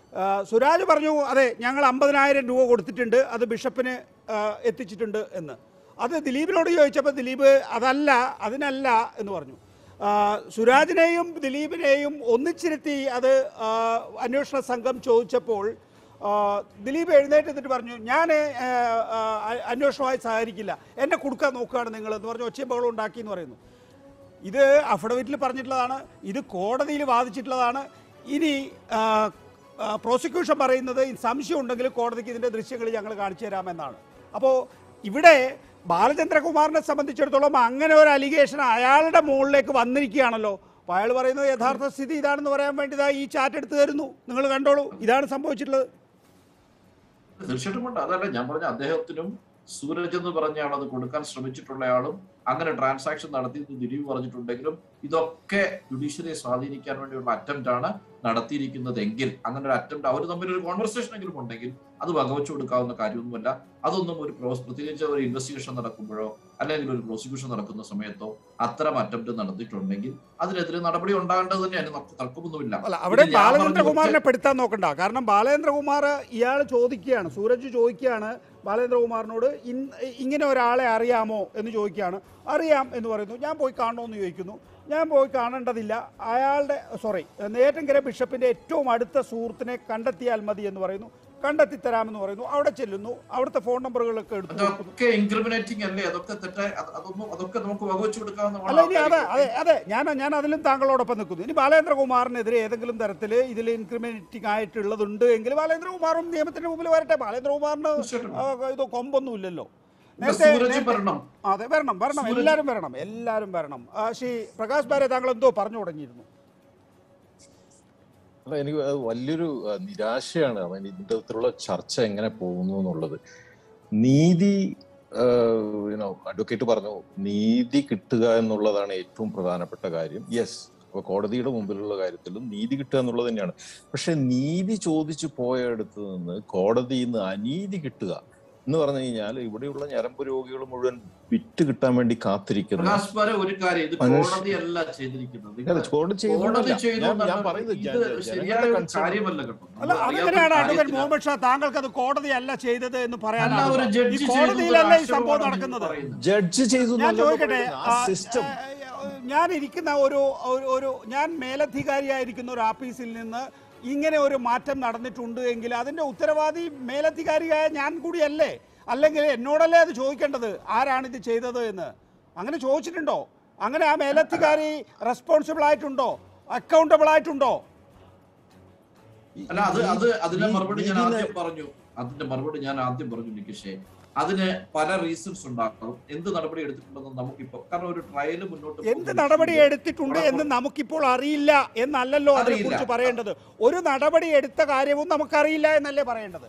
സുരാജ് പറഞ്ഞു അതെ ഞങ്ങൾ അമ്പതിനായിരം രൂപ കൊടുത്തിട്ടുണ്ട് അത് ബിഷപ്പിന് ആ, എത്തിച്ചിട്ടുണ്ട് എന്ന് അത് ദിലീപിനോട് ചോദിച്ചപ്പോൾ ദിലീപ് അതല്ല അതിനല്ല എന്ന് പറഞ്ഞു ആ, സുരാജിനെയും ദിലീപിനെയും ഒന്നിച്ചിരുത്തി അത് ആ, അന്വേഷണ സംഘം ചോദിച്ചപ്പോൾ ആ, ദിലീപ് എഴുന്നേറ്റ് എന്നിട്ട് പറഞ്ഞു ഞാൻ അന്വേഷണവുമായി സഹകരിക്കില്ല എന്നെ കൊടുക്കാൻ നോക്കുകയാണ് നിങ്ങൾ എന്ന് പറഞ്ഞ് ഒച്ചയും ബഹളം ഉണ്ടാക്കി എന്ന് പറയുന്നു ഇത് അഫിഡവിറ്റിൽ പറഞ്ഞിട്ടുള്ളതാണ് ഇത് കോടതിയിൽ വാദിച്ചിട്ടുള്ളതാണ് ഇനി ആ, ആ, പ്രോസിക്യൂഷൻ പറയുന്നത് ഈ സംശയം ഉണ്ടെങ്കിൽ കോടതിക്ക് ഇതിൻ്റെ ദൃശ്യങ്ങൾ ഞങ്ങൾ കാണിച്ചു തരാമെന്നാണ് അപ്പോൾ ഇവിടെ ബാലചന്ദ്രകുമാറിനെ സംബന്ധിച്ചിടത്തോളം അങ്ങനെ ഒരു അലിഗേഷൻ അയാളുടെ മുകളിലേക്ക് വന്നിരിക്കുകയാണല്ലോ അപ്പോൾ അയാൾ പറയുന്നത് യഥാർത്ഥ സ്ഥിതി ഇതാണെന്ന് പറയാൻ വേണ്ടി ഇതാ ഈ ചാറ്റ് എടുത്തു തരുന്നു നിങ്ങൾ കണ്ടോളൂ ഇതാണ് സംഭവിച്ചിട്ടുള്ളത് തീർച്ചയായിട്ടും ഉണ്ട് അതല്ല ഞാൻ പറഞ്ഞ അദ്ദേഹത്തിനും സൂരജ് എന്ന് പറഞ്ഞ ആൾ അത് കൊടുക്കാൻ ശ്രമിച്ചിട്ടുള്ള ആളും അങ്ങനെ ട്രാൻസാക്ഷൻ നടത്തി എന്ന് ദിലീപ് പറഞ്ഞിട്ടുണ്ടെങ്കിലും ഇതൊക്കെ ജുഡീഷ്യറിയെ സ്വാധീനിക്കാൻ വേണ്ടിയുള്ള അറ്റംപ്റ്റ് ആണ് നടത്തിയിരിക്കുന്നതെങ്കിൽ അങ്ങനെ ഒരു അറ്റംപ്റ്റ് അവർ തമ്മിൽ ഒരു കോൺവെർസേഷൻ എങ്കിലും ഉണ്ടെങ്കിൽ അത് വകവച്ചു കൊടുക്കാവുന്ന കാര്യമൊന്നുമല്ല അതൊന്നും ഒരു പ്രോസ് പ്രത്യേകിച്ച് ഒരു ഇൻവെസ്റ്റിഗേഷൻ നടക്കുമ്പോഴോ അല്ലെങ്കിൽ ഒരു പ്രോസിക്യൂഷൻ നടക്കുന്ന സമയത്തോ അത്തരം അറ്റംപ്റ്റ് നടത്തിയിട്ടുണ്ടെങ്കിൽ അതിനെതിരെ നടപടി ഉണ്ടാകേണ്ടത് തന്നെയാണ് നമുക്ക് തർക്കമൊന്നുമില്ല അല്ല അവിടെ ഇത് ഞാൻ പറഞ്ഞ ബാലചന്ദ്രകുമാറിനെ പെടുത്താൻ നോക്കണ്ട കാരണം ബാലചന്ദ്രകുമാർ ഇയാൾ ചോദിക്കുകയാണ് സൂരജ് ചോദിക്കുകയാണ് ബാലചന്ദ്രകുമാറിനോട് ഇൻ- ഇങ്ങനെ ഒരാളെ അറിയാമോ എന്ന് ചോദിക്കുകയാണ് അറിയാം എന്ന് പറയുന്നു ഞാൻ പോയി കാണണമെന്ന് ചോദിക്കുന്നു ഞാൻ പോയി കാണേണ്ടതില്ല അയാളുടെ സോറി നേറ്റങ്കര ബിഷപ്പിന്റെ ഏറ്റവും അടുത്ത സുഹൃത്തിനെ കണ്ടെത്തിയാൽ മതി എന്ന് പറയുന്നു കണ്ടെത്തി തരാമെന്ന് പറയുന്നു അവിടെ ചെല്ലുന്നു അവിടുത്തെ ഫോൺ നമ്പറുകളൊക്കെ എടുത്തു കൊടുക്കുന്നു അതൊക്കെ ഇൻക്രിമിനേറ്റിംഗ് അല്ലേ അതൊക്കെ തെറ്റായി അത് അതൊന്നും അതൊക്കെ നമുക്ക് വകവെച്ചു കൊടുക്കാവുന്ന അല്ല ഇനി അതെ അതെ അതെ ഞാൻ ഞാൻ അതിലും താങ്കളോടൊപ്പം നിൽക്കുന്നു ഇനി ബാലേന്ദ്രകുമാറിനെതിരെ ഏതെങ്കിലും തരത്തിൽ ഇതിൽ ഇൻക്രിമിനേറ്റിംഗ് ആയിട്ടുള്ളതുണ്ട് എങ്കിൽ ബാലേന്ദ്രകുമാറും നിയമത്തിന്റെ മുമ്പിൽ വരട്ടെ ബാലേന്ദ്രകുമാറിന് തീർച്ചയായിട്ടും. ആ, ഇത് കൊമ്പൊന്നുമില്ലല്ലോ സൂരജ് നേരത്തെ- വരണം. അതെ വരണം വരണം സൂരജ്- എല്ലാവരും വരണം എല്ലാവരും വരണം ആ, ശ്രീ പ്രകാശ് ബാരെ താങ്കൾ എന്തോ പറഞ്ഞു തുടങ്ങിയിരുന്നു അല്ല എനിക്ക് അത് വലിയൊരു ആ, നിരാശയാണ് അവൻ ഇതിന്റെ അകത്തുള്ള ചർച്ച എങ്ങനെ പോകുന്നു എന്നുള്ളത് നീതി യുനോ അഡ്വക്കേറ്റ് പറഞ്ഞു നീതി കിട്ടുക എന്നുള്ളതാണ് ഏറ്റവും പ്രധാനപ്പെട്ട കാര്യം യെസ് അപ്പൊ കോടതിയുടെ മുമ്പിലുള്ള കാര്യത്തിലും നീതി കിട്ടുക എന്നുള്ളത് തന്നെയാണ് പക്ഷെ നീതി ചോദിച്ചു പോയടുത്ത് നിന്ന് കോടതിയിൽ നിന്ന് അനീതി കിട്ടുക എന്ന് പറഞ്ഞു കഴിഞ്ഞാൽ ഇവിടെയുള്ള ഞരമ്പ് രോഗികൾ മുഴുവൻ വിറ്റ് കിട്ടാൻ വേണ്ടി കാത്തിരിക്കുന്ന പ്രകാശ് വരെ ഒരു കാര്യം ഇത് മനുഷ്യ- കോടതിയല്ല ചെയ്തിരിക്കുന്നത് ഇത് അല്ല, കോടതി ചെയ്യുന്നതല്ല. കോടതി ചെയ്തു ഞാൻ- ഞാൻ എന്നല്ല. പറയുന്നത് ഇത് ജന- ശരിയായ ജനങ്ങളുടെ ഒരു concern- കാര്യമല്ല കേട്ടോ അല്ല നമ്മൾ അറിയാത്ത അതെങ്ങനെയാണ് അഡ്വക്കേറ്റ് കാര്യത്തിലാണ്. മുഹമ്മദ് ഷാ താങ്കൾക്ക് അത് കോടതിയല്ല ചെയ്തത് എന്ന് അല്ല, പറയാനാണ് ഒരു ഈ ജഡ്ജി ചെയ്തു കോടതിയിലല്ല ഈ ഒരു സംഭവം ആക്ഷേപമാണ് നടക്കുന്നത് പറയുന്നത്. ജഡ്ജ് ചെയ്തു ഞാൻ എന്നല്ലല്ലോ ചോദിക്കട്ടെ പറയുന്നത്. ആ ആ, സിസ്റ്റം ഏ, ഞാൻ ഇരിക്കുന്ന ഒരു ഒരു- ഒരു ഞാൻ മേലധികാരിയായിരിക്കുന്ന ഒരു ആഫീസിൽ നിന്ന് ഇങ്ങനെ ഒരു മാറ്റം നടന്നിട്ടുണ്ട് എങ്കിൽ അതിന്റെ ഉത്തരവാദി മേലധികാരിയായ ഞാൻ കൂടിയല്ലേ അല്ലെങ്കിൽ എന്നോടല്ലേ അത് ചോദിക്കേണ്ടത് ആരാണ് ഇത് ചെയ്തത് എന്ന് അങ്ങനെ ചോദിച്ചിട്ടുണ്ടോ അങ്ങനെ ആ മേലധികാരി റെസ്പോൺസിബിൾ ആയിട്ടുണ്ടോ അക്കൗണ്ടബിൾ ആയിട്ടുണ്ടോ അല്ല അത് അത് അതിന്റെ ഈ- മറുപടി ഞാൻ ഇതിന് ആദ്യം പറഞ്ഞു അതിന്റെ മറുപടി ഞാൻ ആദ്യം പറഞ്ഞു നികേഷേ അതിന് പല റീസൺസ് ഉണ്ടാകും എന്ത് നടപടി എടുത്തിട്ടുണ്ടെന്ന് നമുക്കിപ്പോ കാരണം ഒരു ട്രയൽ മുന്നോട്ട് എന്ത് പോകുന്ന നടപടി വിഷയത്തിൽ എടുത്തിട്ടുണ്ട് അവിടെ എന്ന് നമുക്കിപ്പോൾ അറിയില്ല എന്നല്ലല്ലോ അതിനെക്കുറിച്ച് അറിയില്ല. പറയേണ്ടത് ഒരു നടപടി എടുത്ത കാര്യവും നമുക്കറിയില്ല എന്നല്ലേ പറയേണ്ടത്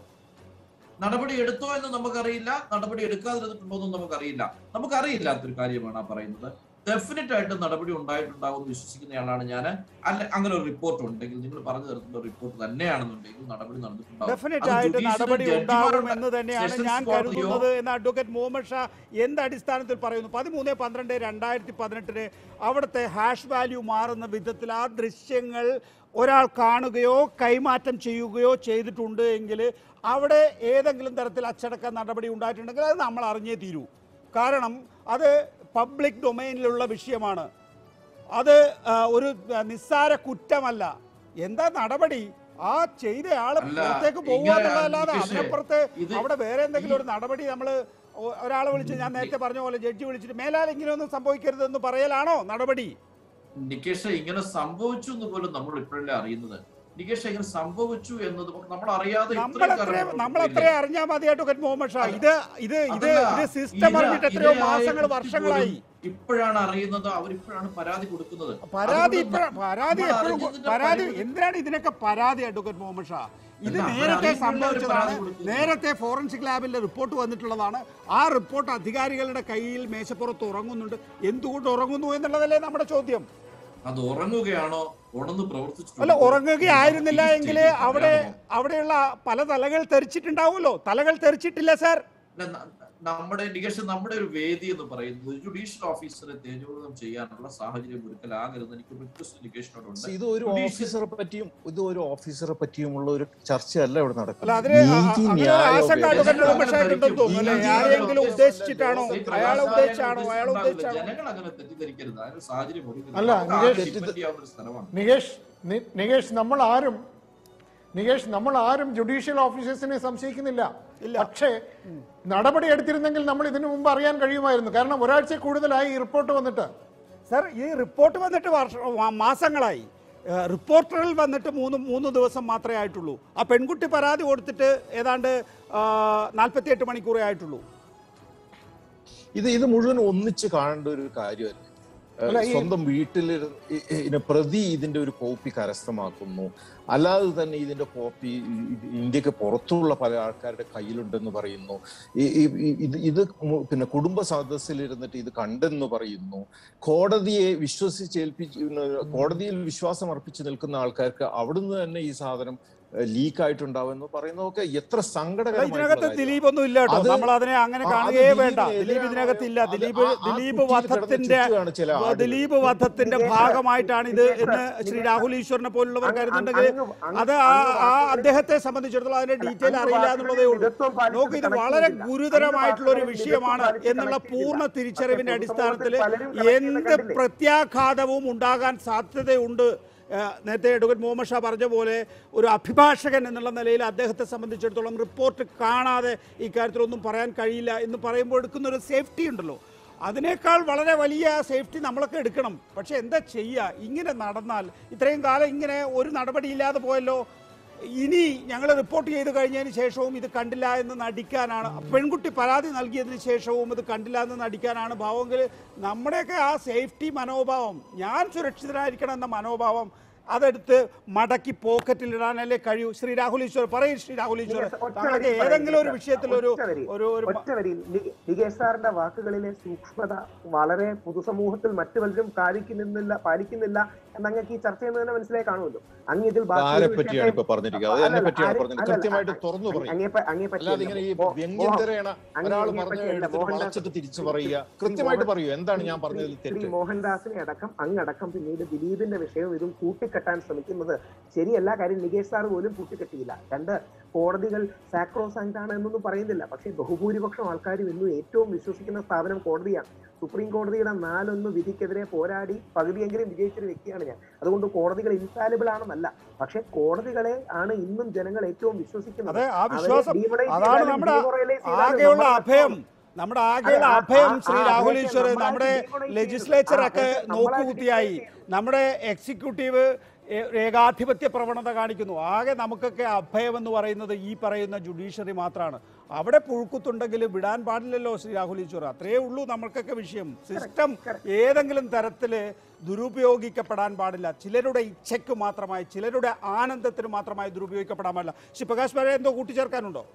നടപടി എടുത്തോ എന്ന് നമുക്കറിയില്ല നടപടി എടുക്കാതിരുന്നിട്ടുണ്ടോ എന്നും നമുക്കറിയില്ല നമുക്കറിയില്ലാത്തൊരു കാര്യമാണ് ആ പറയുന്നത് ഡെഫിനറ്റ് ആയിട്ട് നടപടി ഉണ്ടായിട്ടുണ്ടാവും എന്ന് വിശ്വസിക്കുന്നയാളാണ് ഞാൻ അല്ല അങ്ങനെ ഒരു റിപ്പോർട്ട് ഉണ്ടെങ്കിൽ നിങ്ങൾ പറഞ്ഞു തരുന്ന റിപ്പോർട്ട് തന്നെയാണെന്നുണ്ടെങ്കിൽ നടപടി നടന്നിട്ടുണ്ടാവും ഡെഫിനറ്റ് അത് ആയിട്ട് judicial നടപടി judgment ഉണ്ടാകും എന്ന് തന്നെയാണ് Sessions ഞാൻ കോടതിയോ- കരുതുന്നത് എന്ന് അഡ്വക്കേറ്റ് മുഹമ്മദ് ഷാ എന്ത് അടിസ്ഥാനത്തിൽ പറയുന്നു പതിമൂന്ന് പന്ത്രണ്ട് രണ്ടായിരത്തി പതിനെട്ടിന് അവിടുത്തെ ഹാഷ് വാല്യൂ മാറുന്ന വിധത്തിൽ ആ ദൃശ്യങ്ങൾ ഒരാൾ കാണുകയോ കൈമാറ്റം ചെയ്യുകയോ ചെയ്തിട്ടുണ്ട് എങ്കിൽ അവിടെ ഏതെങ്കിലും തരത്തിൽ അച്ചടക്ക നടപടി ഉണ്ടായിട്ടുണ്ടെങ്കിൽ അത് നമ്മൾ അറിഞ്ഞേ തീരൂ കാരണം അത് പബ്ലിക് ഡൊമൈനിലുള്ള വിഷയമാണ് അത് ആ, ഒരു ആ, നിസ്സാര കുറ്റമല്ല എന്താ നടപടി ആ ചെയ്ത ആള് അല്ല, പുറത്തേക്ക് പോകുക ഇങ്ങനെ എന്നുള്ളതല്ലാതെ നികേഷേ, അതിനപ്പുറത്ത് ഇത് അവിടെ വേറെ എന്തെങ്കിലും ഒരു നടപടി നമ്മൾ ഒരാളെ വിളിച്ച് ഞാൻ നേരത്തെ പറഞ്ഞ പോലെ ജഡ്ജി വിളിച്ചിട്ട് മേലാൽ ഇങ്ങനെയൊന്നും സംഭവിക്കരുതെന്ന് പറയലാണോ നടപടി നികേഷ് ഇങ്ങനെ സംഭവിച്ചു എന്ന് പോലും നമ്മൾ ഇപ്പോഴല്ലേ അറിയുന്നത് നികേഷ് ഇങ്ങനെ സംഭവിച്ചു എന്നത് നമ്മൾ അറിയാതെ ഇത്രയും നമ്മളെത്ര കാലം നമ്മളെത്ര പോയില്ലേ? അറിഞ്ഞാൽ മതിയായിട്ട് ഖൻ മുഹമ്മദ് ഷാ ഇത് ഇത് ഇത് അതല്ല, ഇത് സിസ്റ്റം ഇര- അറിഞ്ഞിട്ട് എത്രയോ ഇരയായ മാസങ്ങൾ കുട്ടി വർഷങ്ങളായി പോലും ഇപ്പോഴാണ് അറിയുന്നത് അവരിപ്പോഴാണ് പരാതി കൊടുക്കുന്നത് പരാതി അതുകൊണ്ട് ഇപ്പഴ- പരാതി നമ്മൾ എപ്പോഴും അറിഞ്ഞതിന്റെ പരാതി പരിമിതി- എന്തിനാണ് ഇതിനൊക്കെ പരാതി അഡ്വക്കേറ്റ് മുഹമ്മദ് ഷാ ഇത് അല്ല, നേരത്തെ അവരറിയുമ്പോഴല്ലേ സംഭവിച്ചതാണ് പരാതി കൊടുക്കുന്നത്. നേരത്തെ ഫോറൻസിക് ലാബിന്റെ റിപ്പോർട്ട് വന്നിട്ടുള്ളതാണ് ആ റിപ്പോർട്ട് അധികാരികളുടെ കയ്യിൽ മേശപ്പുറത്ത് ഉറങ്ങുന്നുണ്ട് എന്തുകൊണ്ട് ഉറങ്ങുന്നു എന്നുള്ളതല്ലേ നമ്മുടെ ചോദ്യം അത് ഉറങ്ങുകയാണോ ഉണർന്ന് അല്ല പ്രവർത്തിച്ചിട്ടുണ്ടോ? ഉറങ്ങുകയായിരുന്നില്ല ഈ എങ്കിൽ സ്റ്റേജിൽ അവിടെ പറയാമോ? അവിടെയുള്ള പല തലകൾ തെറിച്ചിട്ടുണ്ടാവുമല്ലോ തലകൾ തെറിച്ചിട്ടില്ല സാർ അല്ല, ന- നമ്മുടെ നികേഷ് നമ്മുടെ ഒരു വേദി എന്ന് പറയുന്നത് ജുഡീഷ്യൽ ഓഫീസറെ തേജോവധം ചെയ്യാനുള്ള സാഹചര്യം ഒരുക്കലാകരുത് എനിക്ക് റിക്വസ്റ്റ് നികേഷിനോടുണ്ട് ഇത് ഒരു Judicial- ഓഫീസറെ പറ്റിയും ഇത് ഒരു ഓഫീസറെ പറ്റിയുമുള്ള ഒരു ചർച്ചയല്ല ഇവിടെ അല്ല നടക്കുന്നത് അതിന് നീതി അങ്ങനെ ന്യായ ആശങ്ക വ്യവസ്ഥ. അഡ്വക്കേറ്റ് ജനങ്ങൾ മുഹമ്മദ് ഷായ്ക്ക് ഉണ്ടെന്ന് തോന്നുന്നു അല്ലേ നീതി ആരെങ്കിലും ന്യായ ഉദ്ദേശിച്ചിട്ടാണോ ഈ അയാളെ പ്രകാശ് ഉദ്ദേശിച്ചാണോ ആരെയും അയാളെ ഉദ്ദേശിച്ചിട്ടുണ്ടാവില്ല. ഉദ്ദേശിച്ചാണോ ജനങ്ങൾ അങ്ങനെ തെറ്റിദ്ധരിക്കരുത് അതിന് സാഹചര്യം ഒരുക്കരുത്. അല്ല, നമുക്ക് നികേഷ് ആർക്കും depend ചെയ്യാവുന്ന ഒരു സ്ഥലമാണ് നികേഷ് നി- നികേഷ് നമ്മൾ ആരും നികേഷ് നമ്മൾ ആരും ജുഡീഷ്യൽ ഓഫീസേഴ്സിനെ സംശയിക്കുന്നില്ല പക്ഷേ നടപടി എടുത്തിരുന്നെങ്കിൽ നമ്മൾ ഇതിനു മുമ്പ് അറിയാൻ കഴിയുമായിരുന്നു കാരണം ഒരാഴ്ച കൂടുതലായി ഈ റിപ്പോർട്ട് വന്നിട്ട് സർ ഈ റിപ്പോർട്ട് വന്നിട്ട് വർഷ മാ- മാസങ്ങളായി ഏഹ് റിപ്പോർട്ടറിൽ വന്നിട്ട് മൂന്ന് മൂന്ന് ദിവസം മാത്രമേ ആയിട്ടുള്ളൂ ആ പെൺകുട്ടി പരാതി കൊടുത്തിട്ട് ഏതാണ്ട് നാൽപ്പത്തിയെട്ട് മണിക്കൂറേ ആയിട്ടുള്ളൂ ഇത് ഇത് മുഴുവൻ ഒന്നിച്ച് കാണേണ്ട ഒരു കാര്യമല്ല ഏഹ് അല്ല, ഈ- സ്വന്തം വീട്ടിലിരുന്ന് ഇ- ഇ- ഇതിനെ പ്രതി ഇതിന്റെ ഒരു കോപ്പി കരസ്ഥമാക്കുന്നു അല്ലാതെ തന്നെ ഇതിന്റെ കോപ്പി ഇ- ഇത് ഇന്ത്യക്ക് പുറത്തുള്ള പല ആൾക്കാരുടെ കയ്യിലുണ്ടെന്ന് പറയുന്നു ഈ- ഈ- ഈ- ഇത് ഇത് മു- പിന്നെ കുടുംബ സദസ്സിലിരുന്നിട്ട് ഇത് കണ്ടെന്ന് പറയുന്നു കോടതിയെ വിശ്വസിച്ചേൽപ്പിച്ച് കോടതിയിൽ വിശ്വാസം അർപ്പിച്ച് നിൽക്കുന്ന ആൾക്കാർക്ക് അവിടുന്ന് തന്നെ ഈ സാധനം ലീക്ക് ആയിട്ടുണ്ടാവും എന്ന് പറയുന്നതൊക്കെ എത്ര അല്ല, സങ്കടകരമായിട്ടുള്ള ഇതിനകത്ത് കാര്യമാണ്. ദിലീപ് ഒന്നും ഇല്ല കേട്ടോ അത് നമ്മൾ അതിനെ അങ്ങനെ ആ, അത് കാണുകയേ വേണ്ട ദിലീപിനെതിരെയാണ് ദിലീപ് ഇതിനകത്ത് ഇല്ല അത് ദിലീപ് ആ- ആ ദിലീപ് കുറ്റിയിൽ കിടന്ന് വധത്തിന്റെ ചുറ്റുകയാണ് ചില ആളുകൾ. ദിലീപ് വധത്തിന്റെ നികേഷ്, ഭാഗമായിട്ടാണ് ഇത് നികേഷ്, എന്ന് ശ്രീ നികേഷ്, രാഹുൽ ഈശ്വറിനെ പോലുള്ളവർ അങ്ങ് കരുതുന്നുണ്ടെങ്കിൽ അങ്ങ് അങ്ങ് അത് ആ അങ്ങ് ആ വാക്കുകളിൽ- അദ്ദേഹത്തെ സംബന്ധിച്ചിടത്തോളം അതിന്റെ അല്ല, ഡീറ്റെയിൽ അങ്ങ് അറിയില്ല വാക്കുകളിൽ എന്നുള്ളതേ ഉള്ളൂ മിതത്വം പാലിച്ച് നോക്കൂ ഇത് connect വളരെ ചെയ്തില്ല. ഗുരുതരമായിട്ടുള്ള ഒരു അങ്ങ് വാക്കുകളിൽ വിഷയമാണ് മിതത്വം പാലിച്ച് എന്നുള്ള connect പൂർണ്ണ ചെയ്തില്ല. തിരിച്ചറിവിന്റെ പക്ഷേ അടിസ്ഥാനത്തിൽ പലരും connect ചെയ്യുന്നത് എന്ത് കണ്ടില്ലേ? പ്രത്യാഘാതവും ഉണ്ടാകാൻ സാധ്യതയുണ്ട് ഏഹ് നേരത്തെ അഡ്വക്കേറ്റ് മുഹമ്മദ് ഷാ പറഞ്ഞ പോലെ ഒരു അഭിഭാഷകൻ എന്നുള്ള നിലയിൽ അദ്ദേഹത്തെ സംബന്ധിച്ചിടത്തോളം റിപ്പോർട്ട് കാണാതെ ഇക്കാര്യത്തിലൊന്നും പറയാൻ കഴിയില്ല എന്ന് പറയുമ്പോൾ എടുക്കുന്ന ഒരു സേഫ്റ്റി ഉണ്ടല്ലോ അതിനേക്കാൾ വളരെ വലിയ സേഫ്റ്റി നമ്മളൊക്കെ എടുക്കണം പക്ഷെ എന്താ ചെയ്യുക ഇങ്ങനെ നടന്നാൽ ഇത്രയും കാലം ഇങ്ങനെ ഒരു നടപടിയില്ലാതെ പോയല്ലോ ഇനി ഞങ്ങൾ റിപ്പോർട്ട് ചെയ്ത് കഴിഞ്ഞതിന് ശേഷവും ഇത് കണ്ടില്ല എന്ന് നടിക്കാനാണ് പെൺകുട്ടി പരാതി നൽകിയതിന് ശേഷവും ഇത് കണ്ടില്ല എന്ന് നടിക്കാനാണ് ഭാവമെങ്കിൽ നമ്മുടെയൊക്കെ ആ സേഫ്റ്റി മനോഭാവം ഞാൻ സുരക്ഷിതരായിരിക്കണം എന്ന മനോഭാവം അതെടുത്ത് മടക്കി പോക്കറ്റിലിടാനല്ലേ കഴിയൂ ശ്രീ രാഹുൽ ഈശ്വർ പറയൂ ശ്രീ രാഹുൽ ഈശ്വർ നികേഷ്, ഒറ്റ താങ്കൾക്ക് വരിയിൽ ഏതെങ്കിലും ഒരു പറയാം. വിഷയത്തിൽ ഒരു ഒറ്റ വരിയിൽ. ഒരു ഒരു ഒറ്റ വരിയിൽ നി- നികേഷ് സാറിന്റെ വാക്കുകളിലെ സൂക്ഷ്മത വളരെ പൊതുസമൂഹത്തിൽ മറ്റു പലരും പാലിക്കുന്നില്ല പാലിക്കുന്നില്ല എന്നങ്ങക്ക് ഈ ചർച്ചയിൽ നിന്ന് തന്നെ മനസ്സിലായി കാണുമല്ലോ അങ്ങ് ഇതിൽ ബാക്കി ആരെ ഒരു പറ്റിയാണ് വിഷയത്തെ- ഇപ്പൊ പറഞ്ഞിരിക്കുന്നത് അത് എന്നെ അല്ലല്ല, പറ്റിയാണ് ആരെ- പറഞ്ഞത് അല്ലല്ല, കൃത്യമായിട്ട് അ- തുറന്നു പറയും അങ്ങേ പ- അങ്ങേ അല്ലാതെ പറ്റിയല്ല. ഇങ്ങനെ ഈ മോ- വ്യംഗ്യം മോഹൻ- തിരയണ അങ്ങ് ഒരാൾ അങ്ങേ പറഞ്ഞ പറ്റിയല്ല. എടുത്തിട്ട് മോഹൻദാസ് വളച്ചിട്ട് തിരിച്ചു ശ്രീ- പറയുക ശ്രീ കൃത്യമായിട്ട് മോഹൻ- പറയൂ എന്താണ് ശ്രീ- ഞാൻ പറഞ്ഞതിൽ ശ്രീ തെറ്റ് മോഹൻദാസിനെ അടക്കം അങ്ങടക്കം പിന്നീട് ദിലീപിന്റെ വിഷയവും ഇതും കൂട്ടിക്കെട്ടാൻ ശ്രമിക്കുന്നത് ശരിയല്ല കാര്യം നികേഷ് സാർ പോലും കൂട്ടിക്കെട്ടിയില്ല രണ്ട് കോടതികൾ സാക്രോസാങ്ക്ട് ആണ് എന്നൊന്നും പറയുന്നില്ല പക്ഷേ ബഹുഭൂരിപക്ഷം ആൾക്കാരും ഇന്നും ഏറ്റവും വിശ്വസിക്കുന്ന സ്ഥാപനം കോടതിയാണ് സുപ്രീം കോടതിയുടെ നാലൊന്ന് വിധിക്കെതിരെ പോരാടി പകുതിയെങ്കിലും വിജയിച്ചൊരു വ്യക്തിയാണ് ഞാൻ അതുകൊണ്ട് കോടതികൾ ഇൻഫാലിബിൾ ആണെന്നല്ല പക്ഷെ കോടതികളെ ആണ് ഇന്നും ജനങ്ങൾ ഏറ്റവും വിശ്വസിക്കുന്നത് അതെ ആ അവരെ വിശ്വാസം demoralize അതാണ് ചെയ്താലും നമ്മുടെ demoralize ചെയ്താലും ആകെയുള്ള നമ്മുടെ അഭയം നമ്മുടെ ആകെയുള്ള അതെ, ആ- അഭയം ആ- ശ്രീ ആ രാഹുൽ അഭയത്തെ ഈശ്വർ നമ്മളായിട്ട് നമ്മുടെ demoralize ചെയ്തു. ലെജിസ്ലേച്ചർ ആ ഒക്കെ അഭയത്തെ നമ്മളായിട്ട് നോക്കുകുത്തിയായി demoralize നമ്മുടെ എക്സിക്യൂട്ടീവ് ഏ- ഏകാധിപത്യ പ്രവണത കാണിക്കുന്നു ആകെ നമുക്കൊക്കെ അഭയമെന്ന് പറയുന്നത് ഈ പറയുന്ന ജുഡീഷ്യറി മാത്രമാണ് അവിടെ പുഴുക്കുത്തുണ്ടെങ്കിൽ വിടാൻ പാടില്ലല്ലോ ശ്രീ രാഹുൽ ഈശ്വർ അത്രയേ ഉള്ളൂ നമ്മൾക്കൊക്കെ വിഷയം സിസ്റ്റം ഏതെങ്കിലും തരത്തിൽ ദുരുപയോഗിക്കപ്പെടാൻ പാടില്ല ചിലരുടെ ഇച്ഛയ്ക്ക് മാത്രമായി ചിലരുടെ ആനന്ദത്തിന് മാത്രമായി ദുരുപയോഗിക്കപ്പെടാൻ പാടില്ല ശ്രീ പ്രകാശ് വരെ എന്തോ കൂട്ടിച്ചേർക്കാനുണ്ടോ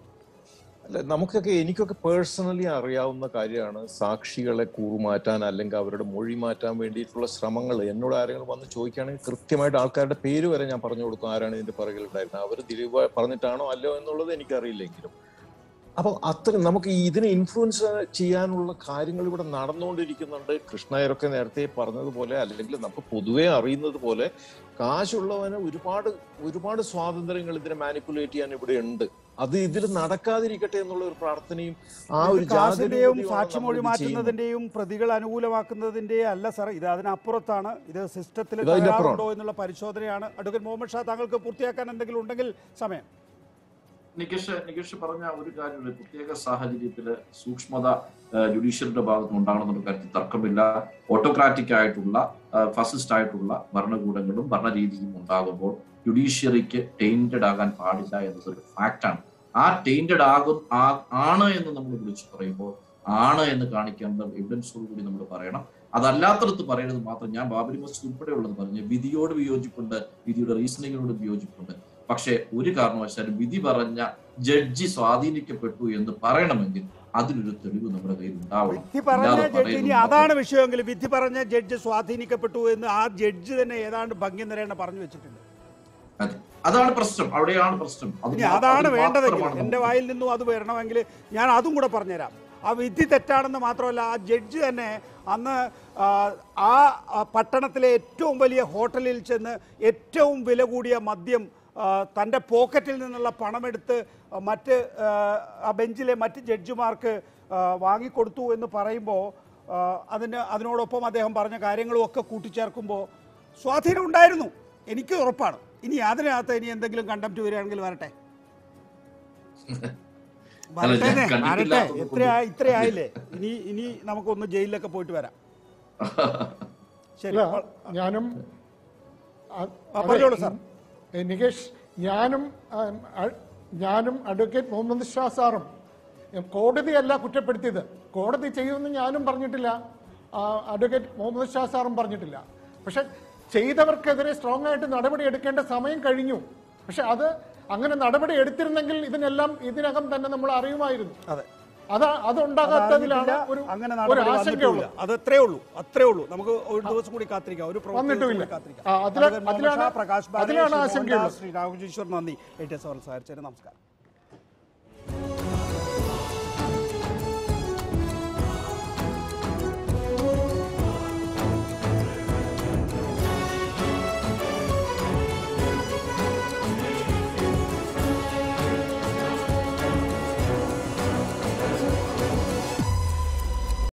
അല്ല നമുക്കൊക്കെ എനിക്കൊക്കെ പേഴ്സണലി അറിയാവുന്ന കാര്യമാണ് സാക്ഷികളെ കൂറുമാറ്റാൻ അല്ലെങ്കിൽ അവരുടെ മൊഴി മാറ്റാൻ വേണ്ടിയിട്ടുള്ള ശ്രമങ്ങൾ എന്നോട് ആരെങ്കിലും വന്ന് ചോദിക്കുകയാണെങ്കിൽ കൃത്യമായിട്ട് ആൾക്കാരുടെ പേര് വരെ ഞാൻ പറഞ്ഞു കൊടുക്കും ആരാണ് ഇതിന്റെ പുറകിൽ ഉണ്ടായിരുന്നത് അവർ ദിലീപ് പറഞ്ഞിട്ടാണോ അല്ലയോ എന്നുള്ളത് എനിക്കറിയില്ലെങ്കിലും അപ്പൊ അത്ര നമുക്ക് ഈ ഇതിനെ ഇൻഫ്ലുവൻസ് ചെയ്യാനുള്ള കാര്യങ്ങൾ ഇവിടെ നടന്നുകൊണ്ടിരിക്കുന്നുണ്ട് കൃഷ്ണയരൊക്കെ നേരത്തെ പറഞ്ഞതുപോലെ അല്ലെങ്കിൽ നമുക്ക് പൊതുവെ അറിയുന്നത് പോലെ കാശുള്ളവന് ഒരുപാട് ഒരുപാട് സ്വാതന്ത്ര്യങ്ങൾ ഇതിനെ മാനിപ്പുലേറ്റ് ചെയ്യാൻ ഇവിടെ ഉണ്ട് അത് ഇതിൽ നടക്കാതിരിക്കട്ടെ എന്നുള്ള ഒരു പ്രാർത്ഥനയും ആ ഒരു കാസിന്റെയും ജാഗ്രതയോടെയുമാണ് സാക്ഷിമൊഴി നമ്മളിത് ചെയ്യുന്നത്. മാറ്റുന്നതിന്റെയും പ്രതികൾ അനുകൂലമാക്കുന്നതിന്റെയും അല്ല സാർ ഇത് അതിനപ്പുറത്താണ് ഇത് സിസ്റ്റത്തിൽ ഇത് അതിന്റെ തകരാറുണ്ടോ എന്നുള്ള പരിശോധനയാണ് അഡ്വക്കേറ്റ് മുഹമ്മദ് ഷാ താങ്കൾക്ക് പൂർത്തിയാക്കാൻ എന്തെങ്കിലും ഉണ്ടെങ്കിൽ സമയം നികേഷ് നികേഷ് പറഞ്ഞ ഒരു കാര്യം ഒരു പ്രത്യേക സാഹചര്യത്തില് സൂക്ഷ്മത ജുഡീഷ്യറിയുടെ ഭാഗത്ത് ഉണ്ടാകണമെന്നുള്ള കാര്യത്തിൽ തർക്കമില്ല ഓട്ടോക്രാറ്റിക് ആയിട്ടുള്ള ഫസിസ്റ്റ് ആയിട്ടുള്ള ഭരണകൂടങ്ങളും ഭരണരീതിയും ഉണ്ടാകുമ്പോൾ ജുഡീഷ്യറിക്ക് ടൈൻറ്റഡ് ആകാൻ പാടില്ല എന്നതൊരു ഫാക്റ്റാണ് ആ ടൈൻറ്റഡ് ആകും ആ- ആണ് എന്ന് നമ്മൾ വിളിച്ചു പറയുമ്പോൾ ആണ് എന്ന് കാണിക്കേണ്ട എവിഡൻസോട് കൂടി നമ്മൾ പറയണം അതല്ലാത്തടത്ത് പറയുന്നത് മാത്രം ഞാൻ ബാബരി മസ്ജിദ് ഉൾപ്പെടെയുള്ളത് പറഞ്ഞു വിധിയോട് വിയോജിപ്പുണ്ട് വിധിയുടെ റീസണിങ്ങിനോട് വിയോജിപ്പുണ്ട് പക്ഷേ ഒരു കാരണവശാലും വിധി പറഞ്ഞ ജഡ്ജി സ്വാധീനിക്കപ്പെട്ടു എന്ന് പറയണമെങ്കിൽ അതിനൊരു തെളിവ് നമ്മുടെ കയ്യിൽ ഉണ്ടാവണം വിധി പറഞ്ഞ ഇല്ലാതെ ജഡ്ജി ഇനി പറയുന്നത് അതാണ് വിഷയമെങ്കിൽ വിധി പറഞ്ഞ ജഡ്ജ് സ്വാധീനിക്കപ്പെട്ടു എന്ന് ആ ജഡ്ജി തന്നെ ഏതാണ്ട് ഭംഗി നിരേണ പറഞ്ഞു വെച്ചിട്ടുണ്ട് അതെ. അതാണ് പ്രശ്നം അവിടെയാണ് പ്രശ്നം അത് ഇനി മാ- അതാണ് അത് വേണ്ടതെങ്കിൽ മാത്രമാണ് എൻ്റെ നമുക്ക് വായിൽ നിന്നും അത് വരണമെങ്കിൽ ഞാൻ അതും കൂടെ പറഞ്ഞുതരാം ആ വിധി തെറ്റാണെന്ന് മാത്രമല്ല ആ ജഡ്ജി തന്നെ അന്ന് ആ, ആ ആ പട്ടണത്തിലെ ഏറ്റവും വലിയ ഹോട്ടലിൽ ചെന്ന് ഏറ്റവും വില കൂടിയ മദ്യം ആ, തൻ്റെ പോക്കറ്റിൽ നിന്നുള്ള പണമെടുത്ത് മറ്റ് ആ, ആ ബെഞ്ചിലെ മറ്റ് ജഡ്ജിമാർക്ക് ആ, വാങ്ങിക്കൊടുത്തു എന്ന് പറയുമ്പോൾ ആ, അതിന് അതിനോടൊപ്പം അദ്ദേഹം പറഞ്ഞ കാര്യങ്ങളും ഒക്കെ കൂട്ടിച്ചേർക്കുമ്പോൾ സ്വാധീനം ഉണ്ടായിരുന്നു എനിക്ക് ഉറപ്പാണ് ഇനി അതിനകത്ത് ഇനി എന്തെങ്കിലും കണ്ടംപ്റ്റ് വരികയാണെങ്കിൽ വരട്ടെ അല്ല, ഞാൻ വരട്ടെ കണ്ടിട്ടില്ല. വരട്ടെ എത്രയായി ഇത്രയായില്ലേ ഇനി ഇനി നമുക്കൊന്ന് ജയിലിലൊക്കെ പോയിട്ട് വരാം ശരി അല്ല ഞാനും അ- ആ, പറഞ്ഞോളൂ അതെ, സാർ. ഏ, നികേഷ് ഞാനും ആ, അ- ഞാനും അഡ്വക്കേറ്റ് മുഹമ്മദ് ഷാ സാറും ഏ, കോടതിയല്ല കുറ്റപ്പെടുത്തിയത് കോടതി ചെയ്യുമെന്ന് ഞാനും പറഞ്ഞിട്ടില്ല ആ, അഡ്വക്കേറ്റ് മുഹമ്മദ് ഷാ സാറും പറഞ്ഞിട്ടില്ല പക്ഷെ ചെയ്തവർക്കെതിരെ സ്ട്രോങ് ആയിട്ട് നടപടി എടുക്കേണ്ട സമയം കഴിഞ്ഞു പക്ഷെ അത് അങ്ങനെ നടപടി എടുത്തിരുന്നെങ്കിൽ ഇതിനെല്ലാം ഇതിനകം തന്നെ നമ്മൾ അറിയുമായിരുന്നു അതെ അത് അതുണ്ടാകാത്തതിലാണ് ഒരു അങ്ങനെ ഒരു നടപടി ആശങ്കയുള്ളത് വന്നിട്ടുമില്ല. അത് അത്രേ ഉള്ളൂ അത്രേ ഉള്ളൂ നമുക്ക് ഒരു ദിവസം കൂടി കാത്തിരിക്കാം ഒരു പ്രവൃത്തി ദിവസം വന്നിട്ടുമില്ല. കൂടി കാത്തിരിക്കാം ആ, അതിലാ- അതുകൊണ്ട് മുഹമ്മദ് ഷാ, അതിലാണ് പ്രകാശ് ബാലൻ, അതിലാണ് ശ്രീ ആശങ്കയുള്ളത്. മോഹൻദാസ്, ശ്രീ രാഹുൽ ഈശ്വർ നന്ദി എ ടി എസ് അവർ സഹകരിച്ചതിന് നമസ്കാരം